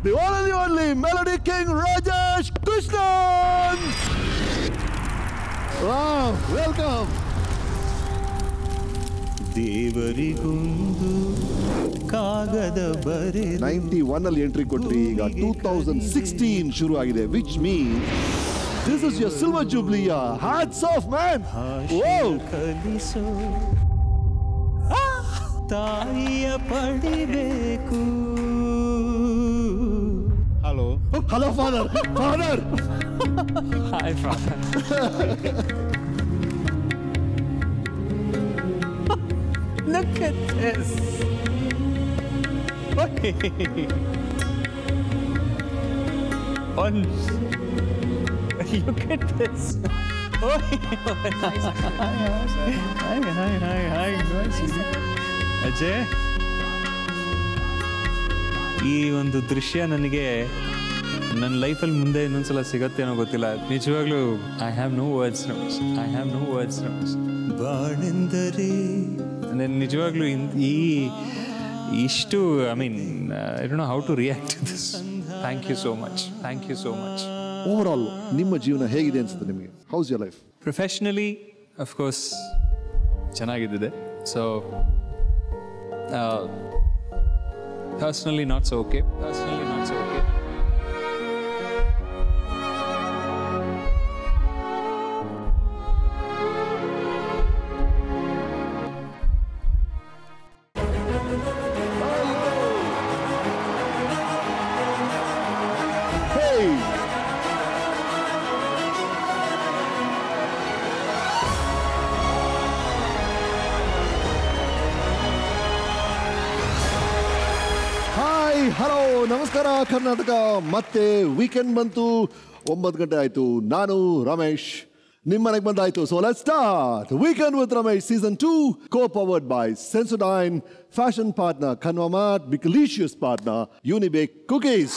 the one and the only Melody King Rajesh Krishnan. Wow, welcome. ದೇವರಿಗೊಂದು ಕಾಗದ ಬರೆ ninety one ಅಲ್ಲಿ entry ಕೊಟ್ರಿ ಈಗ ಟೂ ತೌಸಂಡ್ ಸಿಕ್ಸ್ಟೀನ್ ಶುರು ಆಗಿದೆ which mean this is your silver ಜೂಬ್ಲಿಯ ಹ್ಯಾಟ್ಸ್ ಆಫ್ ಮ್ಯಾನ್ ಕಲಿಸೋ ತಾಯಿಯ ಪಡಿಬೇಕು hello hello father father hi Look at this. On. Look at this. Oh, nice. Hi, hi, hi, hi. Nice. Ajay ಈ ಒಂದು ದೃಶ್ಯ ನನಗೆ ನನ್ನ ಲೈಫಲ್ಲಿ ಮುಂದೆ ಇನ್ನೊಂದ್ಸಲ ಸಿಗತ್ತೇನೋ ಗೊತ್ತಿಲ್ಲ ನಿಜವಾಗ್ಲೂ I have no words Ramesh I have no words Ramesh ಬಾಳೆಂದರೆ ನಾನು ನಿಜವಾಗ್ಲೂ ಇನ್- ಈ ಇಷ್ಟು I mean I don't know how to react this thank you so much thank you so much overall ನಿಮ್ಮ ಜೀವನ ಹೇಗಿದೆ ಅನ್ಸುತ್ತೆ ನಿಮಗೆ how's your life professionally of course ಚೆನ್ನಾಗಿದ್ದಿದೆ so personally not so okay personally not so okay Hey! Hi hello ನಮಸ್ಕಾರ ಕರ್ನಾಟಕ ಮತ್ತೆ weekend ಬಂತು ಒಂಬತ್ತು ಗಂಟೆ ಆಯ್ತು ನಾನು ರಮೇಶ್ ನಿಮ್ಮನೆಗೆ ಬಂದಾಯ್ತು so let start weekend with Ramesh season two co powered by Sensodyne fashion partner ಕನ್ವಾಮಾಟ್ ಬಿಕಲೀಷಿಯಸ್ ಪಾರ್ಟ್ನರ್ ಯೂನಿಬೇಕ್ ಕುಕೀಸ್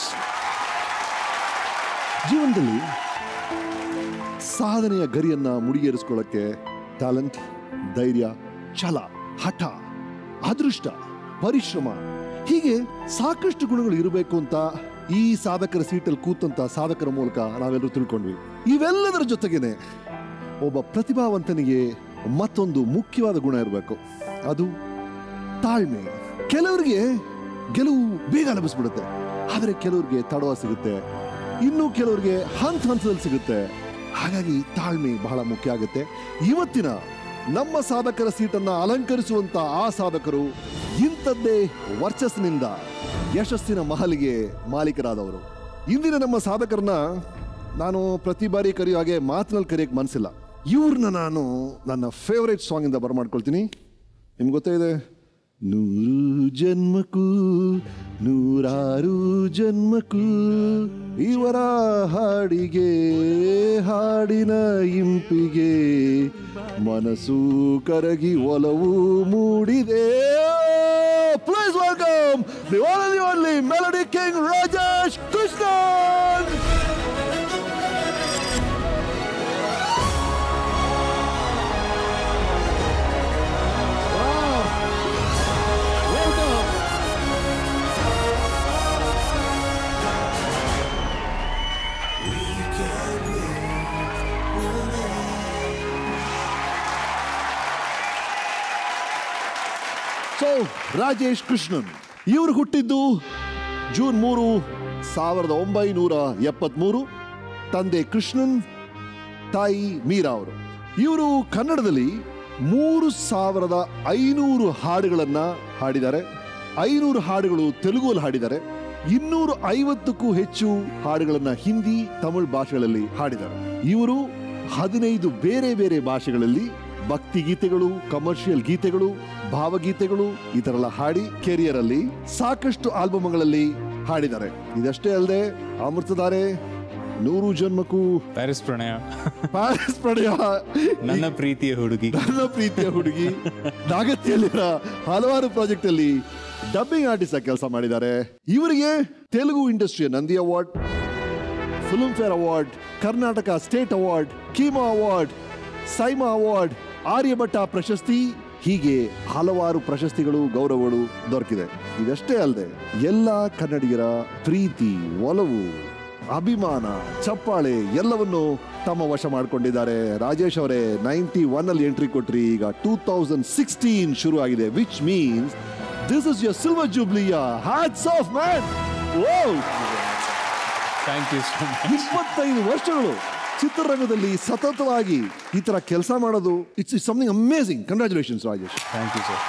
ಜೀವನದಲ್ಲಿ ಸಾಧನೆಯ ಗರಿಯನ್ನ ಮುಡಿಗೇರಿಸ್ಕೊಳ್ಳಕ್ಕೆ ಟ್ಯಾಲೆಂಟ್ ಧೈರ್ಯ ಛಲ ಹಠ ಅದೃಷ್ಟ ಪರಿಶ್ರಮ ಹೀಗೆ ಸಾಕಷ್ಟು ಗುಣಗಳು ಇರಬೇಕು ಅಂತ ಈ ಸಾಧಕರ ಸೀಟಲ್ಲಿ ಕೂತಂತ ಸಾಧಕರ ಮೂಲಕ ನಾವೆಲ್ಲರೂ ತಿಳ್ಕೊಂಡ್ವಿ ಇವೆಲ್ಲದರ ಜೊತೆಗೇನೆ ಒಬ್ಬ ಪ್ರತಿಭಾವಂತನಿಗೆ ಮತ್ತೊಂದು ಮುಖ್ಯವಾದ ಗುಣ ಇರಬೇಕು ಅದು ತಾಳ್ಮೆ ಕೆಲವರಿಗೆ ಗೆಲುವು ಬೇಗ ಲಭಿಸ್ಬಿಡುತ್ತೆ ಆದರೆ ಕೆಲವರಿಗೆ ತಡವ ಸಿಗುತ್ತೆ ಇನ್ನು ಕೆಲವರಿಗೆ ಹಂತ ಹಂತದಲ್ಲಿ ಸಿಗುತ್ತೆ ಹಾಗಾಗಿ ತಾಳ್ಮೆ ಬಹಳ ಮುಖ್ಯ ಆಗುತ್ತೆ ಇವತ್ತಿನ ನಮ್ಮ ಸಾಧಕರ ಸೀಟನ್ನ ಅಲಂಕರಿಸುವಂತ ಆ ಸಾಧಕರು ಇಂಥದ್ದೇ ವರ್ಚಸ್ಸಿನಿಂದ ಯಶಸ್ಸಿನ ಮಹಲಿಗೆ ಮಾಲೀಕರಾದವರು ಇಂದಿನ ನಮ್ಮ ಸಾಧಕರನ್ನ ನಾನು ಪ್ರತಿ ಬಾರಿ ಕರೆಯೋ ಹಾಗೆ ಮಾತಿನಲ್ಲಿ ಕರೆಯಕ್ಕೆ ಮನಸ್ಸಿಲ್ಲ ಇವ್ರನ್ನ ನಾನು ನನ್ನ ಫೇವರೇಟ್ ಸಾಂಗ್ ಇಂದ ಬರಮಾಡ್ಕೊಳ್ತೀನಿ ನಿಮ್ಗೆ ಗೊತ್ತೇ ಇದೆ ನೂರು ಜನ್ಮಕ್ಕೂ ನೂರಾರು ಜನ್ಮಕ್ಕೂ ಇವರ ಹಾಡಿಗೆ ಹಾಡಿನ ಇಂಪಿಗೆ ಮನಸ್ಸು ಕರಗಿ ಒಲವು ಮೂಡಿದೆ please welcome the only only melody king Rajesh Krishnan Welcome. So Rajesh Krishnan ಇವರು ಹುಟ್ಟಿದ್ದು ಜೂನ್ ಮೂರು ಸಾವಿರದ ಒಂಬೈನೂರ ಎಪ್ಪತ್ಮೂರು ತಂದೆ ಕೃಷ್ಣನ್ ತಾಯಿ ಮೀರಾ ಅವರು ಇವರು ಕನ್ನಡದಲ್ಲಿ ಮೂರು ಸಾವಿರದ ಐನೂರು ಹಾಡುಗಳನ್ನ ಹಾಡಿದ್ದಾರೆ ಐನೂರು ಹಾಡುಗಳು ತೆಲುಗುಲ್ಲಿ ಹಾಡಿದ್ದಾರೆ ಇನ್ನೂರು ಐವತ್ತಕ್ಕೂ ಹೆಚ್ಚು ಹಾಡುಗಳನ್ನ ಹಿಂದಿ ತಮಿಳ್ ಭಾಷೆಗಳಲ್ಲಿ ಹಾಡಿದ್ದಾರೆ ಇವರು ಹದಿನೈದು ಬೇರೆ ಬೇರೆ ಭಾಷೆಗಳಲ್ಲಿ ಭಕ್ತಿ ಗೀತೆಗಳು ಕಮರ್ಷಿಯಲ್ ಗೀತೆಗಳು ಭಾವಗೀತೆಗಳು ಈ ತರ ಎಲ್ಲ ಹಾಡಿ ಕೆರಿಯರ್ ಅಲ್ಲಿ ಸಾಕಷ್ಟು ಆಲ್ಬಮ್ಗಳಲ್ಲಿ ಹಾಡಿದ್ದಾರೆ ಇದಷ್ಟೇ ಅಲ್ಲದೆ ಅಮೃತಧಾರೆ ನೂರು ಜನ್ಮಕ್ಕೂ ಪ್ಯಾರಿಸ್ ಪ್ರಣಯ ಪ್ಯಾರಿಸ್ ಪ್ರಣಯ ನನ್ನ ಪ್ರೀತಿಯ ಹುಡುಗಿ ನನ್ನ ಪ್ರೀತಿಯ ಹುಡುಗಿ ನಾಗತಿಯಲ್ಲಿರ ಹಲವಾರು ಪ್ರಾಜೆಕ್ಟ್ ಅಲ್ಲಿ ಡಬ್ಬಿಂಗ್ ಆರ್ಟಿಸ್ಟ್ ಆಗಿ ಕೆಲಸ ಮಾಡಿದ್ದಾರೆ ಇವರಿಗೆ ತೆಲುಗು ಇಂಡಸ್ಟ್ರಿಯ Nandi award Filmfare award Karnataka state award ಕೀಮಾ ಅವಾರ್ಡ್ ಸೈಮಾ ಅವಾರ್ಡ್ ಆರ್ಯಭಟ್ಟ ಪ್ರಶಸ್ತಿ ಹೀಗೆ ಹಲವಾರು ಪ್ರಶಸ್ತಿಗಳು ಗೌರವಗಳು ದೊರಕಿದೆ ಇದಷ್ಟೇ ಅಲ್ಲದೆ ಎಲ್ಲ ಕನ್ನಡಿಗರ ಪ್ರೀತಿ ಒಲವು ಅಭಿಮಾನ ಚಪ್ಪಾಳೆ ಎಲ್ಲವನ್ನು ತಮ್ಮ ವಶ ಮಾಡಿಕೊಂಡಿದ್ದಾರೆ ರಾಜೇಶ್ ಅವರೇ ನೈಂಟಿ ಒನ್ ಅಲ್ಲಿ ಎಂಟ್ರಿ ಕೊಟ್ರಿ ಈಗ ಟೂ ತೌಸಂಡ್ ಸಿಕ್ಸ್ಟೀನ್ ಶುರು ಆಗಿದೆ which means this is your silver ಜೂಬ್ಲಿಯ hats off man oh thank you so much ಇಪ್ಪತ್ತೈದು ವರ್ಷಗಳು ಚಿತ್ರರಂಗದಲ್ಲಿ ಸತತವಾಗಿ ಈ ತರ ಕೆಲಸ ಮಾಡೋದು it's it's something amazing congratulations Rajesh thank you sir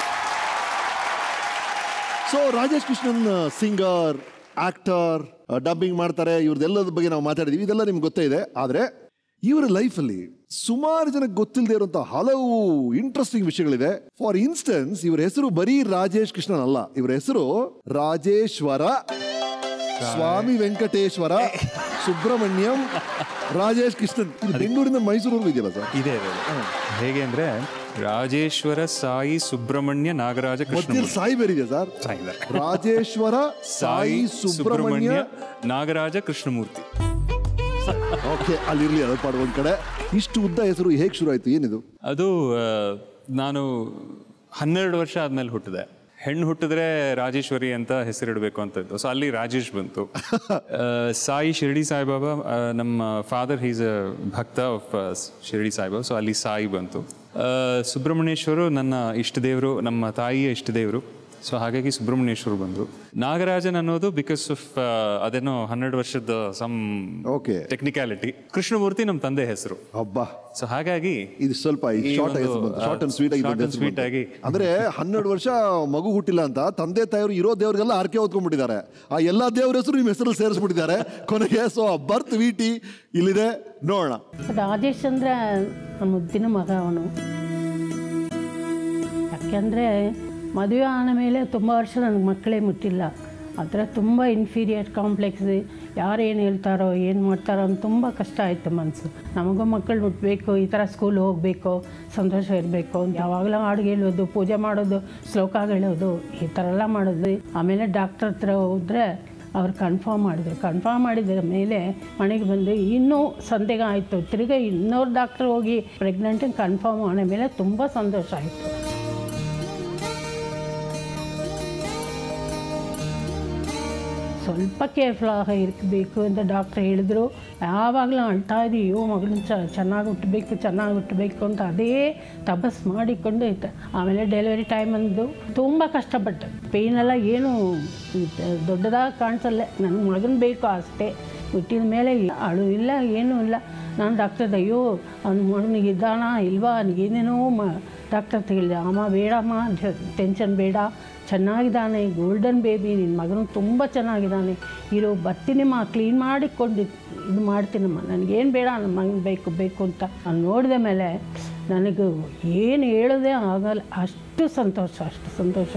so Rajesh Krishnan singer actor dubbing ಮಾಡ್ತಾರೆ ಇವ್ರದ್ದೆಲ್ಲದ ಬಗ್ಗೆ ನಾವು ಮಾತಾಡಿದೀವಿ ಇದೆಲ್ಲ ನಿಮ್ಗೆ ಗೊತ್ತೇ ಇದೆ ಆದರೆ ಇವರ ಲೈಫಲ್ಲಿ ಸುಮಾರು ಜನಕ್ಕೆ ಗೊತ್ತಿಲ್ಲದೆ ಇರುವಂತಹ ಹಲವು ಇಂಟ್ರೆಸ್ಟಿಂಗ್ ವಿಷಯಗಳಿದೆ ಫಾರ್ ಇನ್ಸ್ಟೆನ್ಸ್ ಇವರ ಹೆಸರು ಬರೀ ರಾಜೇಶ್ ಕೃಷ್ಣನ್ ಅಲ್ಲ ಇವರ ಹೆಸರು ರಾಜೇಶ್ವರ ಸ್ವಾಮಿ ವೆಂಕಟೇಶ್ವರ ಸುಬ್ರಹ್ಮಣ್ಯಂ ರಾಜೇಶ್ ಕೃಷ್ಣನ್ ಇದು ಬೆಂಗಳೂರಿಂದ ಮೈಸೂರಿವರೆಗೂ ಇದೆಯಲ್ಲ ಸರ್ ಇದೆ ಇದೆ ಹೇಗೆ ಅಂದ್ರೆ ರಾಜೇಶ್ವರ ಸಾಯಿ ಸುಬ್ರಹ್ಮಣ್ಯ ನಾಗರಾಜ ಕೃಷ್ಣ ಮಧ್ಯದಲ್ಲಿ ಸಾಯಿ ಬೇರಿದೆ ಸರ್ ರಾಜೇಶ್ವರ ಸಾಯಿ ಸುಬ್ರಹ್ಮಣ್ಯ ನಾಗರಾಜ ಕೃಷ್ಣಮೂರ್ತಿ ಓಕೆ ಅಲ್ಲಿರ್ಲಿ ಅದು ಪಾಡು ಒಂದ್ ಕಡೆ ಇಷ್ಟು ಉದ್ದ ಹೆಸರು ಹೇಗೆ ಶುರು ಆಯ್ತು ಏನಿದು ಅದು ಆ, ನಾನು ಹನ್ನೆರಡು ವರ್ಷ ಆದ್ಮೇಲೆ ಹುಟ್ಟಿದೆ ಹೆಣ್ಣು ಹುಟ್ಟಿದ್ರೆ ರಾಜೇಶ್ವರಿ ಅಂತ ಹೆಸರಿಡಬೇಕು ಅಂತ ಇತ್ತು ಸೊ ಅಲ್ಲಿ ರಾಜೇಶ್ ಬಂತು ಆ, ಸಾಯಿ ಶಿರ್ಡಿ ಸಾಯಿಬಾಬಾ ಆ, ನಮ್ಮ ಫಾದರ್ ಹೀಸ್ ಅ ಭಕ್ತ ಆಫ್ ಶಿರ್ಡಿ ಸಾಯಿಬಾಬಾ ಸೊ ಅಲ್ಲಿ ಸಾಯಿ ಬಂತು ಆ, ಸುಬ್ರಹ್ಮಣ್ಯೇಶ್ವರು ನನ್ನ ಇಷ್ಟ ದೇವರು ನಮ್ಮ ತಾಯಿಯ ಇಷ್ಟ ದೇವರು ಸೊ ಹಾಗಾಗಿ ಸುಬ್ರಹ್ಮಣ್ಯೇಶ್ವರು ಬಂದರು ನಾಗರಾಜನ್ ಅನ್ನೋದು ಬಿಕಾಸ್ ಆಫ್ ಅದೇನೋ ಹನ್ನೆರಡು ವರ್ಷದ ಸಮ್ ಓಕೆ ಟೆಕ್ನಿಕ್ಯಾಲಿಟಿ ಕೃಷ್ಣಮೂರ್ತಿ ನಮ್ಮ ತಂದೆ ಹೆಸರು ಹಬ್ಬ ಸೊ ಹಾಗಾಗಿ ಇದು ಸ್ವಲ್ಪ ಈ ಶಾರ್ಟ್ ಒಂದು, short and sweet short and sweet ಆಗಿ. ಅಂದ್ರೆ ಹನ್ನೆರಡು ವರ್ಷ ಮಗು ಹುಟ್ಟಿಲ್ಲ ಅಂತ ತಂದೆ ತಾಯಿಯವರು ಇರೋ ದೇವ್ರಿಗೆಲ್ಲ ಆರ್ಕೆ ಹೊತ್ಕೊಂಡ್ಬಿಟ್ಟಿದ್ದಾರೆ ಆ ಎಲ್ಲಾ ದೇವ್ರ ಹೆಸರು ನಿಮ್ಮ ಹೆಸರಲ್ಲಿ ಸೇರಿಸ್ಬಿಟ್ಟಿದ್ದಾರೆ ಕೊನೆಗೆ ಸೊ ಬರ್ತ್ ವೀಟಿ ಇಲ್ಲಿದೆ ನೋಡೋಣ ರಾಜೇಶ್ ಅಂದರೆ ನನ್ನ ಮುದ್ದಿನ ಮಗ ಅವನು ಯಾಕೆಂದರೆ ಮದುವೆ ಆದ ಮೇಲೆ ತುಂಬ ವರ್ಷ ನನಗೆ ಮಕ್ಕಳೇ ಮುಟ್ಟಿಲ್ಲ ಆ ಥರ ತುಂಬ ಇನ್ಫೀರಿಯರ್ ಕಾಂಪ್ಲೆಕ್ಸ್ ಯಾರು ಏನು ಹೇಳ್ತಾರೋ ಏನು ಮಾಡ್ತಾರೋ ಅಂತ ತುಂಬ ಕಷ್ಟ ಆಯಿತು ಮನಸ್ಸು ನಮಗೂ ಮಕ್ಕಳು ಹುಟ್ಟಬೇಕು ಈ ಥರ ಸ್ಕೂಲ್ ಹೋಗಬೇಕು ಸಂತೋಷ ಇರಬೇಕು ಯಾವಾಗಲೂ ಹಾಡು ಹೇಳೋದು ಪೂಜೆ ಮಾಡೋದು ಶ್ಲೋಕ ಹೇಳೋದು ಈ ಥರ ಎಲ್ಲ ಮಾಡೋದು ಆಮೇಲೆ ಡಾಕ್ಟರ್ ಹತ್ರ ಹೋದರೆ ಅವ್ರು ಕನ್ಫರ್ಮ್ ಮಾಡಿದ್ರು ಕನ್ಫರ್ಮ್ ಮಾಡಿದ ಮೇಲೆ ಮನೆಗೆ ಬಂದು ಇನ್ನೂ ಸಂದೇಹ ಆಯಿತು ತಿರ್ಗಿ ಇನ್ನೂರು ಡಾಕ್ಟ್ರ್ ಹೋಗಿ ಪ್ರೆಗ್ನೆಂಟ್ ಕನ್ಫರ್ಮ್ ಆದ ಮೇಲೆ ತುಂಬ ಸಂತೋಷ ಆಯಿತು ಸ್ವಲ್ಪ ಕೇರ್ಫುಲ್ ಆಗಿ ಇರಬೇಕು ಅಂತ ಡಾಕ್ಟ್ರ್ ಹೇಳಿದ್ರು ಯಾವಾಗಲೂ ಅಳ್ತಾ ಇದ್ದೀವಿ ಅಯ್ಯೋ ಮಗಳನ್ನ ಚ ಚೆನ್ನಾಗಿ ಹುಟ್ಟಬೇಕು ಚೆನ್ನಾಗಿ ಹುಟ್ಟಬೇಕು ಅಂತ ಅದೇ ತಪಸ್ ಮಾಡಿಕೊಂಡು ಇತ್ತು ಆಮೇಲೆ ಡೆಲಿವರಿ ಟೈಮ್ ಅಂದು ತುಂಬ ಕಷ್ಟಪಟ್ಟೆ ಪೇಯ್ನೆಲ್ಲ ಏನು ದೊಡ್ಡದಾಗಿ ಕಾಣಿಸಲ್ಲ ನನ್ನ ಮಗನ ಬೇಕು ಅಷ್ಟೇ ಹುಟ್ಟಿದ ಮೇಲೆ ಅಳು ಇಲ್ಲ ಏನೂ ಇಲ್ಲ ನಾನು ಡಾಕ್ಟರ್ ಅಯ್ಯೋ ಅವ್ನ ಮಗನಿಗೆ ಇದ್ದಾನ ಇಲ್ವಾ ಏನೇನೋ ಮ ಡಾಕ್ಟರ್ ಹೇಳಿದೆ ಅಮ್ಮ ಬೇಡಮ್ಮ ಟೆನ್ಷನ್ ಬೇಡ ಚೆನ್ನಾಗಿದ್ದಾನೆ ಗೋಲ್ಡನ್ ಬೇಬಿ ನಿನ್ನ ಮಗನು ತುಂಬ ಚೆನ್ನಾಗಿದ್ದಾನೆ ಇರೋ ಬರ್ತೀನಿ ಮಾ ಕ್ಲೀನ್ ಮಾಡಿಕೊಂಡು ಇದು ಮಾಡ್ತೀನಮ್ಮ ನನಗೇನು ಬೇಡ ನನ್ನ ಮಗನ ಬೇಕು ಬೇಕು ಅಂತ ನಾನು ನೋಡಿದ ಮೇಲೆ ನನಗೆ ಏನು ಹೇಳೋದೇ ಆಗಲ್ಲ ಅಷ್ಟು ಸಂತೋಷ ಅಷ್ಟು ಸಂತೋಷ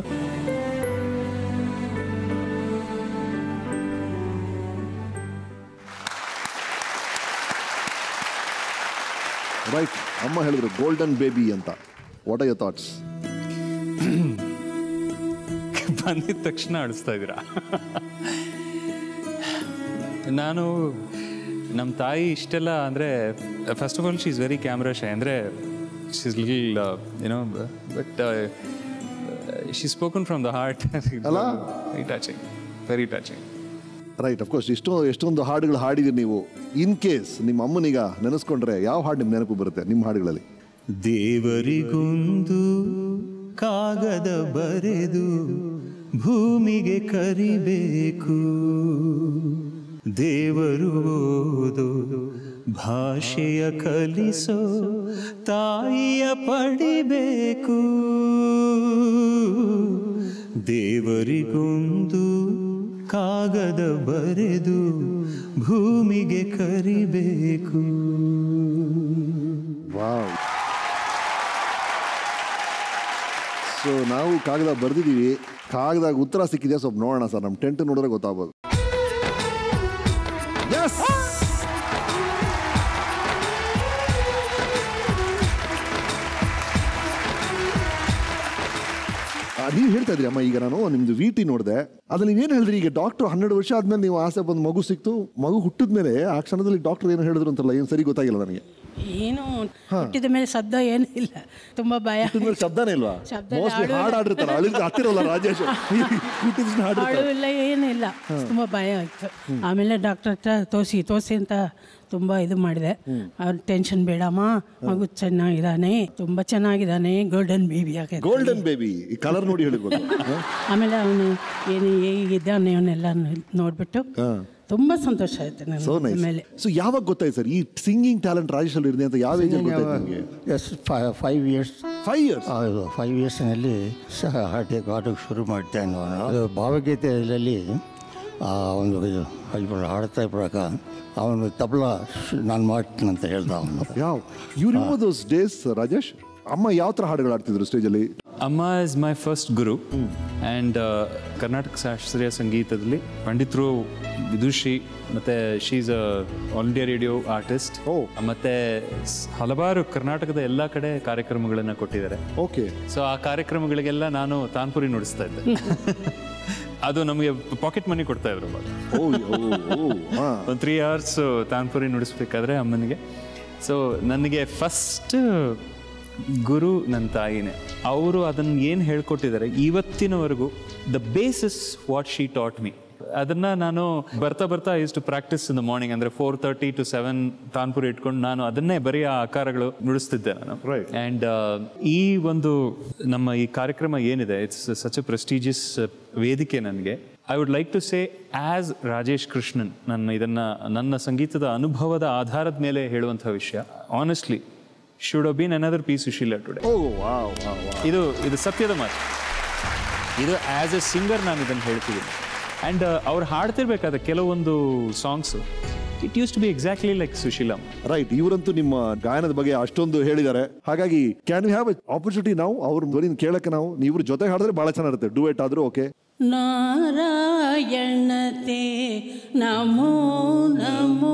ರೈಟ್ ಅಮ್ಮ ಹೇಳಿದ್ರು ಗೋಲ್ಡನ್ ಬೇಬಿ ಅಂತ ವಾಟ್ ಆರ್ ಯರ್ ಥಾಟ್ಸ್ ಬಂದಿದ ತಕ್ಷಣ ಅಳಿಸ್ತಾ ಇದ್ದೀರಾ ನಾನು ನಮ್ಮ ತಾಯಿ ಇಷ್ಟೆಲ್ಲ ಅಂದರೆ first of all she is very camera shy ಅಂದರೆ ಶಿ ಇಸ್ ಲಿಲ್ you know but she spoken from the heart ಅಲ್ಲ? Very touching very touching right of course ಇಷ್ಟೋ ಎಷ್ಟೊಂದು ಹಾಡುಗಳು ಹಾಡಿದಿರಿ ನೀವು ಇನ್ ಕೇಸ್ ನಿಮ್ಮ ಅಮ್ಮನೀಗ ನೆನೆಸ್ಕೊಂಡ್ರೆ ಯಾವ ಹಾಡು ನಿಮ್ಮ ನೆನಪು ಬರುತ್ತೆ ನಿಮ್ಮ ಹಾಡುಗಳಲ್ಲಿ ದೇವರಿಗೊಂದು ಕಾಗದ ಬರೆದು ಭೂಮಿಗೆ ಕರಿಬೇಕು ದೇವರು ಓದು ಭಾಷೆಯ ಕಲಿಸೋ ತಾಯಿಯ ಪಡಿಬೇಕು ದೇವರಿಗೊಂದು ಕಾಗದ ಬರೆದು ಭೂಮಿಗೆ ಕರಿಬೇಕು ವಾವ್ ಸೊ ನಾವು ಕಾಗದ ಬರ್ದಿದ್ದೀವಿ ಕಾಗದಾಗ ಉತ್ತರ ಸಿಕ್ಕಿದೆ ಸ್ವಲ್ಪ ನೋಡೋಣ ಸರ್ ನಮ್ಮ ಟೆಂಟ್ ನೋಡಿದ್ರೆ ಗೊತ್ತಾಗ್ಬೋದು Yes! ಆ, ನೀವು ಹೇಳ್ತಾ ಇದ್ರಿ ಅಮ್ಮ ಈಗ ನಾನು ನಿಮ್ದು ವಿ ಟಿ ನೋಡಿದೆ ಅದ್ರಲ್ಲಿ ನೀವೇನು ಹೇಳಿದ್ರಿ ಈಗ ಡಾಕ್ಟರ್ ಹನ್ನೆರಡು ವರ್ಷ ಆದ್ಮೇಲೆ ನೀವು ಆಸೆ ಬಂದು ಮಗು ಸಿಕ್ತು ಮಗು ಹುಟ್ಟಿದ ಮೇಲೆ ಆ ಕ್ಷಣದಲ್ಲಿ ಡಾಕ್ಟರ್ ಏನು ಹೇಳಿದ್ರು ಅಂತಲ್ಲ ಏನು ಸರಿ ಗೊತ್ತಾಗಿಲ್ಲ ನನಗೆ ಏನು ಹುಟ್ಟಿದ ಮೇಲೆ ಶಬ್ದ ಏನೂ ಇಲ್ಲ ತುಂಬ ಭಯ ಹುಟ್ಟಿದ ಮೇಲೆ ಶಬ್ದನೇ ಇಲ್ವಾ ಶಬ್ದ ಮೋಸ್ಟ್ಲಿ ಹಾಡು- ಹಾಡು ಆಡಿರ್ತಾರೆ ಅಳಿದ ಹತ್ತಿರಲ್ಲ ರಾಜೇಶ್ ಹುಟ್ಟಿದ ತಕ್ಷಣ ಹಾಡು ಹಾಡಿರ್ತಾರೆ ಇಲ್ಲ ಏನಿಲ್ಲ ತುಂಬ ಭಯ ಆಯಿತು ಆಮೇಲೆ ಡಾಕ್ಟರ್ ಹತ್ರ ತೋರಿಸಿ ತೋರಿಸಿ ಅಂತ ತುಂಬ ಇದು ಮಾಡಿದೆ ಅವ್ರು ಟೆನ್ಷನ್ ಬೇಡಮ್ಮ ಮಗು ಚೆನ್ನಾಗಿದ್ದಾನೆ ತುಂಬ ಚೆನ್ನಾಗಿದ್ದಾನೆ ಗೋಲ್ಡನ್ ಬೇಬಿ ಆಗಿದೆ ಗೋಲ್ಡನ್ ಬೇಬಿ ಈ ಕಲರ್ ನೋಡಿ ಹೇಳಿರ್ಬೋದು ಹ? ಆಮೇಲೆ ಅವನು ಏನು ಹೇಗಿದ್ದಾನೆ ಅವನ್ನೆಲ್ಲ ನೋಡ್ಬಿಟ್ಟು ಹಾ. ತುಂಬ ಸಂತೋಷ ಆಯ್ತು ಸೋ ನನಗೆ ನೈಸ್ ಆಮೇಲೆ ಸೊ ಯಾವಾಗ ಗೊತ್ತಾಯ್ತು ಸರ್ ಈ ಸಿಂಗಿಂಗ್ ಟ್ಯಾಲೆಂಟ್ ರಾಜೇಶ್ ಅಲ್ಲಿ ಇದೆ ಅಂತ ಯಾವ ಏಜ್ ಗೊತ್ತಾಯ್ತು ನಿಮಗೆ yes five years five years ಹೌದು ಫೈವ್ ಇಯರ್ಸ್ನಲ್ಲಿ ಸಹ ಹಾಡಿಗೆ ಹಾಡೋಕ್ಕೆ ಶುರು ಮಾಡ್ತಾ ನಾನು ಅದು ಭಾವಗೀತೆಯಲ್ಲಿ ಆ ಒಂದು ಇದು ಇಬ್ಬರು ಹಾಡ್ತಾ ಇರುವಾಗ ಅವನು ತಬಲ ನಾನು ಮಾಡ್ತೀನಿ ಅಂತ ಹೇಳ್ದ ಅವನು ಯಾವ you remove those days Rajesh ಅಮ್ಮ ಯಾವ ಥರ ಹಾಡುಗಳು ಆಡ್ತಿದ್ರು ಸ್ಟೇಜಲ್ಲಿ ಅಮ್ಮ is my first guru and Karnataka ಶಾಸ್ತ್ರೀಯ ಸಂಗೀತದಲ್ಲಿ ಪಂಡಿತರು ವಿದುಷಿ ಮತ್ತು she's a All India Radio artist ಓ. ಮತ್ತು ಹಲವಾರು ಕರ್ನಾಟಕದ ಎಲ್ಲ ಕಡೆ ಕಾರ್ಯಕ್ರಮಗಳನ್ನು ಕೊಟ್ಟಿದ್ದಾರೆ ಓಕೆ ಸೊ ಆ ಕಾರ್ಯಕ್ರಮಗಳಿಗೆಲ್ಲ ನಾನು ತಾನ್ಪುರಿ ನುಡಿಸ್ತಾ ಇದ್ದೆ ಅದು ನಮಗೆ ಪಾಕೆಟ್ ಮನಿ ಕೊಡ್ತಾ ಇದ್ರು ಅವಾಗ. ಓ ಓ ಓ ಹಾಂ ಒಂದು ತ್ರೀ ಅವರ್ಸ್ ತಾನ್ಪುರಿ ನುಡಿಸ್ಬೇಕಾದ್ರೆ ಅಮ್ಮನಿಗೆ ಸೊ ನನಗೆ ಫಸ್ಟ್ ಗುರು ನನ್ನ ತಾಯಿನೇ ಅವರು ಅದನ್ನು ಏನು ಹೇಳ್ಕೊಟ್ಟಿದ್ದಾರೆ ಇವತ್ತಿನವರೆಗೂ the basis what she taught me ಅದನ್ನ ನಾನು ಬರ್ತಾ ಬರ್ತಾ ಇಷ್ಟು ಪ್ರಾಕ್ಟೀಸ್ ಇನ್ ದ ಮಾರ್ನಿಂಗ್ ಅಂದ್ರೆ ಫೋರ್ ತರ್ಟಿ ಟು ಸೆವೆನ್ ತಾನ್ಪುರಿ ಇಟ್ಕೊಂಡು ನಾನು ಅದನ್ನೇ ಬರೀ ಆ ಆಕಾರಗಳು ನುಡಿಸ್ತಿದ್ದೆ ನಾನು Right. ಆ್ಯಂಡ್ ಈ ಒಂದು ನಮ್ಮ ಈ ಕಾರ್ಯಕ್ರಮ ಏನಿದೆ ಇಟ್ಸ್ ಸಚ್ ಅ ಪ್ರೆಸ್ಟೀಜಿಯಸ್ ವೇದಿಕೆ ನನಗೆ I would like to say as Rajesh Krishnan ನನ್ನ ಇದನ್ನ ನನ್ನ ಸಂಗೀತದ ಅನುಭವದ ಆಧಾರದ ಮೇಲೆ ಹೇಳುವಂಥ ವಿಷಯ honestly should been another P Susheela today oh wow wow wow ಇದು ಇದು ಸತ್ಯದ ಮಾತು ಇದು ಆಸ್ ಎ ಸಿಂಗರ್ ನಾನು ಇದನ್ನು ಹೇಳ್ತಿದ್ದೀನಿ ಆ್ಯಂಡ್ ಅವ್ರು ಹಾಡ್ತಿರ್ಬೇಕಾದ ಕೆಲವೊಂದು songs it use to be exactly like ಸುಶೀಲಮ್ ರೈಟ್ ಇವರಂತೂ ನಿಮ್ಮ ಗಾಯನದ ಬಗ್ಗೆ ಅಷ್ಟೊಂದು ಹೇಳಿದ್ದಾರೆ ಹಾಗಾಗಿ ಕ್ಯಾನ್ ಯು ಹ್ಯಾವ್ ಆಪರ್ಚುನಿಟಿ ನಾವು ಅವ್ರ ಧ್ವನಿನ ಕೇಳಕ್ಕೆ ನಾವು ಇವ್ರ ಜೊತೆ ಹಾಡಿದ್ರೆ ಬಹಳ ಚೆನ್ನಾಗಿರುತ್ತೆ ಡುವೆಟ್ ಆದ್ರೂ ಓಕೆ ನಾರಾಯಣತೆ ನಮೋ ನಮೋ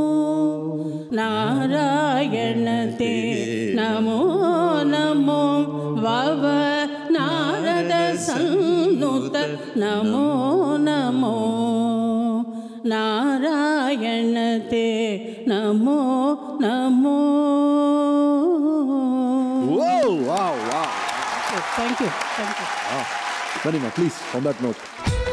ನಾರಾಯಣತೆ ನಮೋ ನಮೋ ವವ ನಾರದ ಸನ್ನುತ ನಮೋ ನಮೋ ನಾರಾಯಣತೆ ನಮೋ ನಮೋ oh wow wow thank you thank you ಬನ್ನಿಮ್ಮ ಪ್ಲೀಸ್ ಆನ್ ದಟ್ ನೋಟ್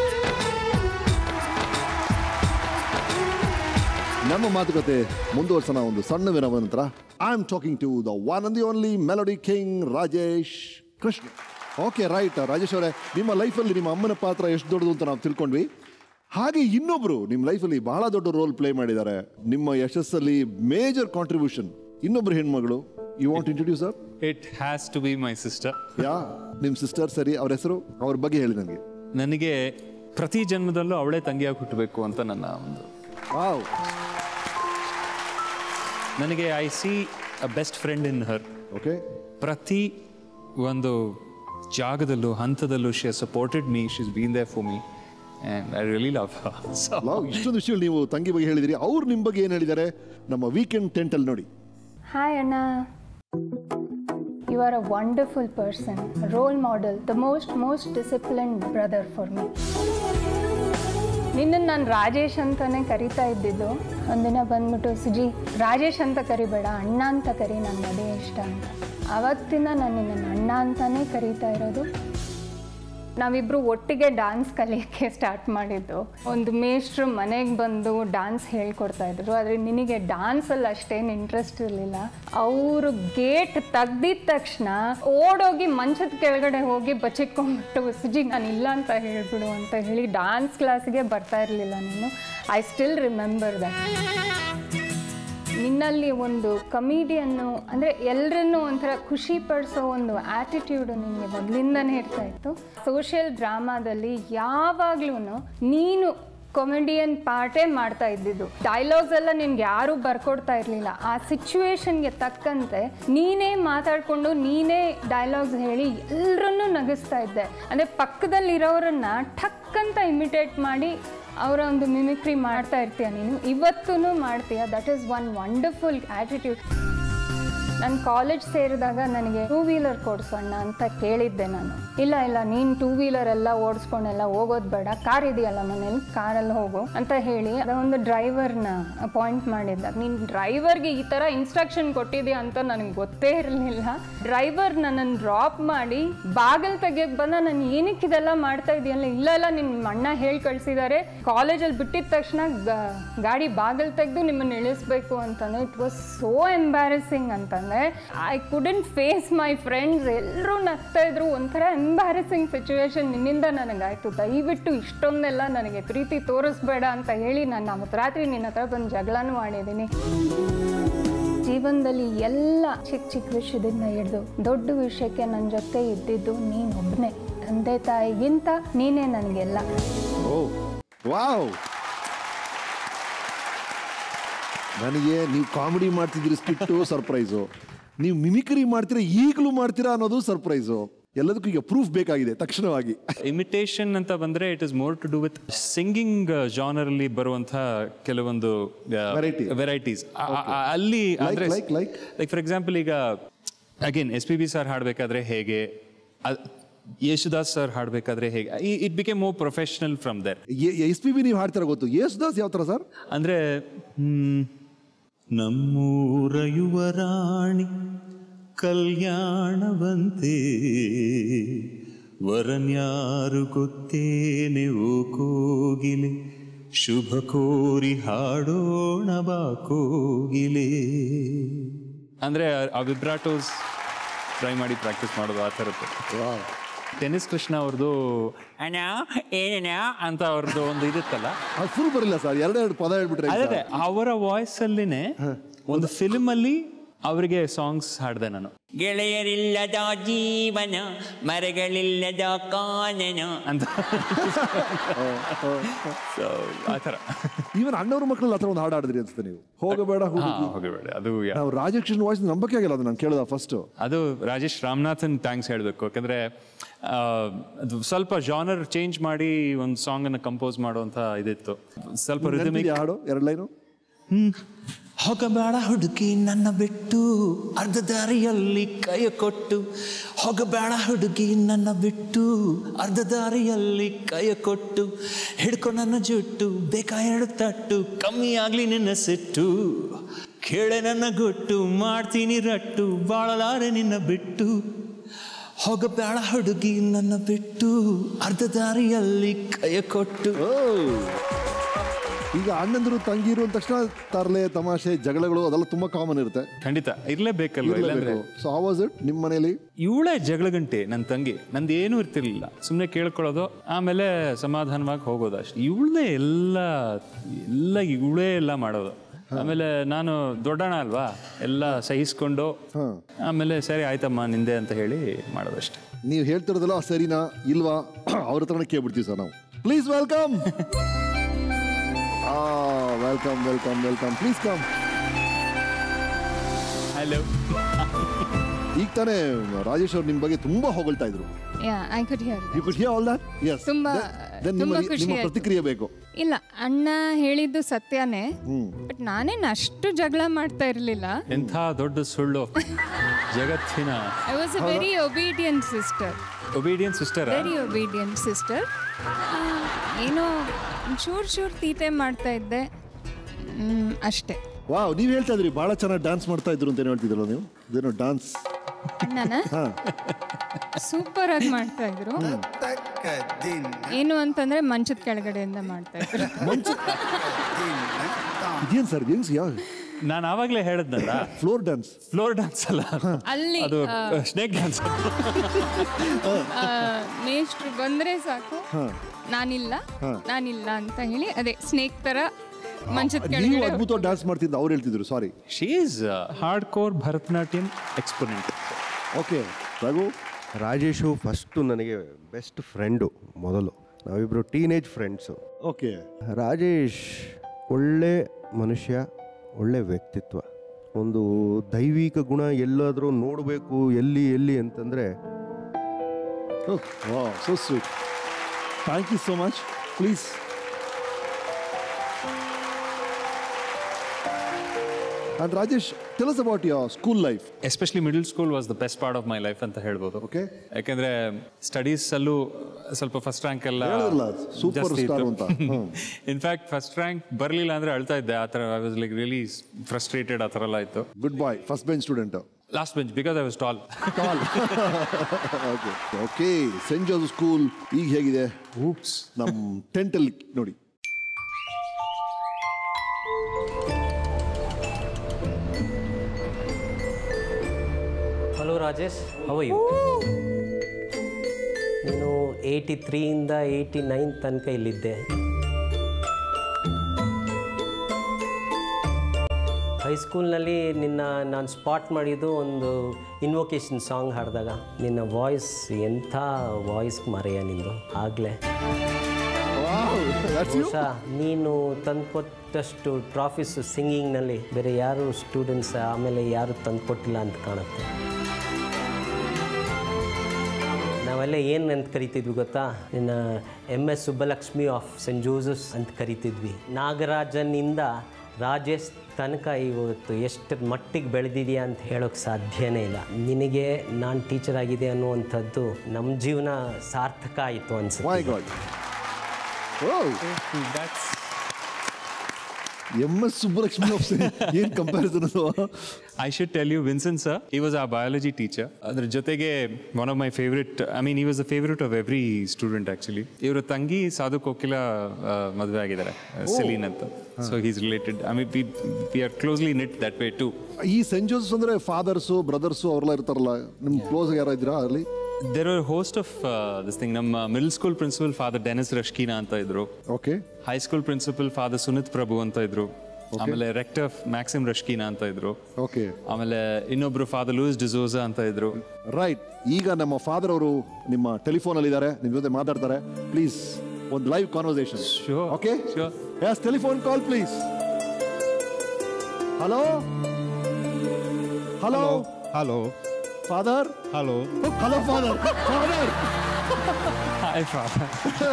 ನಮ್ಮ ಮಾತುಕತೆ ಮುಂದುವರ್ಸೋಣ ಒಂದು ಸಣ್ಣ ವಿರಾಮ ನಂತರ I am talking to the one and the only melody king Rajesh Krishna okay right Rajesh ಅವರೇ ನಿಮ್ಮ ಲೈಫಲ್ಲಿ ನಿಮ್ಮ ಅಮ್ಮನ ಪಾತ್ರ ಎಷ್ಟು ದೊಡ್ಡದು ಅಂತ ನಾವು ತಿಳ್ಕೊಂಡ್ವಿ ಹಾಗೆ ಇನ್ನೊಬ್ರು ನಿಮ್ಮ ಲೈಫಲ್ಲಿ ಬಹಳ ದೊಡ್ಡ ರೋಲ್ ಪ್ಲೇ ಮಾಡಿದ್ದಾರೆ ನಿಮ್ಮ ಯಶಸ್ಸಲ್ಲಿ ಮೇಜರ್ ಕಾಂಟ್ರಿಬ್ಯೂಷನ್ ಇನ್ನೊಬ್ರು ಹೆಣ್ಮಗಳು you want introduce sir it has to be my sister yeah ನಿಮ್ಮ ಸಿಸ್ಟರ್ ಸರಿ ಅವ್ರ ಹೆಸರು ಅವ್ರ ಬಗ್ಗೆ ಹೇಳಿ ನನಗೆ ನನಗೆ ಪ್ರತಿ ಜನ್ಮದಲ್ಲೂ ಅವಳೇ ತಂಗಿಯಾಗಿ ಹುಟ್ಟಬೇಕು ಅಂತ ನನ್ನ ಒಂದು ವಾವ್ ನನಗೆ I see a best friend in her okay ಪ್ರತಿ ಒಂದು ಜಾಗದಲ್ಲೂ ಹಂತದಲ್ಲೂ she supported me she's been there for me and I really love so wow ಇಷ್ಟೊಂದು ವಿಷಯಗಳು ನೀವು ತಂಗಿ ಬಗ್ಗೆ ಹೇಳಿದಿರಿ ಅವ್ರು ನಿಮ್ಮ ಬಗ್ಗೆ ಏನು ಹೇಳಿದ್ದಾರೆ ನಮ್ಮ ವೀಕೆಂಡ್ ಟೆಂಟಲ್ಲಿ ನೋಡಿ Hi, Anna. You are a wonderful person, a role model, the most, most disciplined brother for me. ನಿನ್ನನ್ನು ನಾನು ರಾಜೇಶ್ ಅಂತಾನೆ ಕರಿತಾ ಇದ್ದಿದ್ದು ಒಂದಿನ ಬಂದ್ಬಿಟ್ಟು ಸುಜಿ ರಾಜೇಶ್ ಅಂತ ಕರಿಬೇಡ ಅಣ್ಣ ಅಂತ ಕರಿ ನನ್ನ ಅದೇ ಇಷ್ಟ ಅಂತ ಆವತ್ತಿನ ನಾನು ನಿನ್ನನ್ನು ಅಣ್ಣ ಅಂತಾನೆ ಕರೀತಾ ಇರೋದು ನಾವಿಬ್ರು ಒಟ್ಟಿಗೆ ಡಾನ್ಸ್ ಕಲಿಯೋಕ್ಕೆ ಸ್ಟಾರ್ಟ್ ಮಾಡಿದ್ದು ಒಂದು ಮೇಷ್ಟ್ರು ಮನೆಗೆ ಬಂದು ಡಾನ್ಸ್ ಹೇಳ್ಕೊಡ್ತಾ ಇದ್ರು ಆದರೆ ನಿನಗೆ ಡಾನ್ಸಲ್ಲಿ ಅಷ್ಟೇನು ಇಂಟ್ರೆಸ್ಟ್ ಇರಲಿಲ್ಲ ಅವರು ಗೇಟ್ ತೆಗ್ದಿದ ತಕ್ಷಣ ಓಡೋಗಿ ಮಂಚದ ಕೆಳಗಡೆ ಹೋಗಿ ಬಚ್ಚಿಟ್ಕೊಂಡ್ಬಿಟ್ಟು ಸುಜಿ ನಾನು ಇಲ್ಲ ಅಂತ ಹೇಳ್ಬಿಡು ಅಂತ ಹೇಳಿ ಡಾನ್ಸ್ ಕ್ಲಾಸಿಗೆ ಬರ್ತಾ ಇರಲಿಲ್ಲ ನೀನು ಐ ಸ್ಟಿಲ್ ರಿಮೆಂಬರ್ ದಟ್ ನಿನ್ನಲ್ಲಿ ಒಂದು ಕಮಿಡಿಯನ್ನು ಅಂದರೆ ಎಲ್ಲರನ್ನೂ ಒಂಥರ ಖುಷಿ ಪಡಿಸೋ ಒಂದು ಆಟಿಟ್ಯೂಡು ನಿನಗೆ ಮೊದಲಿಂದನೇ ಇರ್ತಾ ಇತ್ತು ಸೋಷಿಯಲ್ ಡ್ರಾಮಾದಲ್ಲಿ ಯಾವಾಗ್ಲೂ ನೀನು ಕಾಮಿಡಿಯನ್ ಪಾರ್ಟೇ ಮಾಡ್ತಾ ಇದ್ದಿದ್ದು ಡೈಲಾಗ್ಸ್ ಎಲ್ಲ ನಿನ್ಗೆ ಯಾರೂ ಬರ್ಕೊಡ್ತಾ ಇರಲಿಲ್ಲ ಆ ಸಿಚುವೇಶನ್ಗೆ ತಕ್ಕಂತೆ ನೀನೇ ಮಾತಾಡಿಕೊಂಡು ನೀನೇ ಡೈಲಾಗ್ಸ್ ಹೇಳಿ ಎಲ್ಲರನ್ನೂ ನಗಿಸ್ತಾ ಇದ್ದೆ ಅಂದರೆ ಪಕ್ಕದಲ್ಲಿರೋರನ್ನ ಠಕ್ ಅಂತ ಇಮಿಟೇಟ್ ಮಾಡಿ ಅವರ ಒಂದು ಮಿಮಿಕ್ರಿ ಮಾಡ್ತಾ ಇರ್ತೀಯ ನೀನು ಇವತ್ತೂ ಮಾಡ್ತೀಯ that is one wonderful attitude ನಾನು ಕಾಲೇಜ್ ಸೇರಿದಾಗ ನನಗೆ ಟೂ ವೀಲರ್ ಕೊಡ್ಸೋಣ ಅಂತ ಕೇಳಿದ್ದೆ ನಾನು ಇಲ್ಲ ಇಲ್ಲ ನೀನು ಟೂ ವೀಲರ್ ಎಲ್ಲ ಓಡಿಸ್ಕೊಂಡೆಲ್ಲ ಹೋಗೋದು ಬೇಡ ಕಾರ್ ಇದೆಯಲ್ಲ ಮನೇಲಿ ಕಾರಲ್ಲಿ ಹೋಗು ಅಂತ ಹೇಳಿ ಅದೊಂದು ಡ್ರೈವರ್ನ ಅಪಾಯಿಂಟ್ ಮಾಡಿದ್ದ ನೀನು ಡ್ರೈವರ್ಗೆ ಈ ಥರ ಇನ್ಸ್ಟ್ರಕ್ಷನ್ ಕೊಟ್ಟಿದ್ಯಾ ಅಂತ ನನಗೆ ಗೊತ್ತೇ ಇರಲಿಲ್ಲ ಡ್ರೈವರ್ ನನ್ನನ್ನು ಡ್ರಾಪ್ ಮಾಡಿ ಬಾಗಿಲು ತೆಗಿಯಕ್ಕೆ ಬಂದ ನಾನು ಏನಕ್ಕೆ ಇದೆಲ್ಲ ಮಾಡ್ತಾ ಇದೆಯಲ್ಲ ಇಲ್ಲ ಇಲ್ಲ ನಿಮ್ಮ ಅಣ್ಣ ಹೇಳಿ ಕಳಿಸಿದ್ದಾರೆ ಕಾಲೇಜಲ್ಲಿ ಬಿಟ್ಟಿದ ತಕ್ಷಣ ಗ- ಗಾಡಿ ಬಾಗಿಲು ತೆಗೆದು ನಿಮ್ಮನ್ನು ಇಳಿಸ್ಬೇಕು ಅಂತಂದ್ರೆ ಇಟ್ ವಾಸ್ ಸೋ ಎಂಬ್ಯಾರಸಿಂಗ್ ಅಂತಂದ್ರೆ I couldn't face my friends ಎಲ್ಲರೂ ನಗ್ತಾ ಇದ್ರು ಒಂಥರ ಎಂಬ್ಯಾರಸಿಂಗ್ ಸಿಚುವೇಶನ್ ನಿನ್ನಿಂದ ನನಗಾಯ್ತು ದಯವಿಟ್ಟು ಇಷ್ಟೊಂದೆಲ್ಲ ನನಗೆ ಪ್ರೀತಿ ತೋರಿಸ್ಬೇಡ ಅಂತ ಹೇಳಿ ನಾನು ಅವತ್ತು ರಾತ್ರಿ ನಿನ್ನ ಹತ್ರ ಬಂದು ಜಗಳನೂ ಆಡಿದ್ದೀನಿ ಜೀವನದಲ್ಲಿ ಎಲ್ಲ ಚಿಕ್ಕ ಚಿಕ್ಕ ವಿಷಯದಿಂದ ಹಿಡಿದು ದೊಡ್ಡ ವಿಷಯಕ್ಕೆ ನನ್ನ ಜೊತೆ ಇದ್ದಿದ್ದು ನೀನೊಬ್ಬನೇ ತಂದೆ ತಾಯಿಗಿಂತ ನೀನೇ ನನಗೆಲ್ಲ ಓ ವಾವ್ ನನಗೆ ನೀವು ಕಾಮಿಡಿ ಮಾಡ್ತಿದ್ದೀರಿ ಸ್ಕಿಟ್ಟು ಸರ್ಪ್ರೈಸು ನೀವು ಮಿಮಿಕ್ರಿ ಮಾಡ್ತೀರಾ ಈಗಲೂ ಮಾಡ್ತೀರಾ ಅನ್ನೋದು ಸರ್ಪ್ರೈಸು ಎಲ್ಲದಕ್ಕೂ ಈಗ ಪ್ರೂಫ್ ಬೇಕಾಗಿದೆ ತಕ್ಷಣವಾಗಿ ಇಮಿಟೇಷನ್ ಅಂತ ಬಂದ್ರೆ it is more to do with singing genre ಅಲ್ಲಿ ಬರುವಂತಹ ಕೆಲವೊಂದು Variety. ವೆರೈಟೀಸ್ ಅಲ್ಲಿ ಅಂದ್ರೆ like, like? Like for example ಈಗ again S P B sir ಹಾಡಬೇಕಾದ್ರೆ ಹೇಗೆ ಅದ್- ಯೇಸುದಾಸ್ ಸರ್ ಹಾಡಬೇಕಾದ್ರೆ ಹೇಗೆ it became more professional from there S P B ನೀವು ಹಾಡ್ತೀರಾ ಗೊತ್ತು ಯೇಸುದಾಸ್ ಯಾವ ಥರ ಸರ್ ಅಂದ್ರೆ ಹ್ಮ್, ನಮ್ಮೂರ ಯುವರಾಣಿ ಕಲ್ಯಾಣವಂತೆ ವರನ್ಯಾರು ಗೊತ್ತೇನೆ ಓ ಕೋಗಿಲೆ ಶುಭ ಕೋರಿ ಹಾಡೋಣ ಬಾ ಕೋಗಿಲೆ ಅಂದ್ರೆ ಆ ವಿಬ್ರಾಟೋಸ್ ಟ್ರೈ ಮಾಡಿ ಪ್ರಾಕ್ಟೀಸ್ ಮಾಡೋದು ಆ ಥರದ್ದು ಟೆನಿಸ್ ಕೃಷ್ಣ ಅವ್ರದ್ದು ಅಣ್ಣ ಏನಣ್ಣ ಅಂತ ಅವ್ರದ್ದು ಒಂದು ಇದಿತ್ತಲ್ಲ ಅದು ಫುಲ್ ಬರಿಲ್ಲ ಸರ್ ಎರಡೆರಡು ಪದ ಹೇಳ್ಬಿಟ್ರೆ ಅದೇ ಅದೇ, ಅವರ ವಾಯ್ಸ್ ಅಲ್ಲಿನೇ ಒಂದು ಫಿಲ್ಮ್ ಅಲ್ಲಿ ಅವರಿಗೆ ಸಾಂಗ್ಸ್ ಹಾಡ್ದೆ ನಾನು ಗೆಳೆಯರಿಲ್ಲದ ಜೀವನ ಮರಗಳಿಲ್ಲದ ಕಾನನ ಅಂತ So, ಆ ಥರ ಈವನ್ ಅಣ್ಣವ್ರ ಮಕ್ಕಳಲ್ಲಿ ಆ ಥರ ಒಂದು ಹಾಡು ಹಾಡಿದ್ರಿ ಅನ್ಸುತ್ತೆ ನೀವು ಹೋಗಬೇಡ ಹಾ, ಹುಡುಗಿ ಹೋಗಬೇಡ ಅದು ಯಾ- ನಾವು ರಾಜಕೃಷ್ಣ ವಾಯ್ಸ್ ನಂಬಕ್ಕೆ ಆಗಿಲ್ಲ ಅದು ನಾನು ಕೇಳೋದ ಫಸ್ಟ್ ಅದು ರಾಜೇಶ್ ರಾಮನಾಥನ್ ಥ್ಯಾಂಕ್ಸ್ ಹೇಳಬೇಕು ಯಾಕಂದ್ರೆ ಆ, ಅದು ಸ್ವಲ್ಪ ಜಾನರ್ ಚೇಂಜ್ ಮಾಡಿ ಒಂದು ಸಾಂಗ್ ಅನ್ನು ಕಂಪೋಸ್ ಮಾಡುವಂತ ಇದಿತ್ತು ಸ್ವಲ್ಪ ರಿದಮಿಕ್ ಹಾಡು ಎರಡು ಲೈನು ಹೋಗಬೇಡ ಹುಡುಗಿ ನನ್ನ ಬಿಟ್ಟು ಅರ್ಧ ದಾರಿಯಲ್ಲಿ ಕೈ ಕೊಟ್ಟು ಹೋಗಬೇಡ ಹುಡುಗಿ ನನ್ನ ಬಿಟ್ಟು ಅರ್ಧ ದಾರಿಯಲ್ಲಿ ಕೈ ಕೊಟ್ಟು ಹಿಡ್ಕೊ ನನ್ನ ಜುಟ್ಟು ಬೇಕಾ ಎರಡು ತಟ್ಟು ಕಮ್ಮಿ ಆಗ್ಲಿ ನಿನ್ನ ಸಿಟ್ಟು ಕೇಳೆ ನನ್ನ ಗುಟ್ಟು ಮಾಡ್ತೀನಿ ರಟ್ಟು ಬಾಳಲಾರೆ ನಿನ್ನ ಬಿಟ್ಟು ಹೋಗಬೇಡ ಹುಡುಗಿ ನನ್ನ ಬಿಟ್ಟು ಅರ್ಧ ದಾರಿಯಲ್ಲಿ ಕೈ ಕೊಟ್ಟು ಓ ಈಗ ಅಣ್ಣಂದರು ತಂಗಿರು ಅಂದ ತಕ್ಷಣ ತರಲೆ ತಮಾಷೆ ಜಗಳಗಳು ಅದೆಲ್ಲ ತುಂಬಾ ಕಾಮನ್ ಇರುತ್ತೆ ಖಂಡಿತ ಇರ್ಲೇಬೇಕಲ್ವ ಇಲ್ಲಾಂದ್ರೆ ಸೊ ಹೌ ವಾಸ್ ಇಟ್ ನಿಮ್ಮ ಮನೇಲಿ ಇವಳೇ ಜಗಳ ಗಂಟೆ ನನ್ನ ತಂಗಿ ನಂದು ಏನೂ ಇರ್ತಿರ್ಲಿಲ್ಲ ಸುಮ್ಮನೆ ಕೇಳ್ಕೊಳ್ಳೋದು ಆಮೇಲೆ ಸಮಾಧಾನವಾಗಿ ಹೋಗೋದು ಅಷ್ಟೇ ಇವಳೇ ಎಲ್ಲ ಎಲ್ಲ ಇವಳೇ ಎಲ್ಲ ಮಾಡೋದು ಆಮೇಲೆ ನಾನು ದೊಡ್ಡಣ ಅಲ್ವಾ ಎಲ್ಲ ಸಹಿಸ್ಕೊಂಡು ಆಮೇಲೆ ಸರಿ ಆಯ್ತಮ್ಮ ನಿಂದೆ ಅಂತ ಹೇಳಿ ಮಾಡೋದಷ್ಟೇ ನೀವು ಹೇಳ್ತಿರೋದಲ್ಲ ಸರಿನಾ ಇಲ್ವಾ ಅವ್ರ ಹತ್ರನೇ ಕೇಳ್ಬಿಡ್ತೀವಿ ಸರ್ ನಾವು please welcome welcome welcome welcome please come hello ಈಗ ತಾನೇ ರಾಜೇಶ್ ಅವ್ರು ನಿಮ್ಮ ಬಗ್ಗೆ ತುಂಬಾ ಹೊಗಳ್ತಾ ಇದ್ರು yeah I could hear you could hear all that yes ತುಂಬಾ- ನಿಮ್ಮ ತುಂಬಾ ನಿಮ್ಮ ಖುಷಿ ಆಯ್ತು. ಪ್ರತಿಕ್ರಿಯೆ ಬೇಕು ಇಲ್ಲ ಅಣ್ಣ ಹೇಳಿದ್ದು ಸತ್ಯನೇ ಬಟ್ ನಾನೇನು ಅಷ್ಟು ಜಗಳ ಮಾಡ್ತಾ ಇರಲಿಲ್ಲ ಎಂಥ ದೊಡ್ಡ ಸುಳ್ಳು ಜಗತ್ತಿನ I was a very obedient sister obedient sister very obedient sister ಏನೋ ಶೂರ್ ಶೂರ್ ತೀಟೆ ಮಾಡ್ತಾ ಇದ್ದೆ ಮ್, ಅಷ್ಟೇ ವಾವ್ ನೀವು ಹೇಳ್ತಾ ಇದ್ರಿ ಬಹಳ ಚೆನ್ನಾಗಿ ಡ್ಯಾನ್ಸ್ ಮಾಡ್ತಾ ಇದ್ರು ಅಂತ ಏನು ಹೇಳ್ತಿದ್ರಲ್ಲ ನೀವು ಇದೇನೋ ಡ್ಯಾನ್ಸ್ ಅಣ್ಣನ ಸೂಪರ್ ಆಗಿ ಮಾಡ್ತಾ ಇದ್ರು ಏನು ಅಂತಂದ್ರೆ ಮಂಚದ ಕೆಳಗಡೆಯಿಂದ ಮಾಡ್ತಾ ಇದ್ರು ಇದೇನು ಸರ್ ಹೆಂಗ್ಸ್ ಯಾವ ನಾನು ಆವಾಗಲೇ ಹೇಳಿದ್ನಲ್ಲ ಫ್ಲೋರ್ ಡ್ಯಾನ್ಸ್ ಫ್ಲೋರ್ ಡ್ಯಾನ್ಸ್ ಅಲ್ಲ ಅಲ್ಲಿ ಅದು ಸ್ನೇಕ್ ಡ್ಯಾನ್ಸ್ ಆ, ಮೇಷ್ಟ್ರು ಬಂದ್ರೆ ಸಾಕು ನಾನಿಲ್ಲ ನಾನಿಲ್ಲ ಅಂತ ಹೇಳಿ ಅದೇ ಸ್ನೇಕ್ ತರ ಮಂಚದ ನೀವು ಕೆಳಗಡೆ ಅದ್ಭುತವಾಗಿ ಡ್ಯಾನ್ಸ್ ಮಾಡ್ತಿದ್ದ ಅವ್ರು ಹೇಳ್ತಿದ್ರು sorry she is hard core Bharatanatyam exponent okay Raghu Rajesh first ನನಗೆ ಬೆಸ್ಟ್ ಫ್ರೆಂಡು ಮೊದಲು ನಾವಿಬ್ಬರು ಟೀನೇಜ್ ಫ್ರೆಂಡ್ಸು ಓಕೆ ರಾಜೇಶ್ ಒಳ್ಳೆ ಮನುಷ್ಯ ಒಳ್ಳೆ ವ್ಯಕ್ತಿತ್ವ ಒಂದು ದೈವಿಕ ಗುಣ ಎಲ್ಲಾದರೂ ನೋಡಬೇಕು ಎಲ್ಲಿ ಎಲ್ಲಿ ಅಂತಂದರೆ ವಾ so sweet thank you so much please And Rajesh, tell us about your school life. Especially middle school was the best part of my life ಅಂತ ಹೇಳ್ಬೋದು Okay. ಯಾಕೆಂದ್ರೆ ಸ್ಟಡೀಸ್ ಅಲ್ಲೂ ಸ್ವಲ್ಪ ಫಸ್ಟ್ ರ್ಯಾಂಕ್ ಎಲ್ಲ ಹೇಳಿದ್ರಲ್ಲ, super star ಅಂತ. ಹ್ಮ್. In fact first rank ಬರಲಿಲ್ಲ ಅಂದ್ರೆ ಅಳ್ತಾ ಇದ್ದೆ ಆ ಥರ I was like really frustrated ಆ ಥರ ಎಲ್ಲ ಇತ್ತು good boy first bench student last bench because I was tall tall okay okay saint Joseph school ಈಗ ಹೇಗಿದೆ ಊಪ್ಸ್ ನಮ್ಮ ಟೆಂಟಲ್ಲಿ ನೋಡಿ ಹಲೋ ರಾಜೇಶ್ ಹೌ ಯು ನೀನು ಏಯ್ಟಿ ತ್ರೀಯಿಂದ ಏಯ್ಟಿ ನೈನ್ ತನಕ ಇಲ್ಲಿದ್ದೆ ಹೈಸ್ಕೂಲ್ನಲ್ಲಿ ನಿನ್ನ ನಾನು ಸ್ಪಾಟ್ ಮಾಡಿದ್ದು ಒಂದು ಇನ್ವೊಕೇಶನ್ ಸಾಂಗ್ ಹಾಡಿದಾಗ ನಿನ್ನ ವಾಯ್ಸ್ ಎಂಥ ವಾಯ್ಸ್ ಮರೆಯ ನಿಂದು ಆಗಲೇ ಬಹುಶಃ ನೀನು ತಂದುಕೊಟ್ಟಷ್ಟು ಟ್ರಾಫೀಸ್ ಸಿಂಗಿಂಗ್ನಲ್ಲಿ ಬೇರೆ ಯಾರು ಸ್ಟೂಡೆಂಟ್ಸ್ ಆಮೇಲೆ ಯಾರು ತಂದುಕೊಟ್ಟಿಲ್ಲ ಅಂತ ಕಾಣುತ್ತೆ ನಾವೆಲ್ಲ ಏನು ಅಂತ ಕರಿತಿದ್ವಿ ಗೊತ್ತಾ ನಿನ್ನ M S Subbalakshmi of saint Joseph's ಅಂತ ಕರಿತಿದ್ವಿ ನಾಗರಾಜನಿಂದ ರಾಜೇಶ್ ತನಕ ಇವತ್ತು ಎಷ್ಟು ಮಟ್ಟಿಗೆ ಬೆಳೆದಿದೆಯಾ ಅಂತ ಹೇಳೋಕ್ಕೆ ಸಾಧ್ಯನೇ ಇಲ್ಲ ನಿನಗೆ ನಾನು ಟೀಚರ್ ಆಗಿದೆ ಅನ್ನುವಂಥದ್ದು ನಮ್ಮ ಜೀವನ ಸಾರ್ಥಕ ಆಯಿತು ಮೈ ಅನ್ಸುತ್ತೆ god oh M S Subbalakshmi ಏನ್ ಕಂಪ್ಯಾರಿಸನ್ ಅದು I should tell you Vincent sir he was a biology teacher ಅದ್ರ ಜೊತೆಗೆ one of my favourite I mean he was a favourite of every student actually ಇವರು ತಂಗಿ ಸಾಧು ಕೋಕಿಲ ಮದುವೆ ಆಗಿದ್ದಾರೆ Celine ಅಂತ so he's related I mean we are closely knit that way to ಈ saint Joseph ಅಂದ್ರೆ fathers brothers ಅವರೆಲ್ಲ ಇರ್ತಾರಲ್ಲ ನಿಮ್ ಕ್ಲೋಸ್ ಯಾರ ಇದ್ರಾ ಅಲ್ಲಿ there are host of this thing ನಮ್ಮ middle school principal father Dennis Rasquinha ಅಂತ ಇದ್ರು okay high school principal father Sunith Prabhu ಅಂತ ಇದ್ರು ಆಮೇಲೆ ರೆಕ್ಟರ್ ಮ್ಯಾಕ್ಸಿಮ್ ರಶ್ಕೀನಾ ಅಂತ ಇದ್ರು ಓಕೆ ಆಮೇಲೆ ಇನ್ನೊಬ್ರು ಫಾದರ್ ಲೂಯಿಸ್ ಡಿಸೋಜಾ ಅಂತ ಇದ್ರು ರೈಟ್ ಈಗ ನಮ್ಮ ಫಾದರ್ ಅವರು ನಿಮ್ಮ ಟೆಲಿಫೋನ್ ಅಲ್ಲಿ ಇದ್ದಾರೆ ನಿಮ್ ಜೊತೆ ಮಾತಾಡ್ತಾರೆ ಪ್ಲೀಸ್ ಒಂದು live conversation Sure, okay sure. Yes telephone call please hello hello hello father hello hello father father Hi, Father.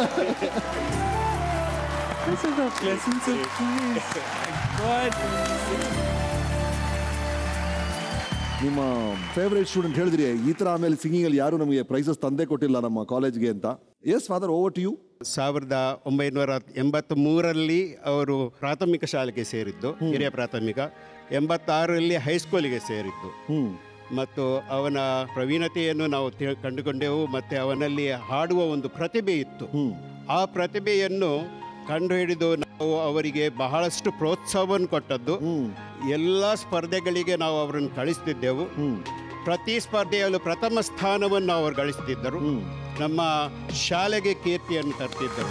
this is a pleasant surprise. What? ನಿಮ್ಮ ಫೇವರೇಟ್ ಸ್ಟೂಡೆಂಟ್ ಹೇಳಿದ್ರಿ ಈ ತರ ಆಮೇಲೆ ಸಿಂಗಿಂಗ್ ಅಲ್ಲಿ ಯಾರು ನಮಗೆ ಪ್ರೈಸಸ್ ತಂದೆ ಕೊಟ್ಟಿಲ್ಲ ನಮ್ಮ ಕಾಲೇಜ್ಗೆ ಅಂತ yes father over to you ಸಾವಿರದ ಒಂಬೈನೂರ ಎಂಬತ್ತ್ ಮೂರರಲ್ಲಿ ಅವರು ಪ್ರಾಥಮಿಕ ಶಾಲೆಗೆ ಸೇರಿದ್ದು ಹಿರಿಯ ಪ್ರಾಥಮಿಕ ಎಂಬತ್ತಾರರಲ್ಲಿ ಹೈಸ್ಕೂಲಿಗೆ ಸೇರಿದ್ದು ಮತ್ತು ಅವನ ಪ್ರವೀಣತೆಯನ್ನು ನಾವು ತಿ- ಕಂಡುಕೊಂಡೆವು ಮತ್ತು ಅವನಲ್ಲಿ ಹಾಡುವ ಒಂದು ಪ್ರತಿಭೆ ಇತ್ತು ಆ ಪ್ರತಿಭೆಯನ್ನು ಕಂಡುಹಿಡಿದು ನಾವು ಅವರಿಗೆ ಬಹಳಷ್ಟು ಪ್ರೋತ್ಸಾಹವನ್ನು ಕೊಟ್ಟದ್ದು ಎಲ್ಲ ಸ್ಪರ್ಧೆಗಳಿಗೆ ನಾವು ಅವರನ್ನು ಕಳಿಸ್ತಿದ್ದೆವು ಪ್ರತಿ ಸ್ಪರ್ಧೆಯಲ್ಲೂ ಪ್ರಥಮ ಸ್ಥಾನವನ್ನು ಅವರು ಗಳಿಸ್ತಿದ್ದರು ನಮ್ಮ ಶಾಲೆಗೆ ಕೀರ್ತಿಯನ್ನು ತರ್ತಿದ್ದರು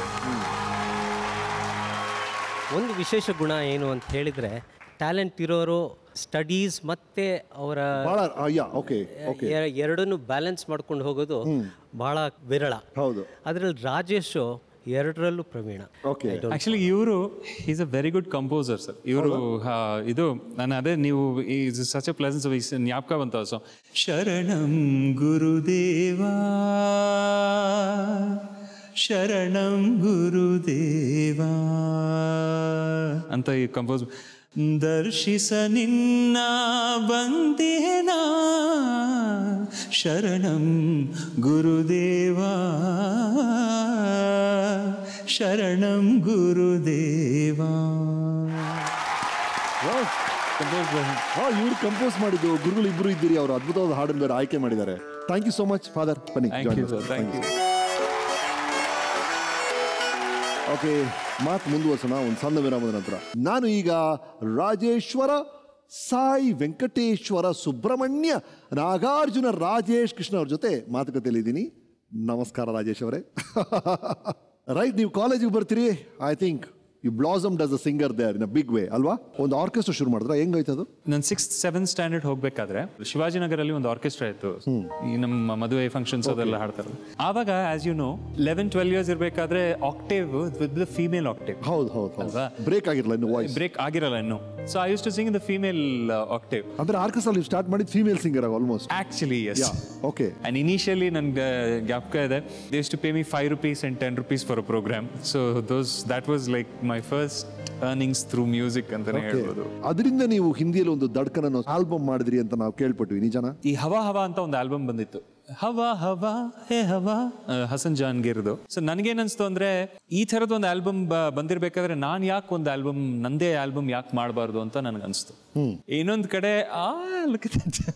ಒಂದು ವಿಶೇಷ ಗುಣ ಏನು ಅಂತ ಹೇಳಿದರೆ ಟ್ಯಾಲೆಂಟ್ ಇರೋರು ಸ್ಟಡೀಸ್ ಮತ್ತು ಅವರ ಬಹಳ ಯಾ ಓಕೆ ಓಕೆ ಎ- ಎರಡನ್ನೂ ಬ್ಯಾಲೆನ್ಸ್ ಮಾಡ್ಕೊಂಡು ಹೋಗೋದು ಬಹಳ ವಿರಳ ಹೌದು ಅದರಲ್ಲಿ ರಾಜೇಶು ಎರಡರಲ್ಲೂ ಪ್ರವೀಣ ಓಕೆ ಆಕ್ಚುಲಿ ಇವರು is a very good composer sir ಇವರು ಇದು ನಾನು ಅದೇ ನೀವು is such a pleasant voice ಜ್ಞಾಪಕ ಬಂತ ಸೊ ಶರಣಂ ಗುರುದೇವಾ ಶರಣಂ ಗುರುದೇವಾ ಅಂತ ಈ ಕಂಪೋಸ್ ದರ್ಶಿಸ ನಿನ್ನ ಬಂದೇನಾ ಶರಣಂ ಗುರುದೇವಾ ಶರಣಂ ಗುರುದೇವಾ ಇವ್ರು ಕಂಪೋಸ್ ಮಾಡಿದ್ದು ಗುರುಗಳು ಇಬ್ರು ಇದ್ದೀರಿ ಅವರು ಅದ್ಭುತವಾದ ಹಾಡನ್ನು ಬೇರೆ ಆಯ್ಕೆ ಮಾಡಿದ್ದಾರೆ thank you so much father ಬನ್ನಿ thank you sir thank you okay ಮಾತು ಮುಂದುವರ್ಸೋಣ ಒಂದು ಸಣ್ಣ ವಿರಾಮದ ನಂತರ ನಾನು ಈಗ ರಾಜೇಶ್ವರ ಸಾಯಿ ವೆಂಕಟೇಶ್ವರ ಸುಬ್ರಹ್ಮಣ್ಯ ನಾಗಾರ್ಜುನ ರಾಜೇಶ್ ಕೃಷ್ಣ ಅವ್ರ ಜೊತೆ ಮಾತುಕತೆಯಲ್ಲಿ ಇದ್ದೀನಿ ನಮಸ್ಕಾರ ರಾಜೇಶ್ ಅವರೇ ರೈಟ್ ನೀವು ಕಾಲೇಜಿಗೆ ಬರ್ತೀರಿ I think you blossom does a singer there in a big way ಅಲ್ವಾ ಒಂದು ಆರ್ಕೆಸ್ಟ್ರಾ ಶುರು ಮಾಡಿದ್ರ ಹೆಂಗಾಯ್ತು ಅದು ನಾನು ಸಿಕ್ಸ್ತ್ ಸೆವೆಂತ್ ಸ್ಟ್ಯಾಂಡರ್ಡ್ ಹೋಗ್ಬೇಕಾದ್ರೆ ಶಿವಾಜಿನಗರಲ್ಲಿ ಒಂದು ಆರ್ಕೆಸ್ಟ್ರಾ ಇತ್ತು ಈ ನಮ್ಮ ಮದುವೆ ಫಂಕ್ಷನ್ಸ್ ಅದೆಲ್ಲ ಹಾಡ್ತಾರಲ್ಲ ಆವಾಗ as you know eleven twelve years ಇರಬೇಕಾದ್ರೆ octave with the female octave ಹೌದು ಹೌದು ಅಲ್ವಾ? ಬ್ರೇಕ್ ಆಗಿರಲ್ಲ ಇನ್ನು ವಾಯ್ಸ್ ಬ್ರೇಕ್ ಆಗಿರಲ್ಲ ಇನ್ನು so I used to sing the female octave ಅಂದ್ರೆ ಆರ್ಕೆಸ್ಟ್ರಾ ನೀವು ಸ್ಟಾರ್ಟ್ ಮಾಡಿದ್ female singer almost actually yes okay and initially ನನ್ಗೆ ಜ್ಞಾಪಕ ಇದೆ they'd to pay me five rupees and ten rupees for a programme so those that was like my first earnings through music ಅಂತಾನೆ ಹೇಳ್ಬೋದು ಅದರಿಂದ ನೀವು ಹಿಂದಿಯಲ್ಲಿ ಒಂದು ದಡ್ಕನ್ ಅನ್ನೋ ಆಲ್ಬಮ್ ಮಾಡಿದ್ರಿ ಅಂತ ನಾವು ಕೇಳ್ಪಟ್ವಿ ನಿಜನಾ ಈ ಹವಾ ಹವಾ ಅಂತ ಒಂದು ಆಲ್ಬಮ್ ಬಂದಿತ್ತು ಹವಾ ಹವಾ ಹೇ ಹವಾ ಆ, ಹಸನ್ ಜಾನ್ಗಿರ್ದು ಸೊ ನನಗೇನನ್ಸ್ತು ಅಂದ್ರೆ ಈ ಥರದ ಒಂದು ಆಲ್ಬಮ್ ಬಂದಿರ್ಬೇಕಾದ್ರೆ ನಾನು ಯಾಕೆ ಒಂದು ಆಲ್ಬಮ್ ನಂದೇ ಆಲ್ಬಮ್ ಯಾಕೆ ಮಾಡಬಾರ್ದು ಅಂತ ನನಗನ್ಸ್ತು ಇನ್ನೊಂದು ಕಡೆ ಆ look at that.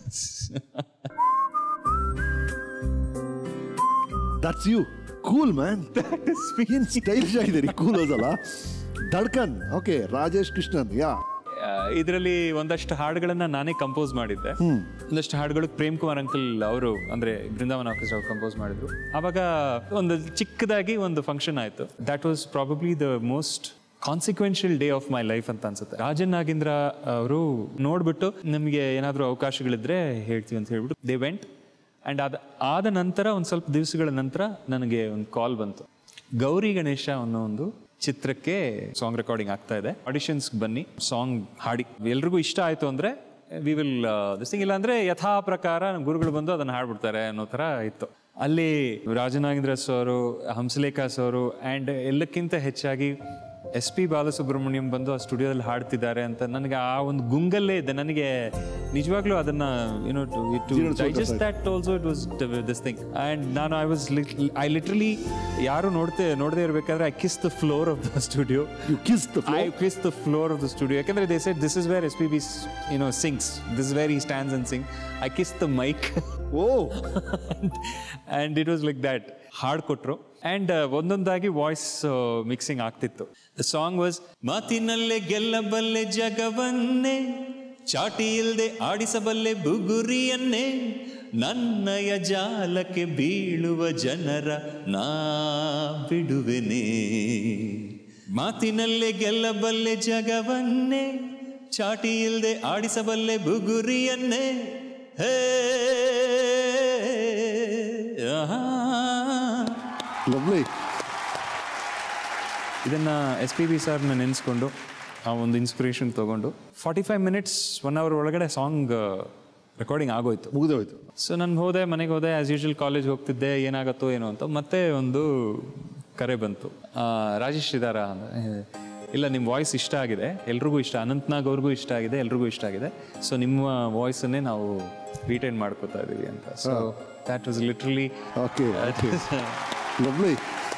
That's you cool man ಏನ್ ಸ್ಟೈಲಿಶ್ ಆಗಿದೆ ಕೂಲ್ ಅಲ್ಲ ದಡ್ಕನ್ ಓಕೆ ರಾಜೇಶ್ ಕೃಷ್ಣನ್ ಯಾ ಇದರಲ್ಲಿ ಒಂದಷ್ಟು ಹಾಡುಗಳನ್ನ ನಾನೇ ಕಂಪೋಸ್ ಮಾಡಿದ್ದೆ ಒಂದಷ್ಟು ಹಾಡುಗಳು ಪ್ರೇಮ್ ಕುಮಾರ್ ಅಂಕಲ್ ಅವರು ಅಂದ್ರೆ ಬೃಂದಾವನ್ ಆಫೀಸ್ ಅವ್ರು ಕಂಪೋಸ್ ಮಾಡಿದ್ರು ಅವಾಗ ಒಂದು ಚಿಕ್ಕದಾಗಿ ಒಂದು ಫಂಕ್ಷನ್ ಆಯ್ತು that was probably the most consequential day of my life ಅಂತ ಅನ್ಸುತ್ತೆ ರಾಜನ್ ನಾಗೇಂದ್ರ ಅವರು ನೋಡ್ಬಿಟ್ಟು ನಮಗೆ ಏನಾದರೂ ಅವಕಾಶಗಳಿದ್ರೆ ಹೇಳ್ತೀವಿ ಅಂತ ಹೇಳ್ಬಿಟ್ಟು ದೇ ವೆಂಟ್ ಅಂಡ್ ಅದ ಆದ ನಂತರ ಒಂದು ಸ್ವಲ್ಪ ದಿವಸಗಳ ನಂತರ ನನಗೆ ಒಂದು ಕಾಲ್ ಬಂತು ಗೌರಿ ಗಣೇಶ ಅನ್ನೋ ಒಂದು ಚಿತ್ರಕ್ಕೆ ಸಾಂಗ್ ರೆಕಾರ್ಡಿಂಗ್ ಆಗ್ತಾ ಇದೆ ಆಡಿಷನ್ಸ್ ಬನ್ನಿ ಸಾಂಗ್ ಹಾಡಿ ಎಲ್ರಿಗೂ ಇಷ್ಟ ಆಯ್ತು ಅಂದ್ರೆ ವಿ ವಿಲ್ ದಿಸ್ಟಿಂಗ್ ಇಲ್ಲ ಅಂದ್ರೆ ಯಥಾ ಪ್ರಕಾರ ನಮ್ಮ ಗುರುಗಳು ಬಂದು ಅದನ್ನ ಹಾಡ್ಬಿಡ್ತಾರೆ ಅನ್ನೋ ತರ ಇತ್ತು ಅಲ್ಲಿ Rajan Nagendra sir Hamsalekha sir and ಎಲ್ಲಕ್ಕಿಂತ ಹೆಚ್ಚಾಗಿ ಎಸ್ ಪಿ ಬಾಲಸುಬ್ರಹ್ಮಣ್ಯಂ ಬಂದು ಆ ಸ್ಟುಡಿಯೋದಲ್ಲಿ ಹಾಡ್ತಿದ್ದಾರೆ ಅಂತ ನನಗೆ ಆ ಒಂದು ಗುಂಗಲ್ಲೇ ಇದೆ ನನಗೆ ನಿಜವಾಗ್ಲೂ ಅದನ್ನ ಏನೋ to digest that also it was this thing and ನಾನು ಐ ವಾಸ್ ಐ ಲಿಟ್ರಲಿ ಯಾರು ನೋಡ್ತೆ ನೋಡದೇ ಇರಬೇಕಾದ್ರೆ I kiss the floor of the studio you kiss the I kiss the floor of the studio ಯಾಕಂದ್ರೆ they said this is where S P B you know sings this where he stands and sing I kiss the mic oh and it was like that ಹಾಡ್ ಕೊಟ್ರು and ಒಂದೊಂದಾಗಿ voice mixing ಆಗ್ತಿತ್ತು the song was ಮಾತಿನಲ್ಲೇ ಗೆಲ್ಲಬಲ್ಲೆ ಜಗವನ್ನೇ ಚಾಟಿ ಇಲ್ದೆ ಆಡಿಸಬಲ್ಲೆ ಬುಗುರಿಯನ್ನೇ ನನ್ನಯ ಜಾಲಕ್ಕೆ ಬೀಳುವ ಜನರ ನಾ ಬಿಡುವೆನೆ ಮಾತಿನಲ್ಲೇ ಗೆಲ್ಲಬಲ್ಲೆ ಜಗವನ್ನೇ ಚಾಟಿ ಇಲ್ದೆ ಆಡಿಸಬಲ್ಲೆ ಬುಗುರಿಯನ್ನೇ ಹೇ ಆಹಾ. ಲವ್ಲಿ ಇದನ್ನ ಎಸ್ ಪಿ ಬಿ ಸರ್ನ ನೆನೆಸ್ಕೊಂಡು ಆ ಒಂದು ಇನ್ಸ್ಪಿರೇಷನ್ ತಗೊಂಡು forty five minutes one hour ಒಳಗಡೆ ಸಾಂಗ್ ರೆಕಾರ್ಡಿಂಗ್ ಆಗೋಯ್ತು ಮುಗಿದೋಯ್ತು ಸೊ ನಾನು ಹೋದೆ ಮನೆಗೆ ಹೋದೆ ಆಸ್ ಯೂಶುವಲ್ ಕಾಲೇಜ್ ಹೋಗ್ತಿದ್ದೆ ಏನಾಗತ್ತೋ ಏನೋ ಅಂತ ಮತ್ತೆ ಒಂದು ಕರೆ ಬಂತು ಆ, ರಾಜೇಶ್ ಇದಾರ ಅಂದೆ. ಇಲ್ಲ ನಿಮ್ಮ ವಾಯ್ಸ್ ಇಷ್ಟ ಆಗಿದೆ ಎಲ್ರಿಗೂ ಇಷ್ಟ ಅನಂತ್ನಾಗ್ ಅವ್ರಿಗೂ ಇಷ್ಟ ಆಗಿದೆ ಎಲ್ರಿಗೂ ಇಷ್ಟ ಆಗಿದೆ ಸೊ ನಿಮ್ಮ ವಾಯ್ಸನ್ನೇ ನಾವು ರಿಟೈನ್ ಮಾಡ್ಕೋತಾ ಇದೀವಿ ಅಂತ so that was literally okay lovely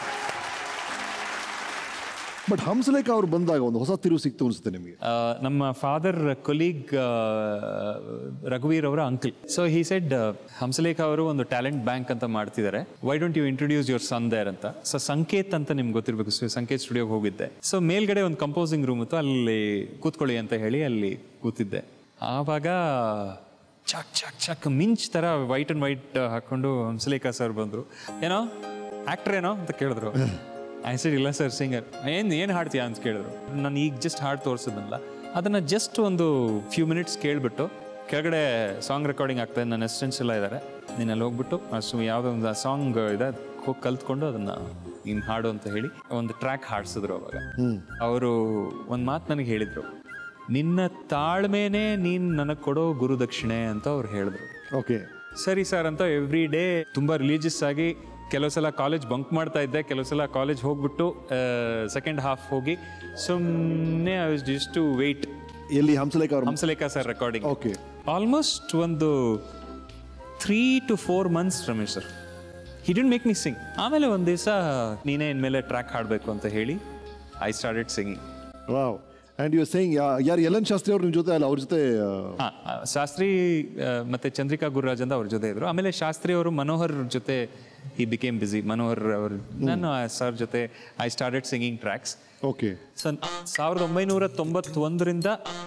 but Hamsalekha ಅವ್ರು ಬಂದಾಗ ಒಂದು ಹೊಸ ತಿರುವು ಸಿಕ್ತು ಅನ್ಸುತ್ತೆ ನಿಮಗೆ ಆ, ನಮ್ಮ ಫಾದರ್ ಕೊಲೀಗ್ ರಘುವೀರ್ ಅವರ uncle so he said Hamsalekha ಅವರು ಒಂದು ಟ್ಯಾಲೆಂಟ್ ಬ್ಯಾಂಕ್ ಅಂತ ಮಾಡ್ತಿದ್ದಾರೆ why don't you introduce your son there ಅಂತ ಸೊ ಸಂಕೇತ್ ಅಂತ ನಿಮ್ಗೆ ಗೊತ್ತಿರಬೇಕು ಸೊ ಸಂಕೇತ್ ಸ್ಟುಡಿಯೋಗೆ ಹೋಗಿದ್ದೆ ಸೊ ಮೇಲ್ಗಡೆ ಒಂದು ಕಂಪೋಸಿಂಗ್ ರೂಮ್ ಇತ್ತು ಅಲ್ಲಿ ಕೂತ್ಕೊಳ್ಳಿ ಅಂತ ಹೇಳಿ ಅಲ್ಲಿ ಕೂತಿದ್ದೆ ಆವಾಗ ಚಕ್ ಚಕ್ ಚಕ್ ಮಿಂಚ್ ತರ ವೈಟ್ ಅಂಡ್ ವೈಟ್ ಹಾಕೊಂಡು ಹಂಸಲೇಖ ಸರ್ ಬಂದ್ರು ಏನೋ ಆಕ್ಟರ್ ಏನೋ ಅಂತ ಕೇಳಿದ್ರು ಐ ಸೆಡ್ ಇಲ್ಲ ಸರ್ ಸಿಂಗರ್ ಏನ್ ಏನ್ ಹಾಡ್ತೀಯಾ ಅಂತ ಕೇಳಿದ್ರು ನಾನು ಈಗ ಜಸ್ಟ್ ಹಾಡು ತೋರಿಸಿದ್ನಲ್ಲ ಅದನ್ನ ಜಸ್ಟ್ ಒಂದು ಫ್ಯೂ ಮಿನಿಟ್ಸ್ ಕೇಳ್ಬಿಟ್ಟು ಕೆಳಗಡೆ ಸಾಂಗ್ ರೆಕಾರ್ಡಿಂಗ್ ಆಗ್ತದೆ ನನ್ನ ಅಸಿಸ್ಟೆಂಟ್ಸ್ ಎಲ್ಲ ಇದ್ದಾರೆ ನೀನು ಅಲ್ಲಿ ಹೋಗ್ಬಿಟ್ಟು ಅಷ್ಟು ಯಾವುದೋ ಒಂದು ಸಾಂಗ್ ಇದೆ ಅದ್ ಹೋಗಿ ಕಲ್ತ್ಕೊಂಡು ಅದನ್ನ ನೀನು ಹಾಡು ಅಂತ ಹೇಳಿ ಒಂದು ಟ್ರ್ಯಾಕ್ ಹಾಡ್ಸಿದ್ರು ಅವಾಗ ಅವರು ಒಂದು ಮಾತು ನನಗೆ ಹೇಳಿದ್ರು ನಿನ್ನ ತಾಳ್ಮೆನೇ ನೀನ್ ನನಗೆ ಕೊಡೋ ಗುರುದಕ್ಷಿಣೆ ಅಂತ ಅವ್ರು ಹೇಳಿದ್ರು ಓಕೆ ಸರಿ ಸರ್ ಅಂತ ಎವ್ರಿ ಡೇ ತುಂಬಾ ರಿಲೀಜಿಯಸ್ ಆಗಿ ಕೆಲವು ಸಲ ಕಾಲೇಜ್ ಬಂಕ್ ಮಾಡ್ತಾ ಇದ್ದೆ ಕೆಲವು ಸಲ ಕಾಲೇಜ್ ಹೋಗ್ಬಿಟ್ಟು ಸೆಕೆಂಡ್ ಹಾಫ್ ಹೋಗಿ ಸುಮ್ಮನೆ I was just to wait ಎಲ್ಲಿ ಹಂಸಲೇಖ ಅವ್ರ Hamsalekha sir recording okay almost ಒಂದು three to four months Ramesh sir he didn't make me sing ಆಮೇಲೆ ಒಂದು ದಿವಸ ನೀನೇ ಇನ್ಮೇಲೆ ಟ್ರ್ಯಾಕ್ ಹಾಡಬೇಕು ಅಂತ ಹೇಳಿ I started singing wow and you saying ಯಾರು ಎಲನ್ ಶಾಸ್ತ್ರಿ ಅವ್ರ ನಿಮ್ಮ ಜೊತೆ ಅಲ್ಲ ಅವ್ರ ಜೊತೆ ಆ, ಹಾ ಆ, ಶಾಸ್ತ್ರಿ ಆ, ಮತ್ತೆ ಚಂದ್ರಿಕಾ ಗುರುರಾಜ್ ಅಂತ ಅವ್ರ ಜೊತೆ ಇದ್ರು ಆಮೇಲೆ ಶಾಸ್ತ್ರಿ ಅವರು ಮನೋಹರ್ ಜೊತೆ ಈ ಬಿಕೇಮ್ ಬಿಸಿ ಮನೋಹರ್ ಅವರು ನಾನು ಸರ್ ಜೊತೆ I started singing tracks okay ಸನ್ ಸಾವಿರದ ಒಂಬೈನೂರ ತೊಂಬತ್ತೊಂದರಿಂದ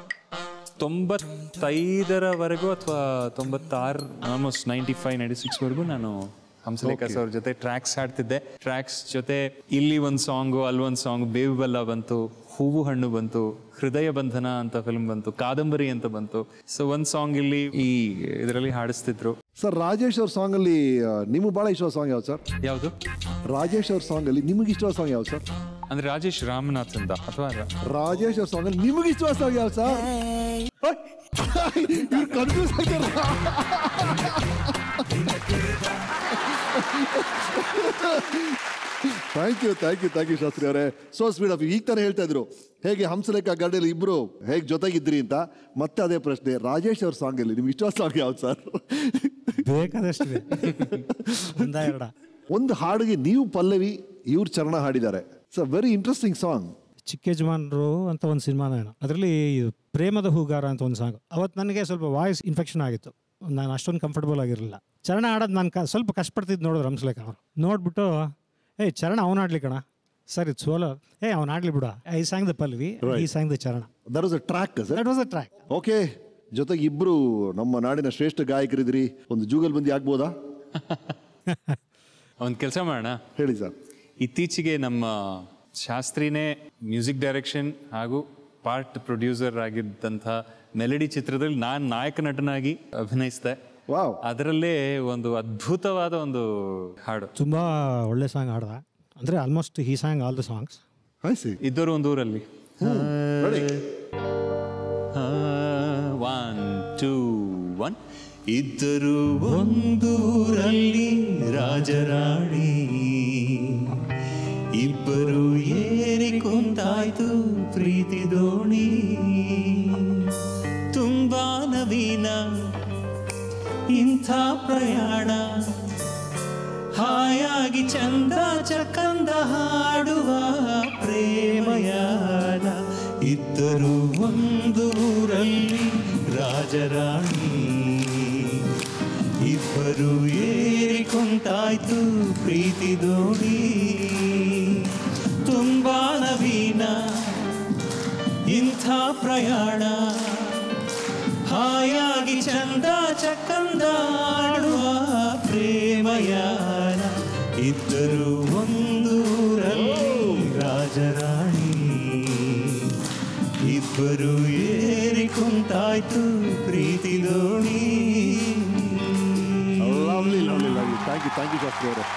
ತೊಂಬತ್ತೈದರವರೆಗೂ ಅಥವಾ ತೊಂಬತ್ತಾರು ಆಲ್ಮೋಸ್ಟ್ ನೈಂಟಿ ಫೈವ್ ನೈಂಟಿ ಸಿಕ್ಸ್ವರೆಗೂ ನಾನು ಹಂಸಲೇಖ ಸರ್ ಅವ್ರ ಜೊತೆ ಟ್ರ್ಯಾಕ್ಸ್ ಹಾಡ್ತಿದ್ದೆ ಟ್ರ್ಯಾಕ್ಸ್ ಜೊತೆ ಇಲ್ಲಿ ಒಂದು ಸಾಂಗು ಅಲ್ಲೊಂದು ಸಾಂಗ್ ಬೇವು ಬೆಲ್ಲ ಬಂತು ಹೂವು ಹಣ್ಣು ಬಂತು ಹೃದಯ ಬಂಧನ ಅಂತ ಫಿಲ್ಮ್ ಬಂತು ಕಾದಂಬರಿ ಅಂತ ಬಂತು ಸೊ ಒಂದು ಸಾಂಗ್ ಇಲ್ಲಿ ಈ ಇದರಲ್ಲಿ ಹಾಡಿಸ್ತಿದ್ರು ಸರ್ ರಾಜೇಶ್ ಅವ್ರ ಸಾಂಗ್ ಅಲ್ಲಿ ಆ, ನಿಮಗೆ ಭಾಳ ಇಷ್ಟವಾದ ಸಾಂಗ್ ಯಾವ್ದು ಸರ್ ಯಾವುದು ರಾಜೇಶ್ ಅವ್ರ ಸಾಂಗ್ ಅಲ್ಲಿ ನಿಮಗೆ ಇಷ್ಟವಾದ ಸಾಂಗ್ ಯಾವ್ದು ಸರ್ ಅಂದ್ರೆ ರಾಜೇಶ್ ರಾಮನಾಥ್ ಅಂತ ಅಥವಾ ರಾಜೇಶ್ ಅವ್ರ ಸಾಂಗ್ ಅಲ್ಲಿ ನಿಮಗೆ ಇಷ್ಟವಾದ ಸಾಂಗ್ ಯಾವ್ದು ಸರ್ ಇವ್ರು ಕನ್ಫ್ಯೂಸ್ ಆಗ್ತಾರೆ thank you thank you thank you Shastri ಅವರೇ ಸೋ ಸ್ವೀಟ್ ಆಫ್ ಈಗ ತಾನೇ ಹೇಳ್ತಾ ಇದ್ರು ಹೇಗೆ ಹಂಸಲೇಖ ಗಡ್ಡೆಲಿ ಇಬ್ರು ಹೇಗೆ ಜೊತೆಗಿದ್ರಿ ಅಂತ ಮತ್ತೆ ಅದೇ ಪ್ರಶ್ನೆ ರಾಜೇಶ್ ಅವ್ರ ಸಾಂಗ್ ಅಲ್ಲಿ ನಿಮ್ಗೆ ಇಷ್ಟ ಸಾಂಗ್ ಯಾವ್ದು ಸರ್ ಬೇಕಾದಷ್ಟು ಇದೆ ಒಂದ ಎರಡ ಒಂದು ಹಾಡಿಗೆ ನೀವು ಪಲ್ಲವಿ ಇವ್ರು ಚರಣ ಹಾಡಿದ್ದಾರೆ ಇಟ್ಸ್ ವೆರಿ ಇಂಟ್ರೆಸ್ಟಿಂಗ್ ಸಾಂಗ್ ಚಿಕ್ಕ ಯಜಮಾನರು ಅಂತ ಒಂದು ಸಿನಿಮಾನ ಏನೋ ಅದರಲ್ಲಿ ಪ್ರೇಮದ ಹೂಗಾರ ಅಂತ ಒಂದು ಸಾಂಗ್ ಅವತ್ತು ನನಗೆ ಸ್ವಲ್ಪ ವಾಯ್ಸ್ ಇನ್ಫೆಕ್ಷನ್ ಆಗಿತ್ತು ನಾನು ಅಷ್ಟೊಂದು ಕಂಫರ್ಟಬಲ್ ಆಗಿರಲಿಲ್ಲ ಚರಣ ಆಡೋದು ನಾನು ಕ ಸ್ವಲ್ಪ ಕಷ್ಟಪಡ್ತಿದ್ದು ನೋಡಿದ್ರು ಹಂಸ್ಲೇಖ ಅವರು ನೋಡ್ಬಿಟ್ಟು ಏಯ್ ಚರಣ ಅವ್ನು ಆಡ್ಲಿ ಕಣ ಸರಿ ಸೋಲೋ ಏ ಅವ್ನು ಆಡ್ಲಿ ಬಿಡ I song the pallavi he sang the charana that was a track sir that was a track okay ಜೊತೆಗೆ ಇಬ್ರು ನಮ್ಮ ನಾಡಿನ ಶ್ರೇಷ್ಠ ಗಾಯಕರಿದ್ರಿ ಒಂದು ಜೂಗಲ್ ಬಂದಿ ಆಗ್ಬೋದಾ ಒಂದು ಕೆಲಸ ಮಾಡೋಣ ಹೇಳಿ ಸರ್ ಇತ್ತೀಚೆಗೆ ನಮ್ಮ ಶಾಸ್ತ್ರಿನೇ ಮ್ಯೂಸಿಕ್ ಡೈರೆಕ್ಷನ್ ಹಾಗೂ ಪಾರ್ಟ್ ಪ್ರೊಡ್ಯೂಸರ್ ಆಗಿದ್ದಂಥ ಮೆಲಡಿ ಚಿತ್ರದಲ್ಲಿ ನಾನು ನಾಯಕ ನಟನಾಗಿ ಅಭಿನಯಿಸಿದೆ ವಾವ್ ಅದರಲ್ಲೇ ಒಂದು ಅದ್ಭುತವಾದ ಒಂದು ಹಾಡು ತುಂಬ ಒಳ್ಳೆ ಸಾಂಗ್ ಆಡ್ದ ಅಂದರೆ almost he sang all the songs I see ಇದ್ದವರು ಒಂದು ಊರಲ್ಲಿ ರೆಡಿ ಒನ್ ಟೂ ಒನ್ ಇದ್ದರು ಒಂದು ಊರಲ್ಲಿ ರಾಜರಾಣಿ ಇಬ್ಬರು ಏರಿ ಕುಂತಾಯ್ತು ಪ್ರೀತಿ ದೋಣಿ ತುಂಬಾ ನವೀನ ಇಂಥ ಪ್ರಯಾಣ ಹಾಯಾಗಿ ಚಂದ ಚಕಂದ ಹಾಡುವ ಪ್ರೇಮಯಾನ ಇದ್ದರು ಒಂದು ಊರಲ್ಲಿ ರಾಜರಾಣಿ ಇಬ್ಬರು ಏರಿ ಕುಂತಾಯ್ತು ಪ್ರೀತಿ ದೋಣಿ ತುಂಬಾ ನವೀನ ಇಂಥ ಪ್ರಯಾಣ ಹಾಯಾಗಿ ಚಂದ ಚಕಂದ ಆಡುವ ಪ್ರೇಮಯಾನ ಇದ್ದರು ಒಂದು ಊರಲ್ಲಿ ರಾಜರಾಣಿ ಇಬ್ಬರು ಏರಿ ಕುಂತಾಯ್ತು ಪ್ರೀತಿ ದೋಣಿ lovely lovely lovely thank you thank you Shastri ಅವರೇ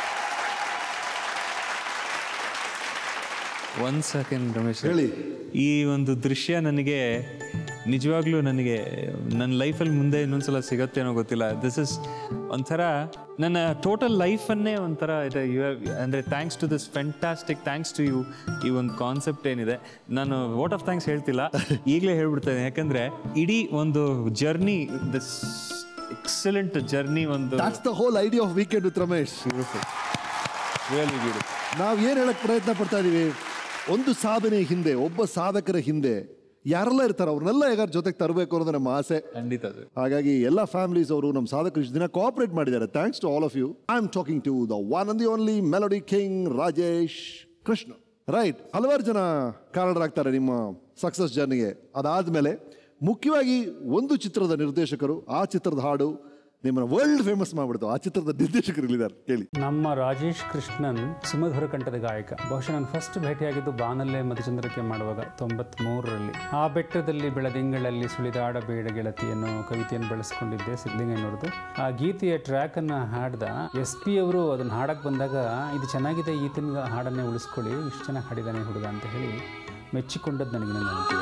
ಒಂದ್ ಸೆಕೆಂಡ್ ರಮೇಶ್ ಹೇಳಿ. ಈ ಒಂದು ದೃಶ್ಯ ನನಗೆ ನಿಜವಾಗ್ಲೂ ನನಗೆ ನನ್ನ ಲೈಫಲ್ಲಿ ಮುಂದೆ ಇನ್ನೊಂದ್ಸಲ ಸಿಗತ್ತೇನೋ ಗೊತ್ತಿಲ್ಲ ದಿಸ್ ಇಸ್ ಒಂಥರ ನನ್ನ ಟೋಟಲ್ ಲೈಫನ್ನೇ ಒಂಥರ ಇದೆ ಯು ಅಂದರೆ thanks to this fantastic thanks to you ಈ ಒಂದು ಕಾನ್ಸೆಪ್ಟ್ ಏನಿದೆ ನಾನು ವೋಟ್ ಆಫ್ ಥ್ಯಾಂಕ್ಸ್ ಹೇಳ್ತಿಲ್ಲ ಈಗಲೇ ಹೇಳ್ಬಿಡ್ತೇನೆ ಯಾಕಂದರೆ ಇಡೀ ಒಂದು ಜರ್ನಿ ದಿಸ್ ಎಕ್ಸಲೆಂಟ್ ಜರ್ನಿ ಒಂದು that's the whole idea of weekend with Ramesh really beautiful ನಾವು ಏನು ಹೇಳಕ್ ಪ್ರಯತ್ನ ಪಡ್ತಾ ಇದೀವಿ ಒಂದು ಸಾಧನೆ ಹಿಂದೆ ಒಬ್ಬ ಸಾಧಕರ ಹಿಂದೆ ಯಾರೆಲ್ಲ ಇರ್ತಾರೆ ಅವ್ರನ್ನೆಲ್ಲ ಹೇಗಾರು ಜೊತೆಗೆ ತರಬೇಕು ಅನ್ನೋದು ನಮ್ಮ ಆಸೆ ಖಂಡಿತ ಅದು ಹಾಗಾಗಿ ಎಲ್ಲ ಫ್ಯಾಮಿಲೀಸ್ ಅವರು ನಮ್ಮ ಸಾಧಕರು ಇಷ್ಟು ದಿನ ಕೋಆಪರೇಟ್ ಮಾಡಿದ್ದಾರೆ thanks to all of you I am talking to the one and the only melody king Rajesh Krishna right ಹಲವಾರು ಜನ ಕಾರಣರಾಗ್ತಾರೆ ನಿಮ್ಮ ಸಕ್ಸಸ್ ಜರ್ನಿಗೆ ಅದಾದಮೇಲೆ ಮುಖ್ಯವಾಗಿ ಒಂದು ಚಿತ್ರದ ನಿರ್ದೇಶಕರು ಆ ಚಿತ್ರದ ಹಾಡು ನಿಮ್ಮನ್ನ ವರ್ಲ್ಡ್ ಫೇಮಸ್ ಮಾಡ್ಬಿಡ್ತು ಆ ಚಿತ್ರದ ನಿರ್ದೇಶಕರು ಇಲ್ಲಿದ್ದಾರೆ ಕೇಳಿ ನಮ್ಮ ರಾಜೇಶ್ ಕೃಷ್ಣನ್ ಸುಮಧುರ ಕಂಠದ ಗಾಯಕ ಬಹುಶಃ ನಾನು ಫಸ್ಟ್ ಭೇಟಿಯಾಗಿದ್ದು ಬಾನಲ್ಲೇ ಮಧುಚಂದ್ರಕ್ಕೆ ಮಾಡುವಾಗ ತೊಂಬತ್ಮೂರರಲ್ಲಿ ಆ ಬೆಟ್ಟದಲ್ಲಿ ಬೆಳದಿಂಗಳಲ್ಲಿ ಸುಳಿದಾಡಬೇಡ ಗೆಳತಿ ಅನ್ನೋ ಕವಿತೆಯನ್ನು ಬಳಸ್ಕೊಂಡಿದ್ದೆ ಸಿದ್ಧಲಿಂಗಯ್ಯನವ್ರದ್ದು ಆ ಗೀತೆಯ ಟ್ರ್ಯಾಕನ್ನು ಹಾಡ್ದ ಎಸ್ ಪಿ ಅವರು ಅದನ್ನು ಹಾಡಕ್ಕೆ ಬಂದಾಗ ಇದು ಚೆನ್ನಾಗಿದೆ ಈತನ ಹಾಡನ್ನೇ ಉಳಿಸ್ಕೊಳ್ಳಿ ಇಷ್ಟು ಚೆನ್ನಾಗಿ ಹಾಡಿದಾನೆ ಹುಡುಗ ಅಂತ ಹೇಳಿ ಮೆಚ್ಚಿಕೊಂಡದ್ದು ನನಗೆ ನೆನಪಿದೆ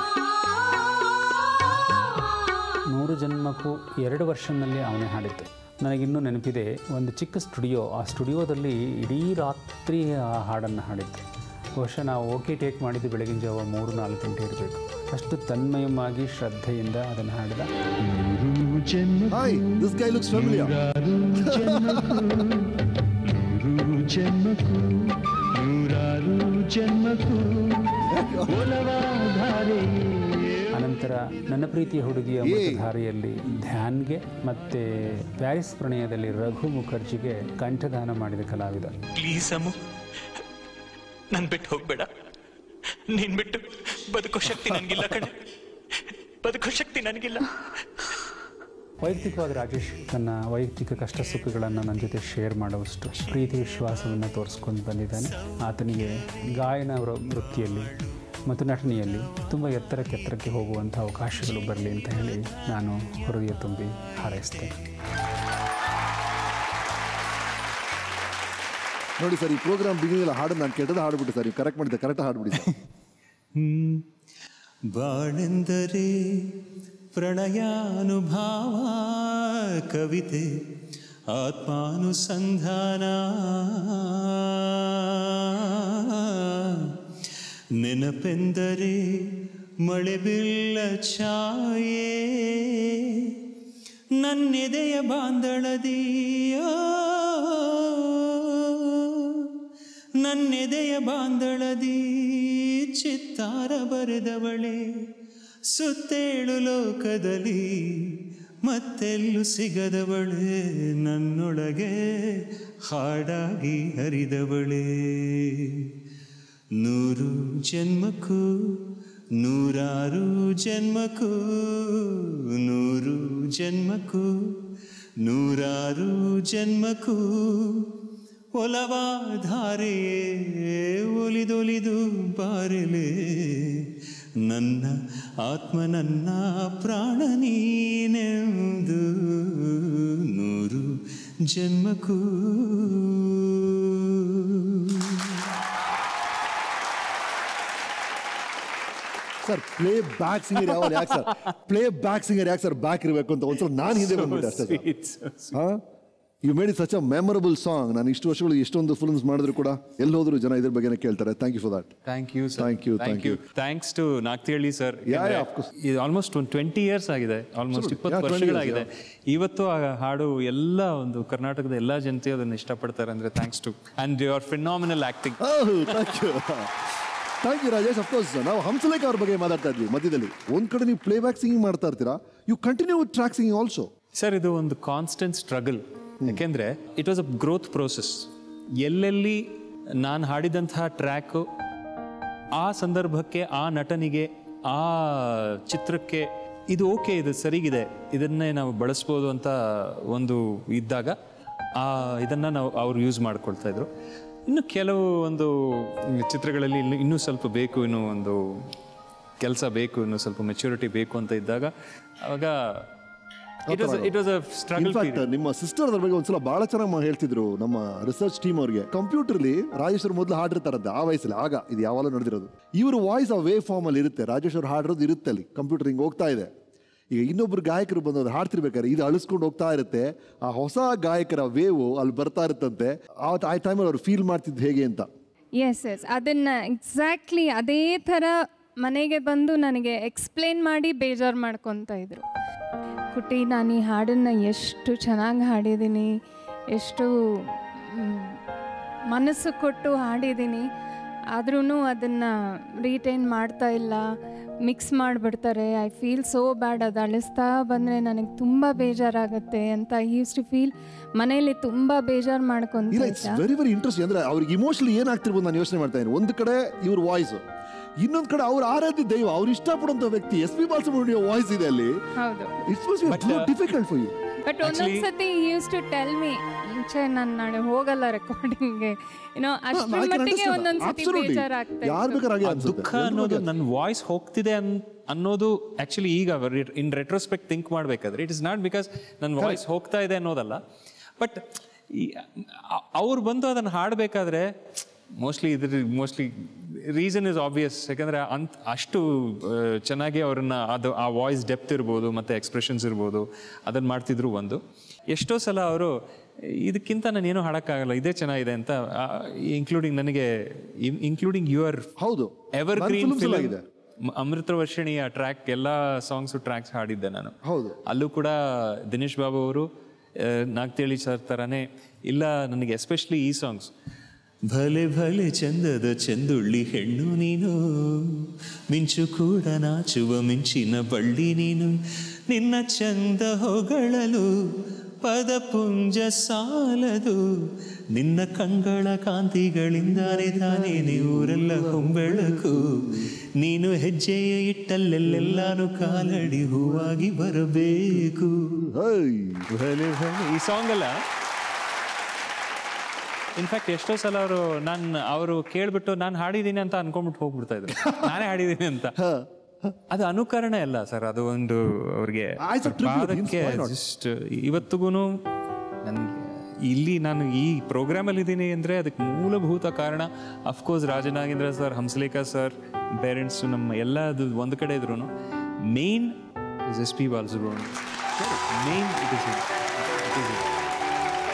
ನೂರು ಜನ್ಮಕ್ಕೂ ಎರಡು ವರ್ಷನಲ್ಲಿ ಅವನೇ ಹಾಡಿದ್ದು ನನಗಿನ್ನೂ ನೆನಪಿದೆ ಒಂದು ಚಿಕ್ಕ ಸ್ಟುಡಿಯೋ ಆ ಸ್ಟುಡಿಯೋದಲ್ಲಿ ಇಡೀ ರಾತ್ರಿ ಆ ಹಾಡನ್ನು ಹಾಡಿದ್ದೆ ಬಹುಶಃ ನಾವು ಓಕೆ ಟೇಕ್ ಮಾಡಿದ್ದು ಬೆಳಗಿನ ಜಾವ ಮೂರು ನಾಲ್ಕು ಗಂಟೆ ಇರಬೇಕು ಅಷ್ಟು ತನ್ಮಯವಾಗಿ ಶ್ರದ್ಧೆಯಿಂದ ಅದನ್ನು ಹಾಡಿದ hi this guy looks familiar ಅನಂತರ ನನ್ನ ಪ್ರೀತಿಯ ಹುಡುಗಿಯ ಧಾರೆಯಲ್ಲಿ ಧ್ಯಾನ್ಗೆ ಮತ್ತೆ ಪ್ಯಾರಿಸ್ ಪ್ರಣಯದಲ್ಲಿ ರಘು ಮುಖರ್ಜಿಗೆ ಕಂಠದಾನ ಮಾಡಿದ ಕಲಾವಿದ ಪ್ಲೀಸ್ ಅಮ್ಮು ನನ್ ಬಿಟ್ಟು ಹೋಗ್ಬೇಡ ನೀನ್ ಬಿಟ್ಟು ಬದುಕೋ ಶಕ್ತಿ ನನಗಿಲ್ಲ ಕಣೆ ಬದುಕೋ ಶಕ್ತಿ ನನಗಿಲ್ಲ ವೈಯಕ್ತಿಕವಾಗಿ ರಾಜೇಶ್ ತನ್ನ ವೈಯಕ್ತಿಕ ಕಷ್ಟ ಸುಖಗಳನ್ನು ನನ್ನ ಜೊತೆ ಶೇರ್ ಮಾಡುವಷ್ಟು ಪ್ರೀತಿ ವಿಶ್ವಾಸವನ್ನು ತೋರಿಸ್ಕೊಂಡು ಬಂದಿದ್ದಾನೆ ಆತನಿಗೆ ಗಾಯನ ವೃ- ವೃತ್ತಿಯಲ್ಲಿ ಮತ್ತು ನಟನೆಯಲ್ಲಿ ತುಂಬ ಎತ್ತರಕ್ಕೆ ಎತ್ತರಕ್ಕೆ ಹೋಗುವಂಥ ಅವಕಾಶಗಳು ಬರಲಿ ಅಂತ ಹೇಳಿ ನಾನು ಹೃದಯ ತುಂಬಿ ಹಾರೈಸ್ತೇನೆ ನೋಡಿ ಸರ್ ಈ ಪ್ರೋಗ್ರಾಮ್ ಬಿಗಿನಿಂಗ್ ಹಾಡು ನಾನು ಕೆಟ್ಟದ ಹಾಡ್ಬಿಟ್ಟು ಸರ್ ನೀವು ಕರೆಕ್ಟ್ ಮಾಡಿದ್ದೆ ಕರೆಕ್ಟ್ ಹಾಡ್ಬಿಡಿ ಸರ್ ಬಾಳೆಂದರೆ ಪ್ರಣಯಾನುಭಾವ ಕವಿತೆ ಆತ್ಮಾನುಸಂಧಾನ ನೆನಪೆಂದರೆ ಮಳೆ ಬೀಳ ಛಾಯೆ ನನ್ನೆದೆಯ ಬಾಂದಳದಿಯ ನನ್ನೆದೆಯ ಬಾಂದಳದಿ ಚಿತ್ತಾರ ಬರೆದವಳೆ ಸುತ್ತೇಳು ಲೋಕದಲ್ಲಿ ಮತ್ತೆಲ್ಲೂ ಸಿಗದವಳೆ ನನ್ನೊಳಗೆ ಹಾಡಾಗಿ ಹರಿದವಳೆ ನೂರು ಜನ್ಮಕ್ಕೂ ನೂರಾರು ಜನ್ಮಕ್ಕೂ ನೂರು ಜನ್ಮಕ್ಕೂ ನೂರಾರು ಜನ್ಮಕ್ಕೂ ಒಲವಾಧಾರೆಯೇ ಒಲಿದೊಲಿದು ಬಾರೆಲೆ ನನ್ನ ಆತ್ಮ ನನ್ನ ಪ್ರಾಣ ನೀನೆಂದು ನೂರು ಜನ್ಮಕ್ಕೂ ಸರ್ ಪ್ಲೇ ಬ್ಯಾಕ್ ಸಿಂಗರ್ ಯಾವ ಯಾಕೆ ಸರ್ ಪ್ಲೇ ಬ್ಯಾಕ್ ಸಿಂಗರ್ ಯಾಕೆ ಸರ್ ಬ್ಯಾಕ್ ಇರಬೇಕು ಅಂತ ಒಂದ್ಸಲ ನಾನು ಹಿಂದೆ ಬಂದ್ಬಿಟ್ಟೆ ಅಷ್ಟೇ sir you made it such a memorable song ನಾನು ಇಷ್ಟು ವರ್ಷಗಳು ಎಷ್ಟೊಂದು ಫಿಲ್ಮ್ಸ್ ಮಾಡಿದ್ರು ಕೂಡ ಎಲ್ಲಿ ಹೋದ್ರು ಜನ ಇದ್ರ ಬಗ್ಗೆನೇ ಕೇಳ್ತಾರೆ thank you for that thank you thank you thank you thanks to Nagathihalli sir Yeah, yeah, of course. ಇದು ಆಲ್ಮೋಸ್ಟ್ ಒಂದು ಟ್ವೆಂಟಿ ಇಯರ್ಸ್ ಆಗಿದೆ ಆಲ್ಮೋಸ್ಟ್ Absolutely. ಇಪ್ಪತ್ತು Yeah, 20 years, ವರ್ಷಗಳಾಗಿದೆ ಇವತ್ತು ಆ ಹಾಡು ಎಲ್ಲ ಒಂದು ಕರ್ನಾಟಕದ ಎಲ್ಲ ಜನತೆ ಅದನ್ನು ಇಷ್ಟಪಡ್ತಾರೆ ಅಂದ್ರೆ thanks to and your phenomenal acting thank you thank you Rajesh of course ನಾವು ಹಂಸಲೇಖ ಅವ್ರ ಬಗ್ಗೆ ಮಾತಾಡ್ತಾ ಇದ್ವಿ ಮಧ್ಯದಲ್ಲಿ ಒಂದ್ ಕಡೆ ನೀವು ಪ್ಲೇ ಬ್ಯಾಕ್ ಸಿಂಗಿಂಗ್ ಮಾಡ್ತಾ ಇರ್ತೀರಾ you continue with track singing also sir ಇದು ಒಂದು ಕಾನ್ಸ್ಟೆಂಟ್ ಸ್ಟ್ರಗಲ್ ಯಾಕೆಂದ್ರೆ it was a growth process ಎಲ್ಲೆಲ್ಲಿ ನಾನು ಹಾಡಿದಂತಹ ಟ್ರ್ಯಾಕು ಆ ಸಂದರ್ಭಕ್ಕೆ ಆ ನಟನಿಗೆ ಆ ಚಿತ್ರಕ್ಕೆ ಇದು ಓಕೆ ಇದು ಸರಿಗಿದೆ ಇದನ್ನೇ ನಾವು ಬಳಸ್ಬೋದು ಅಂತ ಒಂದು ಇದ್ದಾಗ ಆ ಇದನ್ನು ನಾವು ಅವ್ರು ಯೂಸ್ ಮಾಡ್ಕೊಳ್ತಾ ಇದ್ರು ಇನ್ನು ಕೆಲವು ಒಂದು ಚಿತ್ರಗಳಲ್ಲಿ ಇನ್ನು ಇನ್ನೂ ಸ್ವಲ್ಪ ಬೇಕು ಇನ್ನೂ ಒಂದು ಕೆಲಸ ಬೇಕು ಇನ್ನೂ ಸ್ವಲ್ಪ ಮೆಚುರಿಟಿ ಬೇಕು ಅಂತ ಇದ್ದಾಗ ಅವಾಗ it was it was a struggle in fact ನಿಮ್ಮ ಸಿಸ್ಟರ್ ಅದ್ರ ಬಗ್ಗೆ ಒಂದ್ಸಲ ಬಹಳ ಚೆನ್ನಾಗಿ ಮಾ- ಹೇಳ್ತಿದ್ರು ನಮ್ಮ ರಿಸರ್ಚ್ ಟೀಮ್ ಅವ್ರಿಗೆ ಕಂಪ್ಯೂಟರ್ಲಿ ರಾಜೇಶ್ ಅವ್ರು ಮೊದಲು ಹಾಡಿರ್ತಾರಂತೆ ಆ ವಯಸ್ಸಲ್ಲಿ ಆಗ ಇದು ಯಾವಾಗಲೂ ನಡೆದಿರೋದು ಇವ್ರ ವಾಯ್ಸ್ ಆ ವೇ ಫಾರ್ಮ್ ಅಲ್ಲಿ ಇರುತ್ತೆ ರಾಜೇಶ್ ಅವ್ರು ಹಾಡಿರೋದು ಇರುತ್ತೆ ಅಲ್ಲಿ ಕಂಪ್ಯೂಟರ್ ಹಿಂಗೆ ಹೋಗ್ತಾ ಇದೆ ಈಗ ಇನ್ನೊಬ್ರು ಗಾಯಕರು ಬಂದು ಅದು ಹಾಡ್ತಿರ್ಬೇಕಾದ್ರೆ ಇದು ಅಳಿಸ್ಕೊಂಡು ಹೋಗ್ತಾ ಇರುತ್ತೆ ಆ ಹೊಸ ಗಾಯಕರ ವೇವು ಅಲ್ಲಿ ಬರ್ತಾ ಇರುತ್ತಂತೆ ಆ ಆ ಟೈಮಲ್ಲಿ ಅವ್ರು ಫೀಲ್ ಮಾಡ್ತಿದ್ದು ಹೇಗೆ ಅಂತ ಎಸ್ ಎಸ್ ಅದನ್ನು ಎಕ್ಸಾಕ್ಟ್ಲಿ ಅದೇ ಥರ ಮನೆಗೆ ಬಂದು ನನಗೆ ಎಕ್ಸ್ಪ್ಲೇನ್ ಮಾಡಿ ಬೇಜಾರು ಮಾಡ್ಕೊತ ಇದ್ರು ಕುಟಿ ನಾನು ಈ ಹಾಡನ್ನು ಎಷ್ಟು ಚೆನ್ನಾಗಿ ಹಾಡಿದ್ದೀನಿ ಎಷ್ಟು ಮ್, ಮನಸ್ಸು ಕೊಟ್ಟು ಹಾಡಿದ್ದೀನಿ ಆದ್ರೂ ಅದನ್ನು ರೀಟೈನ್ ಮಾಡ್ತಾ ಇಲ್ಲ ಮಿಕ್ಸ್ ಮಾಡಿಬಿಡ್ತಾರೆ ಐ ಫೀಲ್ ಸೋ ಬ್ಯಾಡ್ ಅದು ಅಳಿಸ್ತಾ ಬಂದರೆ ನನಗೆ ತುಂಬ ಬೇಜಾರಾಗುತ್ತೆ ಅಂತ ಯೂಸ್ ಟು ಫೀಲ್ ಮನೇಲಿ ತುಂಬ ಬೇಜಾರು ಇಲ್ಲ ಮಾಡ್ಕೊತ ಇಟ್ಸ್ ವೆರಿ ವೆರಿ ಇಂಟ್ರೆಸ್ಟಿಂಗ್ ಅಂದ್ರೆ ಅವ್ರಿಗೆ ಇಮೋಷನಲಿ ಏನಾಗ್ತಿರ್ಬೋದು ನಾನು ಯೋಚನೆ ಮಾಡ್ತಾ ಇದ್ದೀನಿ ಒಂದು ಕಡೆ ಇವ್ರ ವಾಯ್ಸ್ ಇನ್ನೊಂದು ಕಡೆ ಅವ್ರ ಆರಾಧ್ಯ ದೈವ ಅವ್ರು ಇಷ್ಟಪಡುವಂತ ವ್ಯಕ್ತಿ ಎಸ್ ಪಿ ಬಾಲಸುಬ್ರಹ್ಮಣ್ಯ ವಾಯ್ಸ್ ಇದೆ ಅಲ್ಲಿ ಹೌದು it's must difficult for you but ಒಂದೊಂದು ಸತಿ ಯೂಸ್ ಟು ಟೆಲ್ ಮಿ ಛೇ ನಾನು ನಾಳೆ ಹೋಗಲ್ಲ ರೆಕಾರ್ಡಿಂಗ್ಗೆ ಏನೋ ಅಷ್ಟರ ಮಟ್ಟಿಗೆ ಒಂದೊಂದು ಸತಿ ಬೇಜಾರಾಗ್ತಾ ಯಾರು ಇತ್ತು. ಬೇಕಾದ್ರೆ ಆ ದುಃಖ ಅನ್ನೋದು ನನ್ನ ವಾಯ್ಸ್ ಹೋಗ್ತಿದೆ ಅನ್ ಅನ್ನೋದು ಆಕ್ಚುಲಿ ಈಗ ಇನ್ ರೆಟ್ರೋಸ್ಪೆಕ್ಟ್ ಥಿಂಕ್ ಮಾಡಬೇಕಾದ್ರೆ ಇಟ್ ಇಸ್ ನಾಟ್ ಬಿಕಾಸ್ ನನ್ನ ವಾಯ್ಸ್ ಹೋಗ್ತಾ ಇದೆ ಅನ್ನೋದಲ್ಲ ಬಟ್ ಅವ್ರು ಬಂದು ಅದನ್ನು ಹಾಡಬೇಕಾದ್ರೆ ಮೋಸ್ಟ್ಲಿ ಇದ್ರ ಮೋಸ್ಟ್ಲಿ ರೀಸನ್ ಇಸ್ ಆಬ್ವಿಯಸ್ ಯಾಕಂದ್ರೆ ಅಂತ ಅಷ್ಟು ಆ, ಚೆನ್ನಾಗಿ ಅವ್ರನ್ನ ಅದು ಆ ವಾಯ್ಸ್ ಡೆಪ್ತ್ ಇರ್ಬೋದು ಮತ್ತು ಎಕ್ಸ್ಪ್ರೆಷನ್ಸ್ ಇರ್ಬೋದು ಅದನ್ನು ಮಾಡ್ತಿದ್ರು ಒಂದು ಎಷ್ಟೋ ಸಲ ಅವರು ಇದಕ್ಕಿಂತ ನಾನು ಏನೂ ಹಾಡೋಕ್ಕಾಗಲ್ಲ ಇದೇ ಚೆನ್ನಾಗಿದೆ ಅಂತ ಇನ್ಕ್ಲೂಡಿಂಗ್ ನನಗೆ ಇನ್ಕ್ಲೂಡಿಂಗ್ ಯುವರ್ ಹೌದು ಎವರ್ ನನ್ನ ಗ್ರೀನ್ films ಎಲ್ಲ ಇದೆ. ಅಮೃತ ವರ್ಷಿಣಿಯ ಟ್ರ್ಯಾಕ್ ಎಲ್ಲ ಸಾಂಗ್ಸು ಟ್ರ್ಯಾಕ್ಸ್ ಹಾಡಿದ್ದೆ ನಾನು ಹೌದು ಅಲ್ಲೂ ಕೂಡ ದಿನೇಶ್ ಬಾಬು ಅವರು ನಾಗ್ತೇಳಿ ಸರ್ ಥರನೇ ಇಲ್ಲ ನನಗೆ ಎಸ್ಪೆಷಲಿ ಈ ಸಾಂಗ್ಸ್ ಭಲೆ ಭಲೆ ಚಂದದ ಚೆಂದುಳ್ಳಿ ಹೆಣ್ಣು ನೀನು ಮಿಂಚು ಕೂಡ ನಾಚುವ ಮಿಂಚಿನ ಬಳ್ಳಿ ನೀನು ನಿನ್ನ ಚಂದ ಹೊಗಳಲು ಪದಪುಂಜ ಸಾಲದು ನಿನ್ನ ಕಂಗಳ ಕಾಂತಿಗಳಿಂದಾನೆ ತಾನೇ ಊರೆಲ್ಲ ಹೊಂಬೆಳಕು ನೀನು ಹೆಜ್ಜೆಯ ಇಟ್ಟಲ್ಲೆಲ್ಲೆಲ್ಲಾನು ಕಾಲಡಿ ಹೂವಾಗಿ ಬರಬೇಕು ಭಲೆ ಭಲೆ ಈ ಸಾಂಗ್ ಅಲ್ಲ ಇನ್ಫ್ಯಾಕ್ಟ್ ಎಷ್ಟೋ ಸಲ ಅವರು ನಾನು ಅವರು ಕೇಳ್ಬಿಟ್ಟು ನಾನು ಹಾಡಿದ್ದೀನಿ ಅಂತ ಅನ್ಕೊಂಡ್ಬಿಟ್ಟು ಹೋಗ್ಬಿಡ್ತಾ ಇದ್ರು ನಾನೇ ಹಾಡಿದ್ದೀನಿ ಅಂತ ಅದು ಅನುಕರಣೆ ಅಲ್ಲ ಸರ್ ಅದು ಒಂದು ಅವ್ರಿಗೆ Ah, it's a tribute, ಪಾದಕ್ಕೆ why not? ಜಸ್ಟ್ ಇವತ್ತಿಗೂ ನನಗೆ ಇಲ್ಲಿ ನಾನು ಈ ಪ್ರೋಗ್ರಾಮಲ್ಲಿ ಇದ್ದೀನಿ ಅಂದರೆ ಅದಕ್ಕೆ ಮೂಲಭೂತ ಕಾರಣ of course Rajan Nagendra sir Hamsalekha sir parents ನಮ್ಮ ಎಲ್ಲ ಅದು ಒಂದು ಕಡೆ ಇದ್ರು main is S P Balasubrahmanya main it is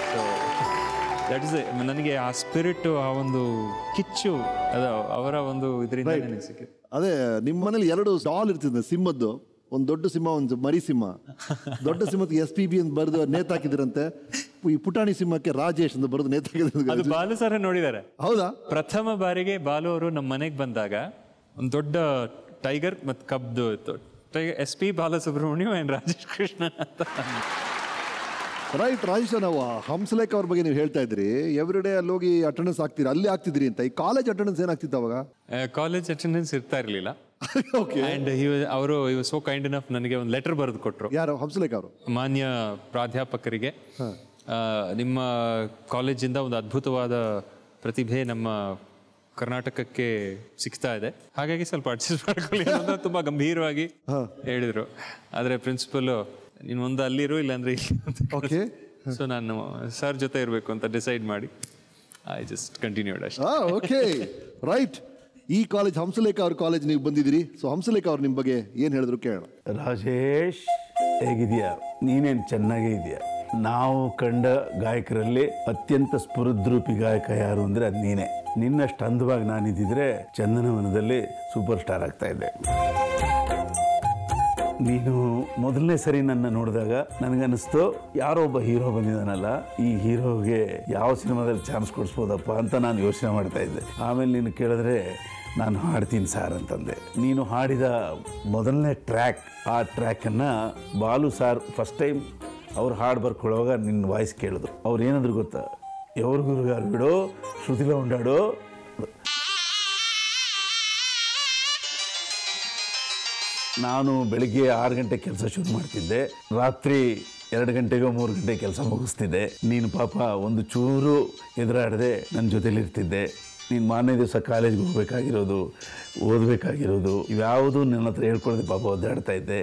that is ನನಗೆ ಆ ಸ್ಪಿರಿಟ್ ಆ ಒಂದು ಕಿಚ್ಚು ಅದು ಅವರ ಒಂದು ಇದರಿಂದ ನನಗೆ ಸಿಕ್ಕಿದೆ ಅದೇ ನಿಮ್ಮ ಮನೇಲಿ ಎರಡು ಡಾಲ್ ಇರ್ತಿದೆ ಸಿಂಹದ್ದು ಒಂದು ದೊಡ್ಡ ಸಿಂಹ ಒಂದು ಮರಿ ಸಿಂಹ ದೊಡ್ಡ ಸಿಂಹಕ್ಕೆ ಎಸ್ ಪಿ ಬಿ ಅಂತ ಬರೆದು ನೇತಾಕಿದ್ರಂತೆ ಈ ಪುಟಾಣಿ ಸಿಂಹಕ್ಕೆ ರಾಜೇಶ್ ಅಂತ ಬರೆದು ಅದು ನೇತಾಕಿದ್ರು ಬಾಲು ಸರ್ ನೋಡಿದ್ದಾರೆ ಹೌದಾ ಪ್ರಥಮ ಬಾರಿಗೆ ಬಾಲು ಅವರು ನಮ್ಮ ಮನೆಗೆ ಬಂದಾಗ ಒಂದು ದೊಡ್ಡ ಟೈಗರ್ ಮತ್ತು ಕಬ್ದು ಇತ್ತು tiger S P Balasubrahmanyam and Rajesh Krishna ಅಂತ ರೈಟ್ ರಾಜೇಶ್ ನಾವು ಹಂಸಲೇಖ ಅವ್ರ ಬಗ್ಗೆ ನೀವು ಹೇಳ್ತಾ ಇದ್ರಿ ಎವ್ರಿ ಡೇ ಅಲ್ಲಿ ಹೋಗಿ ಅಟೆಂಡೆನ್ಸ್ ಆಗ್ತೀರಿ ಅಲ್ಲಿ ಆಗ್ತಿದ್ರಿ ಅಂತ ಈ ಕಾಲೇಜ್ ಅಟೆಂಡೆನ್ಸ್ ಏನಾಗ್ತಿತ್ತು ಅವಾಗ ಕಾಲೇಜ್ ಅಟೆಂಡೆನ್ಸ್ ಇರ್ತಾ ಇರಲಿಲ್ಲ ಓಕೆ ಆ್ಯಂಡ್ ಅವರು ಇವ್ ಸೋ ಕೈಂಡ್ ಇನಫ್ ನನಗೆ ಒಂದು ಲೆಟರ್ ಬರೆದು ಕೊಟ್ಟರು ಯಾರು ಹಂಸಲೇಖ ಅವರು ಮಾನ್ಯ ಪ್ರಾಧ್ಯಾಪಕರಿಗೆ ಆ, ನಿಮ್ಮ ಕಾಲೇಜಿಂದ ಒಂದು ಅದ್ಭುತವಾದ ಪ್ರತಿಭೆ ನಮ್ಮ ಕರ್ನಾಟಕಕ್ಕೆ ಸಿಗ್ತಾ ಇದೆ ಹಾಗಾಗಿ ಸ್ವಲ್ಪ ಅಡ್ಜಸ್ಟ್ ಮಾಡ್ಕೊಳ್ಳಿ ಅನ್ನೋದು ತುಂಬಾ ಗಂಭೀರವಾಗಿ ಹೇಳಿದ್ರು ಆದರೆ ಪ್ರಿನ್ಸಿಪಲ್ ನೀನು ಒಂದು ಅಲ್ಲಿರು ಇಲ್ಲಾಂದ್ರೆ ಇಲ್ಲಿ ಓಕೆ ಸೊ ನಾನು ಸರ್ ಜೊತೆ ಇರಬೇಕು ಅಂತ ಡಿಸೈಡ್ ಮಾಡಿ ಐ ಜಸ್ಟ್ ಕಂಟಿನ್ಯೂಡ್ ಅಷ್ಟೇ ಹಾ ಓಕೆ ರೈಟ್ ಈ ಕಾಲೇಜ್ ಹಂಸಲೇಖ ಅವ್ರ ಕಾಲೇಜ್ ನೀವು ಬಂದಿದ್ದೀರಿ ಸೊ ಹಂಸಲೇಖ ಅವ್ರು ನಿಮ್ಮ ಬಗ್ಗೆ ಏನು ಹೇಳಿದ್ರು ಕೇಳೋಣ ರಾಜೇಶ್ ಹೇಗಿದೆಯಾ ನೀನೇನು ಚೆನ್ನಾಗೇ ಇದೆಯಾ ನಾವು ಕಂಡ ಗಾಯಕರಲ್ಲಿ ಅತ್ಯಂತ ಸ್ಫುರದ್ರೂಪಿ ಗಾಯಕ ಯಾರು ಅಂದರೆ ಅದು ನೀನೇ ನಿನ್ನಷ್ಟು ಅಂದವಾಗಿ ನಾನಿದ್ದಿದ್ರೆ ಚಂದನವನದಲ್ಲಿ ಸೂಪರ್ ಸ್ಟಾರ್ ಆಗ್ತಾ ಇದ್ದೆ ನೀನು ಮೊದಲನೇ ಸರಿ ನನ್ನ ನೋಡಿದಾಗ ನನಗನ್ನಿಸ್ತು ಯಾರೋ ಒಬ್ಬ ಹೀರೋ ಬಂದಿದ್ದಾನಲ್ಲ ಈ ಹೀರೋಗೆ ಯಾವ ಸಿನಿಮಾದಲ್ಲಿ ಚಾನ್ಸ್ ಕೊಡಿಸ್ಬೋದಪ್ಪ ಅಂತ ನಾನು ಯೋಚನೆ ಮಾಡ್ತಾ ಇದ್ದೆ ಆಮೇಲೆ ನೀನು ಕೇಳಿದ್ರೆ ನಾನು ಹಾಡ್ತೀನಿ ಸಾರ್ ಅಂತಂದೆ ನೀನು ಹಾಡಿದ ಮೊದಲನೇ ಟ್ರ್ಯಾಕ್ ಆ ಟ್ರ್ಯಾಕನ್ನು ಬಾಲು ಸಾರ್ ಫಸ್ಟ್ ಟೈಮ್ ಅವ್ರು ಹಾಡು ಬರ್ಕೊಳ್ಳೋವಾಗ ನಿನ್ನ ವಾಯ್ಸ್ ಕೇಳಿದ್ರು ಅವ್ರು ಏನಾದ್ರು ಗೊತ್ತಾ ಎವ್ರ ಗುರುಗಾರು ಬಿಡೋ ಶ್ರುತಿಲ ಉಂಡಾಡೋ ನಾನು ಬೆಳಿಗ್ಗೆ ಆರು ಗಂಟೆ ಕೆಲಸ ಶುರು ಮಾಡ್ತಿದ್ದೆ ರಾತ್ರಿ ಎರಡು ಗಂಟೆಗೋ ಮೂರು ಗಂಟೆ ಕೆಲಸ ಮುಗಿಸ್ತಿದ್ದೆ ನೀನು ಪಾಪ ಒಂದು ಚೂರು ಎದುರಾಡದೆ ನನ್ನ ಜೊತೆಲಿರ್ತಿದ್ದೆ ನೀನು ಮಾರನೇ ದಿವಸ ಕಾಲೇಜ್ಗೆ ಹೋಗ್ಬೇಕಾಗಿರೋದು ಓದಬೇಕಾಗಿರೋದು ಇವ್ಯಾವುದೂ ನನ್ನ ಹತ್ರ ಹೇಳ್ಕೊಳ್ಳದೆ ಪಾಪ ಒದ್ದಾಡ್ತಾ ಇದ್ದೆ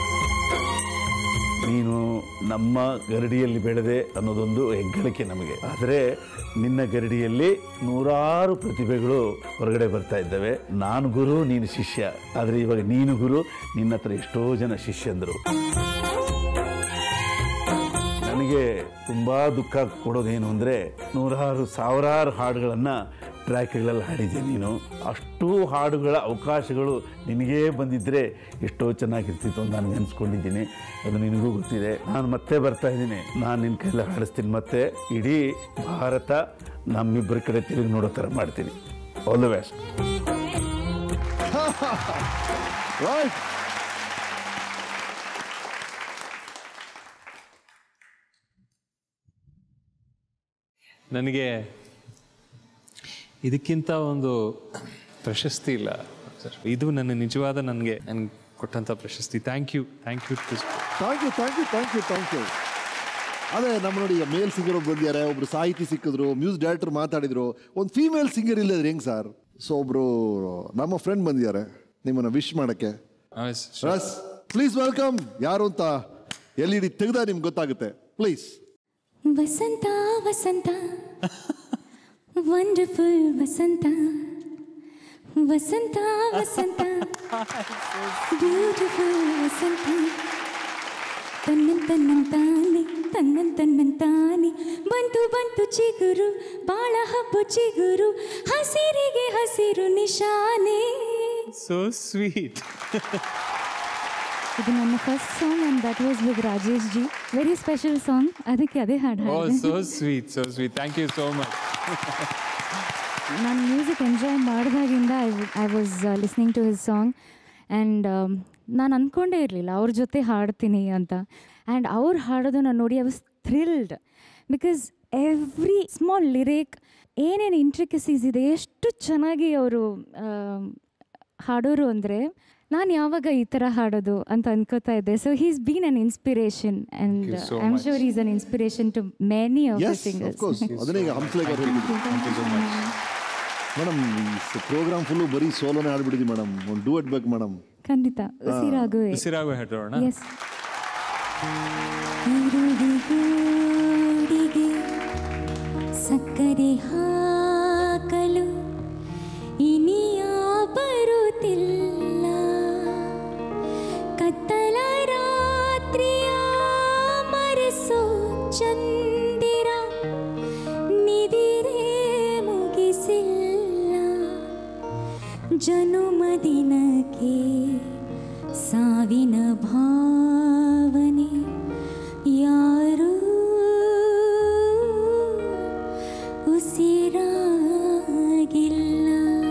ನೀನು ನಮ್ಮ ಗರಡಿಯಲ್ಲಿ ಬೆಳೆದೆ ಅನ್ನೋದೊಂದು ಹೆಗ್ಗಳಿಕೆ ನಮಗೆ ಆದರೆ ನಿನ್ನ ಗರಡಿಯಲ್ಲಿ ನೂರಾರು ಪ್ರತಿಭೆಗಳು ಹೊರಗಡೆ ಬರ್ತಾ ಇದ್ದಾವೆ ನಾನು ಗುರು ನೀನು ಶಿಷ್ಯ ಆದರೆ ಇವಾಗ ನೀನು ಗುರು ನಿನ್ನ ಹತ್ರ ಎಷ್ಟೋ ಜನ ಶಿಷ್ಯಂದರು ನನಗೆ ತುಂಬ ದುಃಖ ಕೊಡೋದೇನು ಅಂದರೆ ನೂರಾರು ಸಾವಿರಾರು ಹಾಡುಗಳನ್ನು ಟ್ರ್ಯಾಕ್ಗಳಲ್ಲಿ ಹಾಡಿದ್ದೆ ನೀನು ಅಷ್ಟು ಹಾಡುಗಳ ಅವಕಾಶಗಳು ನಿನಗೇ ಬಂದಿದ್ದರೆ ಎಷ್ಟೋ ಚೆನ್ನಾಗಿರ್ತಿತ್ತು ಅಂತ ನಾನು ನೆನೆಸ್ಕೊಂಡಿದ್ದೀನಿ ಅದು ನಿನಗೂ ಗೊತ್ತಿದೆ ನಾನು ಮತ್ತೆ ಬರ್ತಾ ಇದ್ದೀನಿ ನಾನು ನಿನ್ನ ಕೈಯಲ್ಲಿ ಹಾಡಿಸ್ತೀನಿ ಮತ್ತೆ ಇಡೀ ಭಾರತ ನಮ್ಮಿಬ್ಬರ ಕಡೆ ತಿರುಗಿ ನೋಡೋ ಥರ ಮಾಡ್ತೀನಿ ಆಲ್ ದ ಬೆಸ್ಟ್ ರೈಟ್ ನನಗೆ ಇದಕ್ಕಿಂತ ಒಂದು ಪ್ರಶಸ್ತಿ ಇಲ್ಲ ಸರ್ ಇದು ನನ್ನ ನಿಜವಾದ ನನಗೆ ನನ್ಗೆ ಕೊಟ್ಟಂಥ ಪ್ರಶಸ್ತಿ thank you thank you thank you thank you thank you thank you ಅದೇ ನಮ್ಮ ನೋಡಿ ಈಗ ಮೇಲ್ ಸಿಂಗರ್ ಒಬ್ರು ಬಂದಿದ್ದಾರೆ ಒಬ್ರು ಸಾಹಿತಿ ಸಿಕ್ಕಿದ್ರು ಮ್ಯೂಸಿಕ್ ಡೈರೆಕ್ಟರ್ ಮಾತಾಡಿದ್ರು ಒಂದು ಫೀಮೇಲ್ ಸಿಂಗರ್ ಇಲ್ಲದ್ರೆ ಹೆಂಗ್ ಸರ್ ಸೊ ಒಬ್ರು ನಮ್ಮ ಫ್ರೆಂಡ್ ಬಂದಿದ್ದಾರೆ ನಿಮ್ಮನ್ನ ವಿಶ್ ಮಾಡಕ್ಕೆ ರಸ್ ಪ್ಲೀಸ್ ವೆಲ್ಕಮ್ ಯಾರು ಅಂತ ಎಲ್ ಇ ಡಿ ತೆಗ್ದ ನಿಮ್ಗೆ ಗೊತ್ತಾಗುತ್ತೆ ಪ್ಲೀಸ್ ವಸಂತ ವಸಂತ ವಂಡರ್ಫುಲ್ ವಸಂತ ವಸಂತ ವಸಂತ ಬ್ಯೂಟಿಫುಲ್ ವಸಂತ ತನ್ನಂತನ್ನಂತಾನೆ ತನ್ನಂತನ್ನಂತಾನೆ ಬಂತು ಬಂತು ಚಿಗುರು ಬಾಳ ಹಬ್ಬು ಚಿಗುರು ಹಸಿರಿಗೆ ಹಸಿರು ನಿಶಾನೆ ಸೋ ಸ್ವೀಟ್ ಇದು ನನ್ನ first song and that was with Rajesh ji very special song ಅದಕ್ಕೆ ಅದೇ ಹಾಡು ಓ ಹಾಡಿದೆ. So sweet so sweet thank you so much ನಾನು ಮ್ಯೂಸಿಕ್ ಎಂಜಾಯ್ ಮಾಡಿದಾಗಿಂದ I I was listening to his song and ನಾನು ಅಂದ್ಕೊಂಡೇ ಇರಲಿಲ್ಲ ಅವ್ರ ಜೊತೆ ಹಾಡ್ತೀನಿ ಅಂತ ಆ್ಯಂಡ್ ಅವ್ರು ಹಾಡೋದನ್ನ ನೋಡಿ I was thrilled because every small lyric ಏನೇನು ಇಂಟ್ರಿಕಸೀಸ್ ಇದೆ ಎಷ್ಟು ಚೆನ್ನಾಗಿ ಅವರು ಹಾಡೋರು ಅಂದರೆ ನಾನು ಯಾವಾಗ ಈ ಥರ ಹಾಡೋದು ಅಂತ ಅನ್ಕೋತಾ ಇದ್ದೆ so he's been an inspiration and you so I am much. Sure is an inspiration to many of the ಎಸ್ ಸಿಂಗರ್ಸ್ ಕೋರ್ಸ್ ಅದನ್ನೇ ಈಗ ಹಂಸಲೇಖ ಅವ್ರು ಹೇಳಿದ್ರು ಮೇಡಮ್ ಪ್ರೋಗ್ರಾಮ್ ಫುಲ್ಲು ಬರೀ ಸೋಲೋನೇ ಆಡ್ಬಿಟ್ಟಿದ್ವಿ ಮೇಡಮ್ ಒಂದು ಡೂಯಟ್ ಬೇಕು ಮೇಡಮ್ ಖಂಡಿತ ಉಸಿರಾಗುವೆ ಉಸಿರಾಗುವೆ ಹೇಳೋಣ ಎಸ್ ಈರುಳ್ಳಿಗೂಡಿಗೆ ಸಕ್ಕರೆ ಹಾಕಲು ಇನಿಯ ಬರುತ್ತಿಲ್ಲ ಕತ್ತಲ ರಾತ್ರಿಯ ಮರೆಸೋ ಚಂದಿರ ನೀ ಜನುಮದಿನಕ್ಕೆ ಸಾವಿನ ಭಾವನೆ ಯಾರೂ ಉಸಿರಾಗಿಲ್ಲ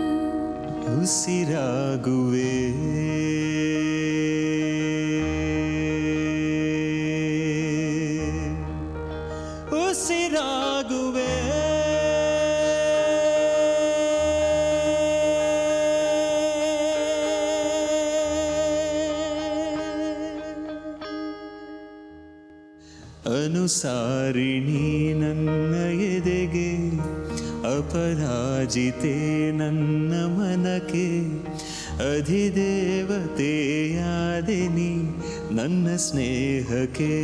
ಉಸಿರಾಗುವೆ ಉಸಿರಾಗುವೆ ಅನುಸಾರಿಣಿ ನನ್ನ ಎದೆಗೆ ಅಪರಾಜಿತೆ ನನ್ನ ಮನಕ್ಕೆ ಅಧಿದೇವತೆಯಾದೆ ನೀ ನನ್ನ ಸ್ನೇಹಕ್ಕೆ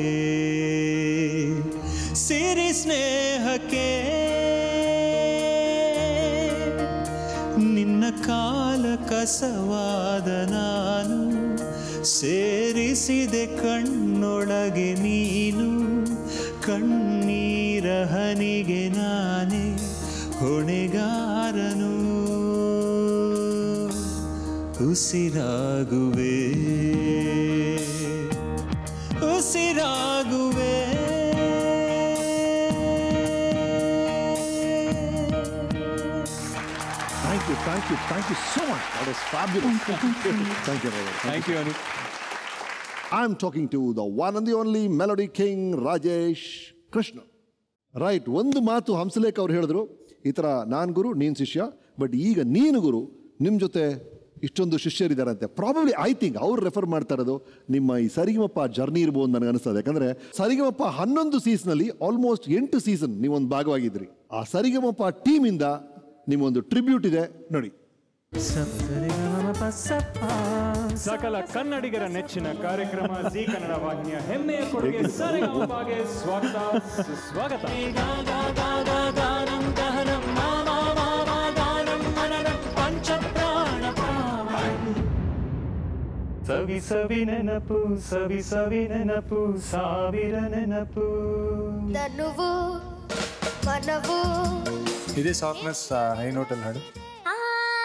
ಸಿರಿ ಸ್ನೇಹಕ್ಕೆ ನಿನ್ನ ಕಾಲ ಕಸವಾದ ನಾನು ಸೇರಿಸಿದೆ ಕಣ್ಣೊಳಗೆ ನೀನು ಕಣ್ಣೀರ ಹನಿಗೆ ನಾನೇ ಹೊಣೆಗಾರನು ಉಸಿರಾಗುವೆ ಉಸಿರಾಗುವೆ Thank you, thank you, thank you so much. That was fabulous. Thank you, Robert. Thank you, Anup. I'm talking to the one and the only melody king, Rajesh Krishna. Right ಒಂದು ಮಾತು ಹಂಸಲೇಖ ಅವ್ರು ಹೇಳಿದ್ರು ಈ ಥರ ನಾನು ಗುರು ನೀನು ಶಿಷ್ಯ ಬಟ್ ಈಗ ನೀನು ಗುರು ನಿಮ್ಮ ಜೊತೆ ಇಷ್ಟೊಂದು ಶಿಷ್ಯರಿದ್ದಾರಂತೆ ಪ್ರಾಬಬ್ಲಿ ಐ ಥಿಂಕ್ ಅವ್ರು ರೆಫರ್ ಮಾಡ್ತಾ ಇರೋದು ನಿಮ್ಮ ಈ ಸರಿಗಮಪ್ಪ ಜರ್ನಿ ಇರ್ಬೋದು ನನಗೆ ಅನಿಸ್ತದೆ ಯಾಕಂದರೆ ಸರಿಗಮಪ್ಪ ಹನ್ನೊಂದು ಸೀಸನಲ್ಲಿ ಆಲ್ಮೋಸ್ಟ್ ಎಂಟು ಸೀಸನ್ ನೀವೊಂದು ಭಾಗವಾಗಿದ್ರಿ ಆ ಸರಿಗಮಪ್ಪ ಟೀಮಿಂದ ನಿಮ್ಮೊಂದು ಟ್ರಿಬ್ಯೂಟ್ ಇದೆ ನೋಡಿ ಸಕಲ ಕನ್ನಡಿಗರ ನೆಚ್ಚಿನ ಕಾರ್ಯಕ್ರಮ ಜಿ ಕನ್ನಡ ವಾಹಿನಿಯ ಹೆಮ್ಮೆಯ ಕೊಡುಗೆ ಸರಿಗಮಪಗೆ ಸ್ವಾಗತ ಸುಸ್ವಾಗತ ಸವಿ ಸವಿ ನೆನಪು ಸವಿ ಸವಿ ನೆನಪು ಸಾವಿರ ನೆನಪು ತನುವು ಮನವು ಇದೇ ಸಾಫ್ಟ್ನೆಸ್ ಹೈ ನೋಟಲ್ಲಿ ಹಾಡು ಆ,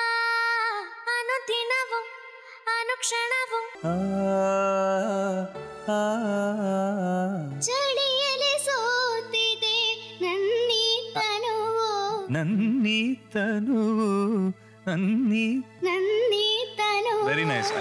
ಅನುದಿನವು ಅನುಕ್ಷಣವು ಚಳಿಯಲ್ಲಿ ಸೋತಿದೆ ನನ್ನೀ ತನುವು ನನ್ನೀ ತನುವು ನನ್ನೀ ನನ್ನೀ ತನುವು very nice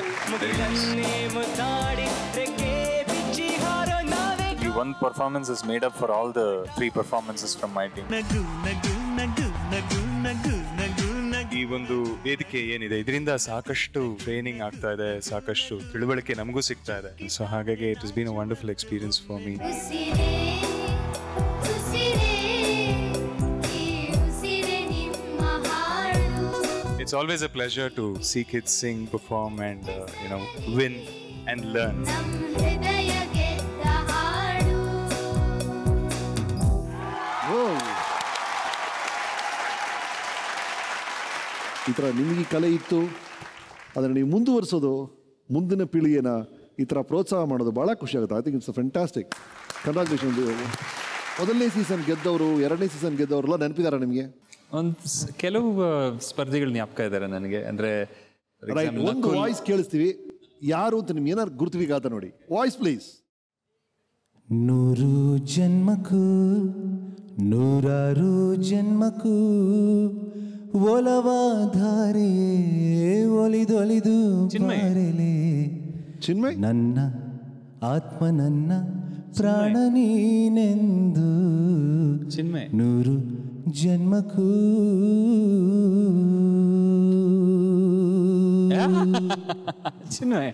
The one performance is made up for all the three performances from my team. ನಗು ನಗು ನಗು ನಗು ನಗು ನಗು ನಗು ಈ ಒಂದು ವೇದಿಕೆ ಏನಿದೆ ಇದರಿಂದ ಸಾಕಷ್ಟು ಟ್ರೈನಿಂಗ್ ಆಗ್ತಾ ಇದೆ ಸಾಕಷ್ಟು ತಿಳುವಳಿಕೆ ನಮಗೂ ಸಿಗ್ತಾ ಇದೆ ಸೊ ಹಾಗಾಗಿ it is been a wonderful experience for me ಉಸಿರೇ ಉಸಿರೇ ಈ ಉಸಿರೇ ನಿಮ್ಮ ಹಾಡು It's always a pleasure to see kids sing, perform, and uh, you know win and learn. ಹೃದಯ ಗೆದ್ದ ಹಾಡು ಈ ಥರ ನಿಮಗೆ ಈ ಕಲೆ ಇತ್ತು ಅದನ್ನು ನೀವು ಮುಂದುವರಿಸೋದು ಮುಂದಿನ ಪೀಳಿಗೆನ ಈ ಥರ ಪ್ರೋತ್ಸಾಹ ಮಾಡೋದು ಭಾಳ ಖುಷಿ ಆಗುತ್ತೆ I think it's fantastic congratulation ಮೊದಲನೇ ಸೀಸನ್ ಗೆದ್ದವರು ಎರಡನೇ ಸೀಸನ್ ಗೆದ್ದವರೆಲ್ಲ ನೆನಪಿದಾರ ನಿಮಗೆ ಒಂದು ಕೆಲವು ಆ, ಸ್ಪರ್ಧಿಗಳು ಜ್ಞಾಪಕ ಇದ್ದಾರೆ ನನಗೆ ಅಂದ್ರೆ for ರೈಟ್ example, ಒಂದು ನಕುಲ್- ವಾಯ್ಸ್ ಕೇಳಿಸ್ತೀವಿ ಯಾರು ಅಂತ ನಿಮ್ಗೆ ಏನಾರು ಗುರುತಿಗಾತ ನೋಡಿ ವಾಯ್ಸ್ ಪ್ಲೀಸ್ ನೂರು ಜನ್ಮಕ್ಕೂ ನೂರಾರು ಜನ್ಮಕ್ಕೂ ಒಲವಾಧಾರೆ ಒಲಿದೊಲಿದು ಬಾರೆಲೆ ಚಿನ್ಮಯ್ ನನ್ನ ಆತ್ಮ ನನ್ನ ಪ್ರಾಣ ನೀನೆಂದು ಚಿನ್ಮಯ್ ನೂರು ಜನ್ಮಕ್ಕೂ Chinmay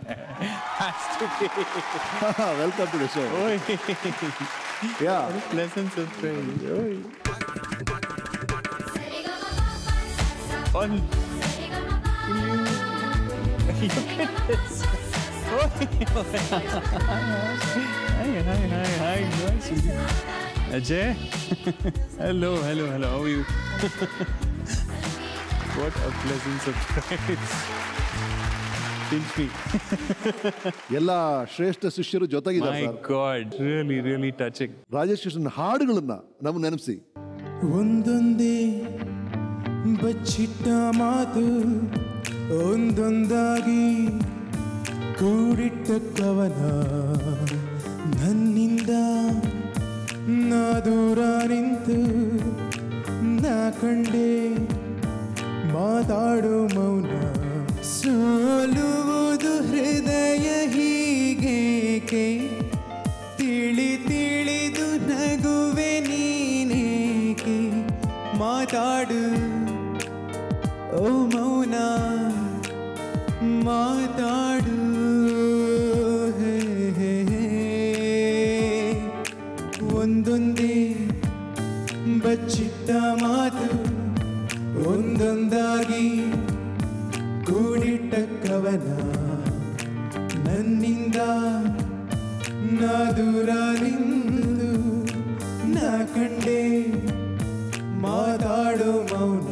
welcome to the show yeah pleasant surprise ಓಯ್ On. Look at this. Oh, hi, hi, hi, hi. Nice to meet you. Ajay? hello, hello, hello. How are you? what a pleasant surprise. Pinch me. ಎಲ್ಲ ಶ್ರೇಷ್ಠ ಶಿಷ್ಯರು ಜೊತೆಗಿದ್ದಾರೆ My sir God, really, really touching. Rajesh Krishnan ಹಾಡುಗಳನ್ನ ನಮ್ಗೆ ನೆನಪಿಸಿ ಒಂದೊಂದೇ ಬಚ್ಚಿಟ್ಟ ಮಾತು ಒಂದೊಂದಾಗಿ ಕೂಡಿಟ್ಟ ಕವನ ನನ್ನಿಂದ ನಾ ದೂರ ನಿಂತು ನಾ ಕಂಡೆ ಮಾತಾಡೋ ಮೌನ ಸೋಲುವುದು ಹೃದಯ ಹೀಗೇಕೆ ತಿಳಿ ತಿಳಿದು ನಗುವೆ ನೀನೇಕೆ ಮಾತಾಡು ಓ ಮೌನ ಮಾತಾಡು ಹೇ, ಹೇ, ಹೇ. ಒಂದೊಂದೇ ಬಚ್ಚಿಟ್ಟ ಮಾತು ಒಂದೊಂದಾಗಿ ಕೂಡಿಟ್ಟ ಕವನ ನನ್ನಿಂದ ನಾ ದೂರ ನಿಂದು ನಾ ಕಂಡೆ ಮಾತಾಡೋ ಮೌನ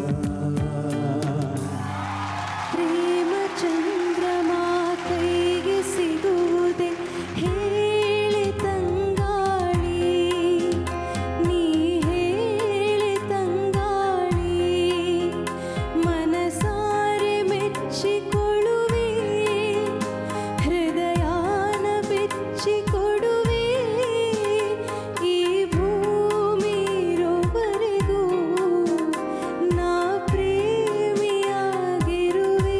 ಪ್ರೇಮ ಚಂದ್ರಮ ಕೈಗೆ ಸಿಗುವುದೇ ಹೇಳಿ ತಂಗಾಳಿ ನೀ ಹೇಳಿ ತಂಗಾಳಿ ಮನಸಾರೆ ಮೆಚ್ಚಿಕೊಳ್ಳುವೆ ಹೃದಯಾನ ಬೆಚ್ಚಿಕೊಡುವೆ ಈ ಭೂಮಿ ಇರೋವರೆಗೂ ನಾ ಪ್ರೇಮಿಯಾಗಿರುವೆ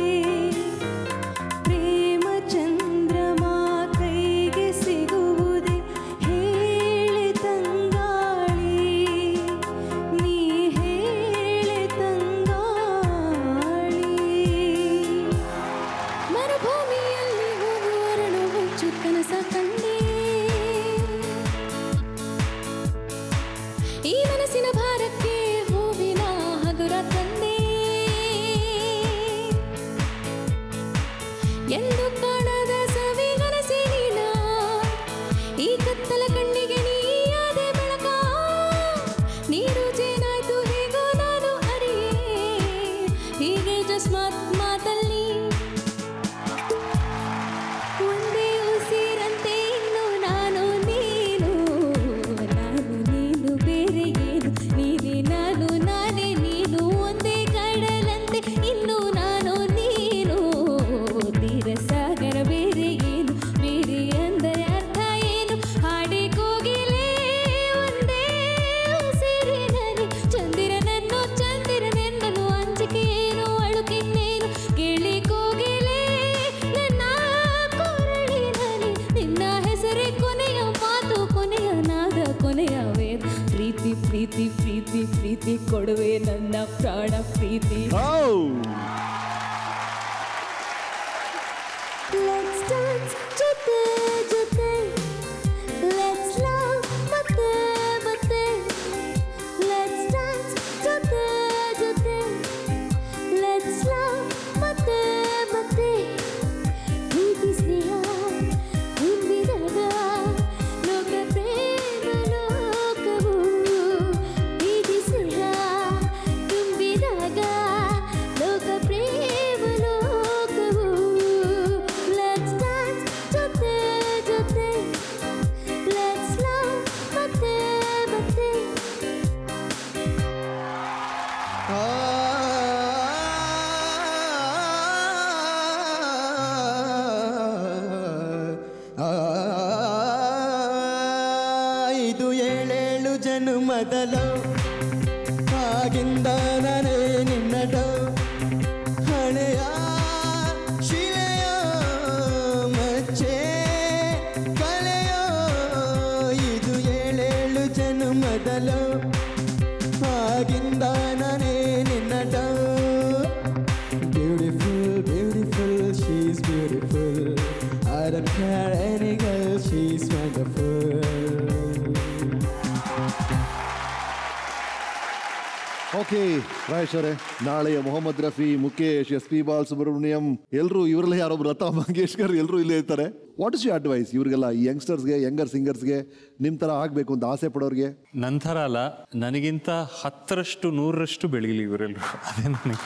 ಪ್ರೇಮ ಚಂದ್ರಮ ಕೈಗೆ ಸಿಗುವುದೇ ಹೇಳಿ ತಂಗಾಳಿ ನೀ ಹೇಳಿ ತಂಗಾಳಿ ಮರುಭೂಮಿಯಲ್ಲಿ ಹೋಗುವರಳು ಹುಚ್ಚು ಕನಸ ಕಂಡೆ ಈ ಮನಸ್ಸಿನ ಭಾರಕ್ಕೆ ಹೂವಿನ ಹಗುರ ತಂದೆ ಎಂದು ಕಾಣದ ಸವಿಗನಸಿನ ಈ ಕತ್ತಲ ಕಣ್ಣಿಗೆ ನೀಯಾದೆ ಬೆಳಕ ನೀರು ಜೇನಾಯ್ತು ಹೇಗೋ ನಾನು ಅರಿಯೇ ಹೀಗೆ ಜಸ್ಮಾತ್ ಮಾತಲ್ಲಿ ಒಂದೇ ಉಸಿರಂತೆ ಇನ್ನು ನಾನು ನೀನು ನಾನು ನೀನು ಬೇರೆ ಏನು ನೀನೇ ನಾನು ನಾನೇ ನೀನು ಒಂದೇ ಕಡಲಂತೆ ಇನ್ನು ನಾನು ನೀನು ತೀರ ಸಾಗರ ಬೇರೆ ಏನು ಬೇರೆ ಅಂದರೆ ಅರ್ಥ ಏನು ಹಾಡಿ ಕೋಗಿಲೆ ಒಂದೇ ಉಸಿರಿನಲ್ಲಿ ಚಂದಿರನನ್ನು ಚಂದಿರನೆನ್ನಲು ಅಂಜಿಕೆ ಏನು ಅಳುಕಿನ್ನೇನು ಕೇಳಿ ಕೋಗಿಲೆ ನನ್ನ ಕೊರಳಿನಲ್ಲಿ ನಿನ್ನ ಹೆಸರೇ ಕೊನೆಯ ಮಾತು ಕೊನೆಯ ನಾದ ಕೊನೆಯ ವೇದ ಪ್ರೀತಿ ಪ್ರೀತಿ ಪ್ರೀತಿ ಪ್ರೀತಿ ಕೊಡುವೆ ನನ್ನ ಪ್ರಾಣ ಪ್ರೀತಿ Let's dance ಜೊತೆ ಜೊತೆ Let's love ಮತ್ತೆ ಮತ್ತೆ Let's dance ಜೊತೆ ಜೊತೆ Let's love ಮತ್ತೆ ಮತ್ತೆ ಪ್ರೀತಿ ಸ್ನೇಹ ತುಂಬಿದಾಗ ಲೋಕ ಪ್ರೇಮ ಲೋಕವು ಪ್ರೀತಿ ಸ್ನೇಹ ತುಂಬಿದಾಗ ಲೋಕ ಪ್ರೇಮ ಲೋಕವು Let's dance ಜೊತೆ ಜೊತೆ Let's love ಮತ್ತೆ ಮತ್ತೆ ಇದು ಏಳೇಳು ಜನುಮದಲು ಆಗಿಂದ ನಾನೇ ನಿನ್ನಡು ಹಣೆಯ ಶಿಲೆಯ ಮಚ್ಚೆ ಕಲೆಯೋ ಇದು ಏಳೇಳು ಜನುಮದಲು ಆಗಿಂದ ನಾನೇ ನಿನ್ನಡು beautiful beautiful she's beautiful I don't care any girl, she's wonderful. Okay Rajesh ಅವರೇ ನಾಳೆಯ Mohammed Rafi Mukesh S P Balasubrahmanyam ಎಲ್ಲರೂ ಇವರಲ್ಲೇ ಯಾರೊಬ್ರು ಲತಾ ಮಂಗೇಶ್ಕರ್ ಎಲ್ಲರೂ ಇಲ್ಲೇ ಇರ್ತಾರೆ ವಾಟ್ ಇಸ್ ಯು ಅಡ್ವೈಸ್ ಇವರಿಗೆಲ್ಲ ಈ ಯಂಗ್ಸ್ಟರ್ಸ್ಗೆ ಯಂಗರ್ ಸಿಂಗರ್ಸ್ಗೆ ನಿಮ್ಮ ಥರ ಆಗಬೇಕು ಅಂತ ಆಸೆ ಪಡೋರಿಗೆ ನನ್ನ ಥರ ಅಲ್ಲ ನನಗಿಂತ ಹತ್ತರಷ್ಟು ನೂರರಷ್ಟು ಬೆಳೀಲಿ ಇವರೆಲ್ಲರೂ ಅದೇ ನನಗೆ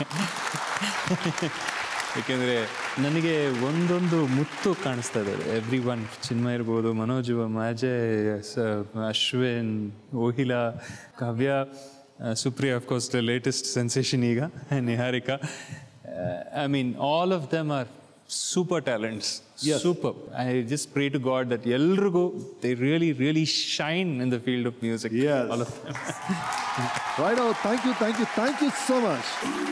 ಏಕೆಂದರೆ ನನಗೆ ಒಂದೊಂದು ಮುತ್ತು ಕಾಣಿಸ್ತಾ ಇದೆ ಎವ್ರಿ ಒನ್ ಚಿನ್ಮಯ ಇರ್ಬೋದು ಮನೋಜ್ ಅಜಯ್ ಸ- ಅಶ್ವಿನ್ ಓಹಿಲಾ Kavya Supriya of course the latest sensation ಈಗ Niharika I mean all of them are super talents super I just pray to God that ಎಲ್ರಿಗೂ they really really shine in the field of music all of them Right out. Thank you, thank you, thank you so much.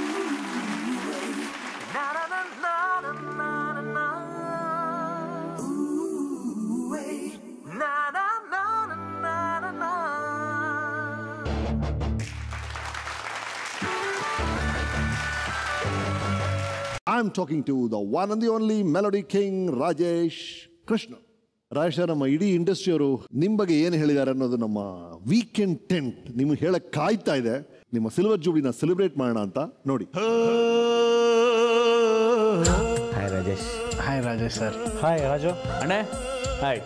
I'm talking to the one and the only Melody King, Rajesh Krishna. Rajesh sir, ನಮ್ಮ ಇಡೀ ಇಂಡಸ್ಟ್ರಿಯವರು ನಿಮ್ಮ ಬಗ್ಗೆ ಏನು ಹೇಳಿದ್ದಾರೆ ಅನ್ನೋದು ನಮ್ಮ weekend tent ನಿಮ್ಗೆ ಹೇಳಕ್ ಕಾಯ್ತಾ ಇದೆ ನಿಮ್ಮ ಸಿಲ್ವರ್ ಜೂಬ್ಲಿನ ಸೆಲೆಬ್ರೇಟ್ ಮಾಡೋಣ ಅಂತ ನೋಡಿ hi Rajesh hi Rajesh sir hi Raju ಅಣ್ಣ ಹಾಯ್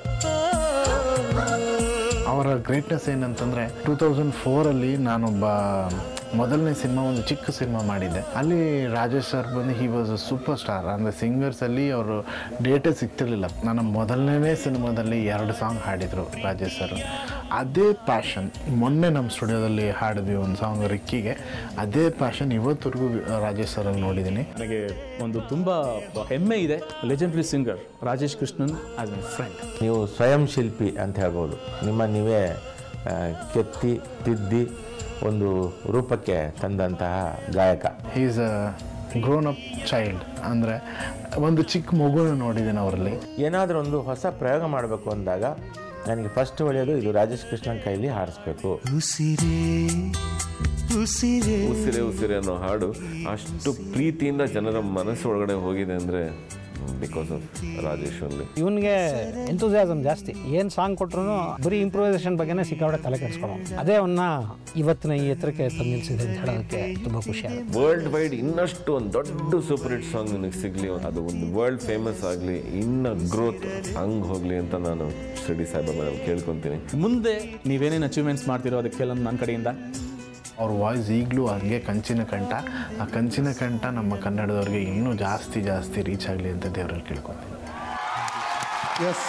ಅವರ ಗ್ರೇಟ್ನೆಸ್ ಏನಂತಂದರೆ ಟೂ ತೌಸಂಡ್ ಫೋರಲ್ಲಿ ನಾನೊಬ್ಬ ಮೊದಲನೇ ಸಿನಿಮಾ ಒಂದು ಚಿಕ್ಕ ಸಿನಿಮಾ ಮಾಡಿದ್ದೆ ಅಲ್ಲಿ ರಾಜೇಶ್ ಸರ್ ಬಂದು he was a super star ಅಂದರೆ ಸಿಂಗರ್ಸಲ್ಲಿ ಅವರು ಡೇಟೇ ಸಿಗ್ತಿರ್ಲಿಲ್ಲ ನನ್ನ ಮೊದಲನೇ ಸಿನಿಮಾದಲ್ಲಿ ಎರಡು ಸಾಂಗ್ ಹಾಡಿದರು ರಾಜೇಶ್ ಸರ್ ಅದೇ ಪ್ಯಾಷನ್ ಮೊನ್ನೆ ನಮ್ಮ ಸ್ಟುಡಿಯೋದಲ್ಲಿ ಹಾಡಿದ್ವಿ ಒಂದು ಸಾಂಗ್ ರಿಕ್ಕಿಗೆ ಅದೇ ಪ್ಯಾಷನ್ ಇವತ್ತರೆಗೂ ರಾಜೇಶ್ ಸರಲ್ಲಿ ನೋಡಿದ್ದೀನಿ ನನಗೆ ಒಂದು ತುಂಬ ಹೆಮ್ಮೆ ಇದೆ legendary singer Rajesh Krishnan as my friend ನೀವು ಸ್ವಯಂ ಶಿಲ್ಪಿ ಅಂತ ಹೇಳ್ಬೋದು ನಿಮ್ಮ ನೀವೇ ಆ, ಕೆತ್ತಿ ತಿದ್ದಿ ಒಂದು ರೂಪಕ್ಕೆ ತಂದಂತಹ ಗಾಯಕ is a grown up child ಅಂದರೆ ಒಂದು ಚಿಕ್ಕ ಮಗುನ ನೋಡಿದ್ದೀನಿ ಅವರಲ್ಲಿ ಏನಾದರೂ ಒಂದು ಹೊಸ ಪ್ರಯೋಗ ಮಾಡಬೇಕು ಅಂದಾಗ ನನಗೆ ಫಸ್ಟ್ ಒಳ್ಳೆಯದು ಇದು ರಾಜೇಶ್ ಕೃಷ್ಣನ್ ಕೈಲಿ ಹಾಡಿಸ್ಬೇಕು ಉಸಿರೇ ಉಸಿರೇ ಅನ್ನೋ ಹಾಡು ಅಷ್ಟು ಪ್ರೀತಿಯಿಂದ ಜನರ ಮನಸ್ಸು ಒಳಗಡೆ ಹೋಗಿದೆ ಅಂದರೆ ಬಿಕಾಸ್ ಆಫ್ ರಾಜೇಶ್ ಅಲ್ಲಿ ಇವನಿಗೆ ಎಂತೂಸಿಯಾಸಮ್ ಜಾಸ್ತಿ ಏನು ಸಾಂಗ್ ಕೊಟ್ರು ಬರೀ ಇಂಪ್ರೂವೈಸೇಷನ್ ಬಗ್ಗೆನೇ ಸಿಕ್ಕಾಪಟ್ಟೆ ತಲೆ ಕೆಡಿಸ್ಕೊಳೋ ಅದೇ ಅವನ್ನ ಇವತ್ತಿನ ಈ ಎತ್ತರಕ್ಕೆ ತಂದು ನಿಲ್ಸಿದೆ ಅಂತ ಹೇಳೋದಕ್ಕೆ ತುಂಬ ಖುಷಿ ಆಗುತ್ತೆ ವರ್ಲ್ಡ್ ವೈಡ್ ಇನ್ನಷ್ಟು ಒಂದು ದೊಡ್ಡ ಸೂಪರ್ ಹಿಟ್ ಸಾಂಗ್ ನನಗೆ ಸಿಗಲಿ ಅದು ಒಂದು ವರ್ಲ್ಡ್ ಫೇಮಸ್ ಆಗಲಿ ಇನ್ನ ಗ್ರೋತ್ ಹಂಗೆ ಹೋಗಲಿ ಅಂತ ನಾನು ಶಿರ್ಡಿ ಸಾಹೇಬ ಕೇಳ್ಕೊತೀನಿ ಮುಂದೆ ನೀವೇನೇನು ಅಚೀವ್ಮೆಂಟ್ಸ್ ಮಾಡ್ತಿರೋ ಅದಕ್ಕೆಲ್ಲ ನನ್ನ ಕಡೆಯಿಂದ ಅವ್ರ ವಾಯ್ಸ್ ಈಗಲೂ ಹಂಗೆ ಕಂಚಿನ ಕಂಠ ಆ ಕಂಚಿನ ಕಂಠ ನಮ್ಮ ಕನ್ನಡದವ್ರಿಗೆ ಇನ್ನೂ ಜಾಸ್ತಿ ಜಾಸ್ತಿ ರೀಚ್ ಆಗಲಿ ಅಂತ ದೇವರಲ್ಲಿ ಕೇಳ್ಕೊತೀನಿ ಎಸ್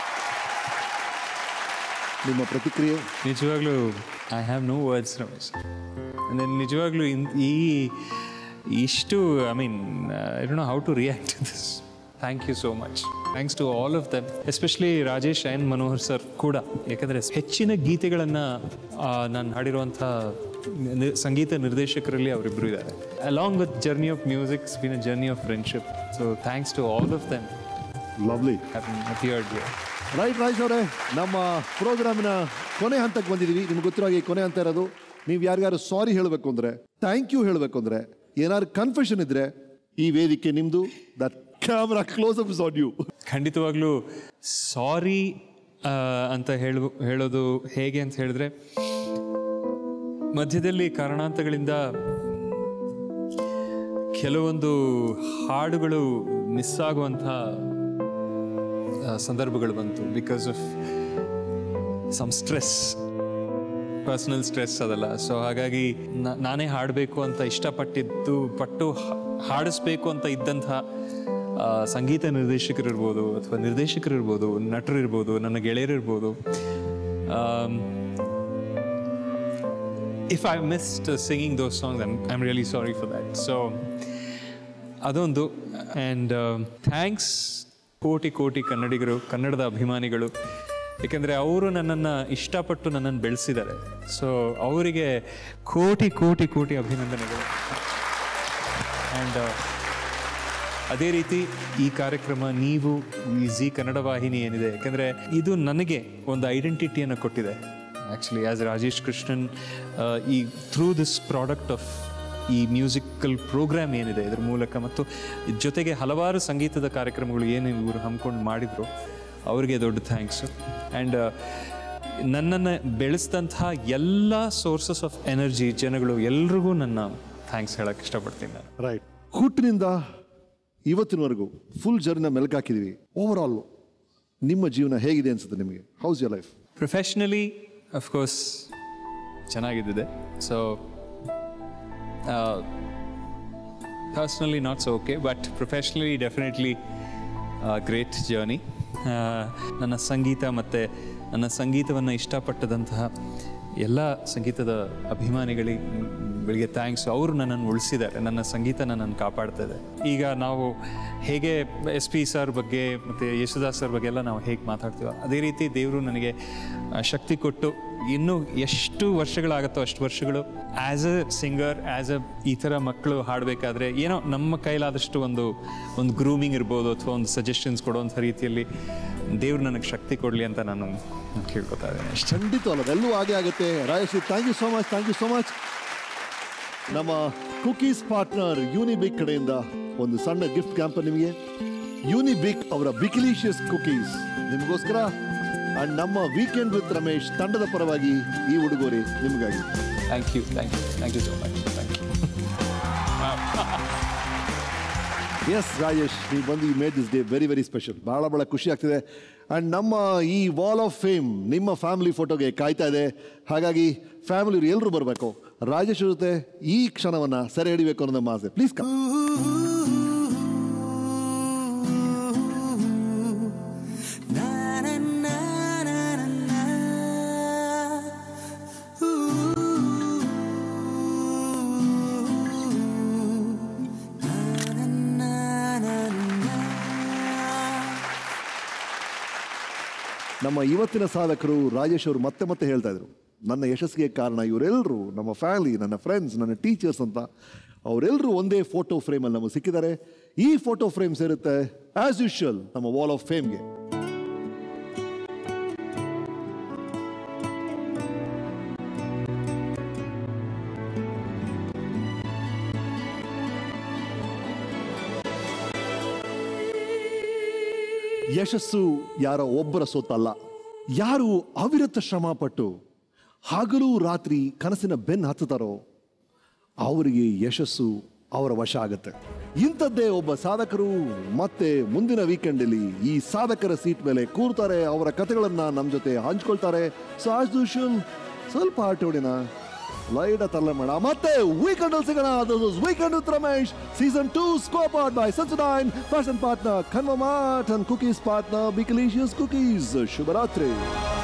ನಿಮ್ಮ ಪ್ರತಿಕ್ರಿಯೆ ನಿಜವಾಗ್ಲೂ I have no words Ramesh ಅಂದರೆ ನಿಜವಾಗ್ಲೂ ಇನ್- ಈ ಇಷ್ಟು I mean I don't know how to react to this thank you so much thanks to all of them especially Rajesh and Manohar sir ಕೂಡ ಯಾಕಂದರೆ ಹೆಚ್ಚಿನ ಗೀತೆಗಳನ್ನು ನಾನು ಹಾಡಿರುವಂಥ ನಿ- ಸಂಗೀತ ನಿರ್ದೇಶಕರಲ್ಲಿ ಅವರಿಬ್ಬರು ಇದ್ದಾರೆ along with journey of musics been a journey of friendship so thanks to all of them lovely ಹ್ಯಾಪಿಯರ್ಡ್ ರೈಟ್ ರಾಜ್ ಅವರೇ ನಮ್ಮ ಪ್ರೋಗ್ರಾಮಿನ ಕೊನೆ ಹಂತಕ್ಕೆ ಬಂದಿದ್ದೀವಿ ನಿಮ್ಗೆ ಗೊತ್ತಿರೋ ಹಾಗೆ ಈ ಕೊನೆ ಹಂತ ಇರೋದು ನೀವು ಯಾರಿಗಾರು ಸಾರಿ ಹೇಳಬೇಕು ಅಂದರೆ ಥ್ಯಾಂಕ್ ಯು ಹೇಳಬೇಕು ಅಂದರೆ ಏನಾದ್ರು ಕನ್ಫೆಷನ್ ಇದ್ರೆ ಈ ವೇದಿಕೆ ನಿಮ್ಮದು that camera close up on you ಖಂಡಿತವಾಗ್ಲೂ ಸಾರಿ ಅಂತ ಹೇಳು ಹೇಳೋದು ಹೇಗೆ ಅಂತ ಹೇಳಿದ್ರೆ ಮಧ್ಯದಲ್ಲಿ ಕಾರಣಾಂತಗಳಿಂದ ಕೆಲವೊಂದು ಹಾಡುಗಳು ಮಿಸ್ ಆಗುವಂಥ ಆ, ಸಂದರ್ಭಗಳು ಬಂತು because of some stress personal stress ಅದಲ್ಲ ಸೊ ಹಾಗಾಗಿ ನಾ- ನಾನೇ ಹಾಡಬೇಕು ಅಂತ ಇಷ್ಟಪಟ್ಟಿದ್ದು ಪಟ್ಟು ಹಾ- ಹಾಡಿಸ್ಬೇಕು ಅಂತ ಇದ್ದಂತಹ ಆ, ಸಂಗೀತ ನಿರ್ದೇಶಕರಿರ್ಬೋದು ಅಥವಾ ನಿರ್ದೇಶಕರಿರ್ಬೋದು ನಟರಿರ್ಬೋದು ನನ್ನ ಗೆಳೆಯರಿರ್ಬೋದು if I missed singing those songs I'm I'm really sorry for that so ಅದೊಂದು ಆ್ಯಂಡ್ ಥ್ಯಾಂಕ್ಸ್ ಕೋಟಿ ಕೋಟಿ ಕನ್ನಡಿಗರು ಕನ್ನಡದ ಅಭಿಮಾನಿಗಳು ಏಕೆಂದರೆ ಅವರು ನನ್ನನ್ನು ಇಷ್ಟಪಟ್ಟು ನನ್ನನ್ನು ಬೆಳೆಸಿದ್ದಾರೆ ಸೊ ಅವರಿಗೆ ಕೋಟಿ ಕೋಟಿ ಕೋಟಿ ಅಭಿನಂದನೆಗಳು ಆ್ಯಂಡ್ ಅದೇ ರೀತಿ ಈ ಕಾರ್ಯಕ್ರಮ ನೀವು ಈ ಜಿ ಕನ್ನಡ ವಾಹಿನಿ ಏನಿದೆ ಯಾಕೆಂದರೆ ಇದು ನನಗೆ ಒಂದು ಐಡೆಂಟಿಟಿಯನ್ನು ಕೊಟ್ಟಿದೆ ಆ್ಯಕ್ಚುಲಿ ಆ್ಯಸ್ ರಾಜೇಶ್ ಕೃಷ್ಣನ್ ಆ, ಈ ಥ್ರೂ ದಿಸ್ ಪ್ರಾಡಕ್ಟ್ ಆಫ್ ಈ ಮ್ಯೂಸಿಕಲ್ ಪ್ರೋಗ್ರಾಮ್ ಏನಿದೆ ಇದ್ರ ಮೂಲಕ ಮತ್ತು ಜೊತೆಗೆ ಹಲವಾರು ಸಂಗೀತದ ಕಾರ್ಯಕ್ರಮಗಳು ಏನು ಇವರು ಹಮ್ಮಿಕೊಂಡು ಮಾಡಿದ್ರು ಅವರಿಗೆ ದೊಡ್ಡ ಥ್ಯಾಂಕ್ಸು ಆ್ಯಂಡ್ ನನ್ನನ್ನು ಬೆಳೆಸಿದಂತಹ ಎಲ್ಲ ಸೋರ್ಸಸ್ ಆಫ್ ಎನರ್ಜಿ ಜನಗಳು ಎಲ್ರಿಗೂ ನನ್ನ ಥ್ಯಾಂಕ್ಸ್ ಹೇಳಕ್ಕೆ ಇಷ್ಟಪಡ್ತೀನಿ ನಾನು ರೈಟ್ ಹುಟ್ಟಿನಿಂದ ಇವತ್ತಿನವರೆಗೂ ಫುಲ್ ಜರ್ನಿನ ಮೆಲುಕಾಕಿದ್ದೀವಿ ಓವರ್ ಆಲ್ ನಿಮ್ಮ ಜೀವನ ಹೇಗಿದೆ ಅನ್ಸುತ್ತೆ ನಿಮಗೆ how's your life professionally of course ಚೆನ್ನಾಗಿದ್ದಿದೆ so personally not so okay but professionally definitely great journey ನನ್ನ ಸಂಗೀತ ಮತ್ತು ನನ್ನ ಸಂಗೀತವನ್ನು ಇಷ್ಟಪಟ್ಟದಂತಹ ಎಲ್ಲ ಸಂಗೀತದ ಅಭಿಮಾನಿಗಳಿಗೆ ಬೆಳಿಗ್ಗೆ ಥ್ಯಾಂಕ್ಸ್ ಅವರು ನನ್ನನ್ನು ಉಳಿಸಿದ್ದಾರೆ ನನ್ನ ಸಂಗೀತ ನನ್ನನ್ನು ಕಾಪಾಡ್ತಾ ಇದೆ ಈಗ ನಾವು ಹೇಗೆ ಎಸ್ ಪಿ ಸರ್ ಬಗ್ಗೆ ಮತ್ತು ಯೇಸುದಾಸ್ ಸರ್ ಬಗ್ಗೆ ಎಲ್ಲ ನಾವು ಹೇಗೆ ಮಾತಾಡ್ತೀವೋ ಅದೇ ರೀತಿ ದೇವರು ನನಗೆ ಆ, ಶಕ್ತಿ ಕೊಟ್ಟು ಇನ್ನೂ ಎಷ್ಟು ವರ್ಷಗಳಾಗುತ್ತೋ ಅಷ್ಟು ವರ್ಷಗಳು as a singer as a ಈ ಥರ ಮಕ್ಕಳು ಹಾಡಬೇಕಾದ್ರೆ ಏನೋ ನಮ್ಮ ಕೈಲಾದಷ್ಟು ಒಂದು ಒಂದು ಗ್ರೂಮಿಂಗ್ ಇರ್ಬೋದು ಅಥವಾ ಒಂದು ಸಜೆಷನ್ಸ್ ಕೊಡುವಂಥ ರೀತಿಯಲ್ಲಿ ದೇವ್ರು ನನಗೆ ಶಕ್ತಿ ಕೊಡಲಿ ಅಂತ ನಾನು ಕೇಳ್ಕೊತಾ ಇದ್ದೇನೆ ಅಷ್ಟೇ ಖಂಡಿತ ಅಲ್ಲ ಅದೆಲ್ಲೂ ಹಾಗೆ ಆಗುತ್ತೆ Rajashree thank you so much thank you so much ನಮ್ಮ ಕುಕೀಸ್ ಪಾರ್ಟ್ನರ್ ಯೂನಿಬಿಕ್ ಕಡೆಯಿಂದ ಒಂದು ಸಣ್ಣ ಗಿಫ್ಟ್ ಕ್ಯಾಂಪ್ ನಿಮಗೆ ಯೂನಿಬಿಕ್ ಅವರ ಬಿಕಿಲಿಷಿಯಸ್ ಕುಕೀಸ್ ನಿಮಗೋಸ್ಕರ ಅಂಡ್ ನಮ್ಮ ವೀಕೆಂಡ್ ವಿತ್ ರಮೇಶ್ ತಂಡದ ಪರವಾಗಿ ಈ ಉಡುಗೊರೆ ನಿಮಗಾಗಿ thank you thank you thank you so much thank you yes Rajesh ನೀವು ಬಂದು ಈ made this day very very special ಭಾಳ ಭಾಳ ಖುಷಿ ಆಗ್ತಿದೆ ಆ್ಯಂಡ್ ನಮ್ಮ ಈ ವಾಲ್ ಆಫ್ ಫೇಮ್ ನಿಮ್ಮ ಫ್ಯಾಮಿಲಿ ಫೋಟೋಗೆ ಕಾಯ್ತಾ ಇದೆ ಹಾಗಾಗಿ ಫ್ಯಾಮಿಲಿ ಎಲ್ಲರೂ ಬರಬೇಕು ರಾಜೇಶ್ ಜೊತೆ ಈ ಕ್ಷಣವನ್ನು ಸೆರೆ ಹಿಡಿಬೇಕು ಅನ್ನೋ ನಮ್ಮ ಆಸೆ ಪ್ಲೀಸ್ ಕಮ್ ನಮ್ಮ ಇವತ್ತಿನ ಸಾಧಕರು ರಾಜೇಶ್ ಅವರು ಮತ್ತೆ ಮತ್ತೆ ಹೇಳ್ತಾ ಇದ್ರು ನನ್ನ ಯಶಸ್ಸಿಗೆ ಕಾರಣ ಇವರೆಲ್ಲರೂ ನಮ್ಮ ಫ್ಯಾಮಿಲಿ ನನ್ನ ಫ್ರೆಂಡ್ಸ್ ನನ್ನ ಟೀಚರ್ಸ್ ಅಂತ ಅವರೆಲ್ಲರೂ ಒಂದೇ ಫೋಟೋ ಫ್ರೇಮಲ್ಲಿ ನಮಗೆ ಸಿಕ್ಕಿದ್ದಾರೆ ಈ ಫೋಟೋ ಫ್ರೇಮ್ ಸೇರುತ್ತೆ ಆಸ್ ಯೂಶುವಲ್ ನಮ್ಮ ವಾಲ್ ಆಫ್ ಫೇಮ್ಗೆ ಯಶಸ್ಸು ಯಾರೋ ಒಬ್ಬರ ಸೊತ್ತಲ್ಲ ಯಾರು ಅವಿರತ ಶ್ರಮ ಪಟ್ಟು ಹಗಲು ರಾತ್ರಿ ಕನಸಿನ ಬೆನ್ನು ಹತ್ತುತ್ತಾರೋ ಅವರಿಗೆ ಯಶಸ್ಸು ಅವರ ವಶ ಆಗುತ್ತೆ ಇಂಥದ್ದೇ ಒಬ್ಬ ಸಾಧಕರು ಮತ್ತೆ ಮುಂದಿನ ವೀಕೆಂಡಲ್ಲಿ ಈ ಸಾಧಕರ ಸೀಟ್ ಮೇಲೆ ಕೂರ್ತಾರೆ ಅವರ ಕಥೆಗಳನ್ನ ನಮ್ಮ ಜೊತೆ ಹಂಚ್ಕೊಳ್ತಾರೆ ಸೊ ಆಸ್ ಯೂಶುವಲ್ ಸ್ವಲ್ಪ ಆಟೋಡಿನ ಲೈಟ್ ತರಲೆ ಮಾಡ ಮತ್ತೆ ವೀಕೆಂಡ್ ಅಲ್ಲಿ ಸಿಗೋಣ weekend with Ramesh season two ಸ್ಕೋಪಾರ್ಡ್ ಬೈ ಸನ್ಸುಡೈನ್ ಫ್ಯಾಷನ್ ಪಾರ್ಟ್ನರ್ ಕನ್ವಮಾರ್ಟ್ ಅಂಡ್ ಕುಕೀಸ್ ಪಾರ್ಟ್ನರ್ ಬಿಕಲೀಶಿಯಸ್ ಕುಕೀಸ್ ಶುಭರಾತ್ರಿ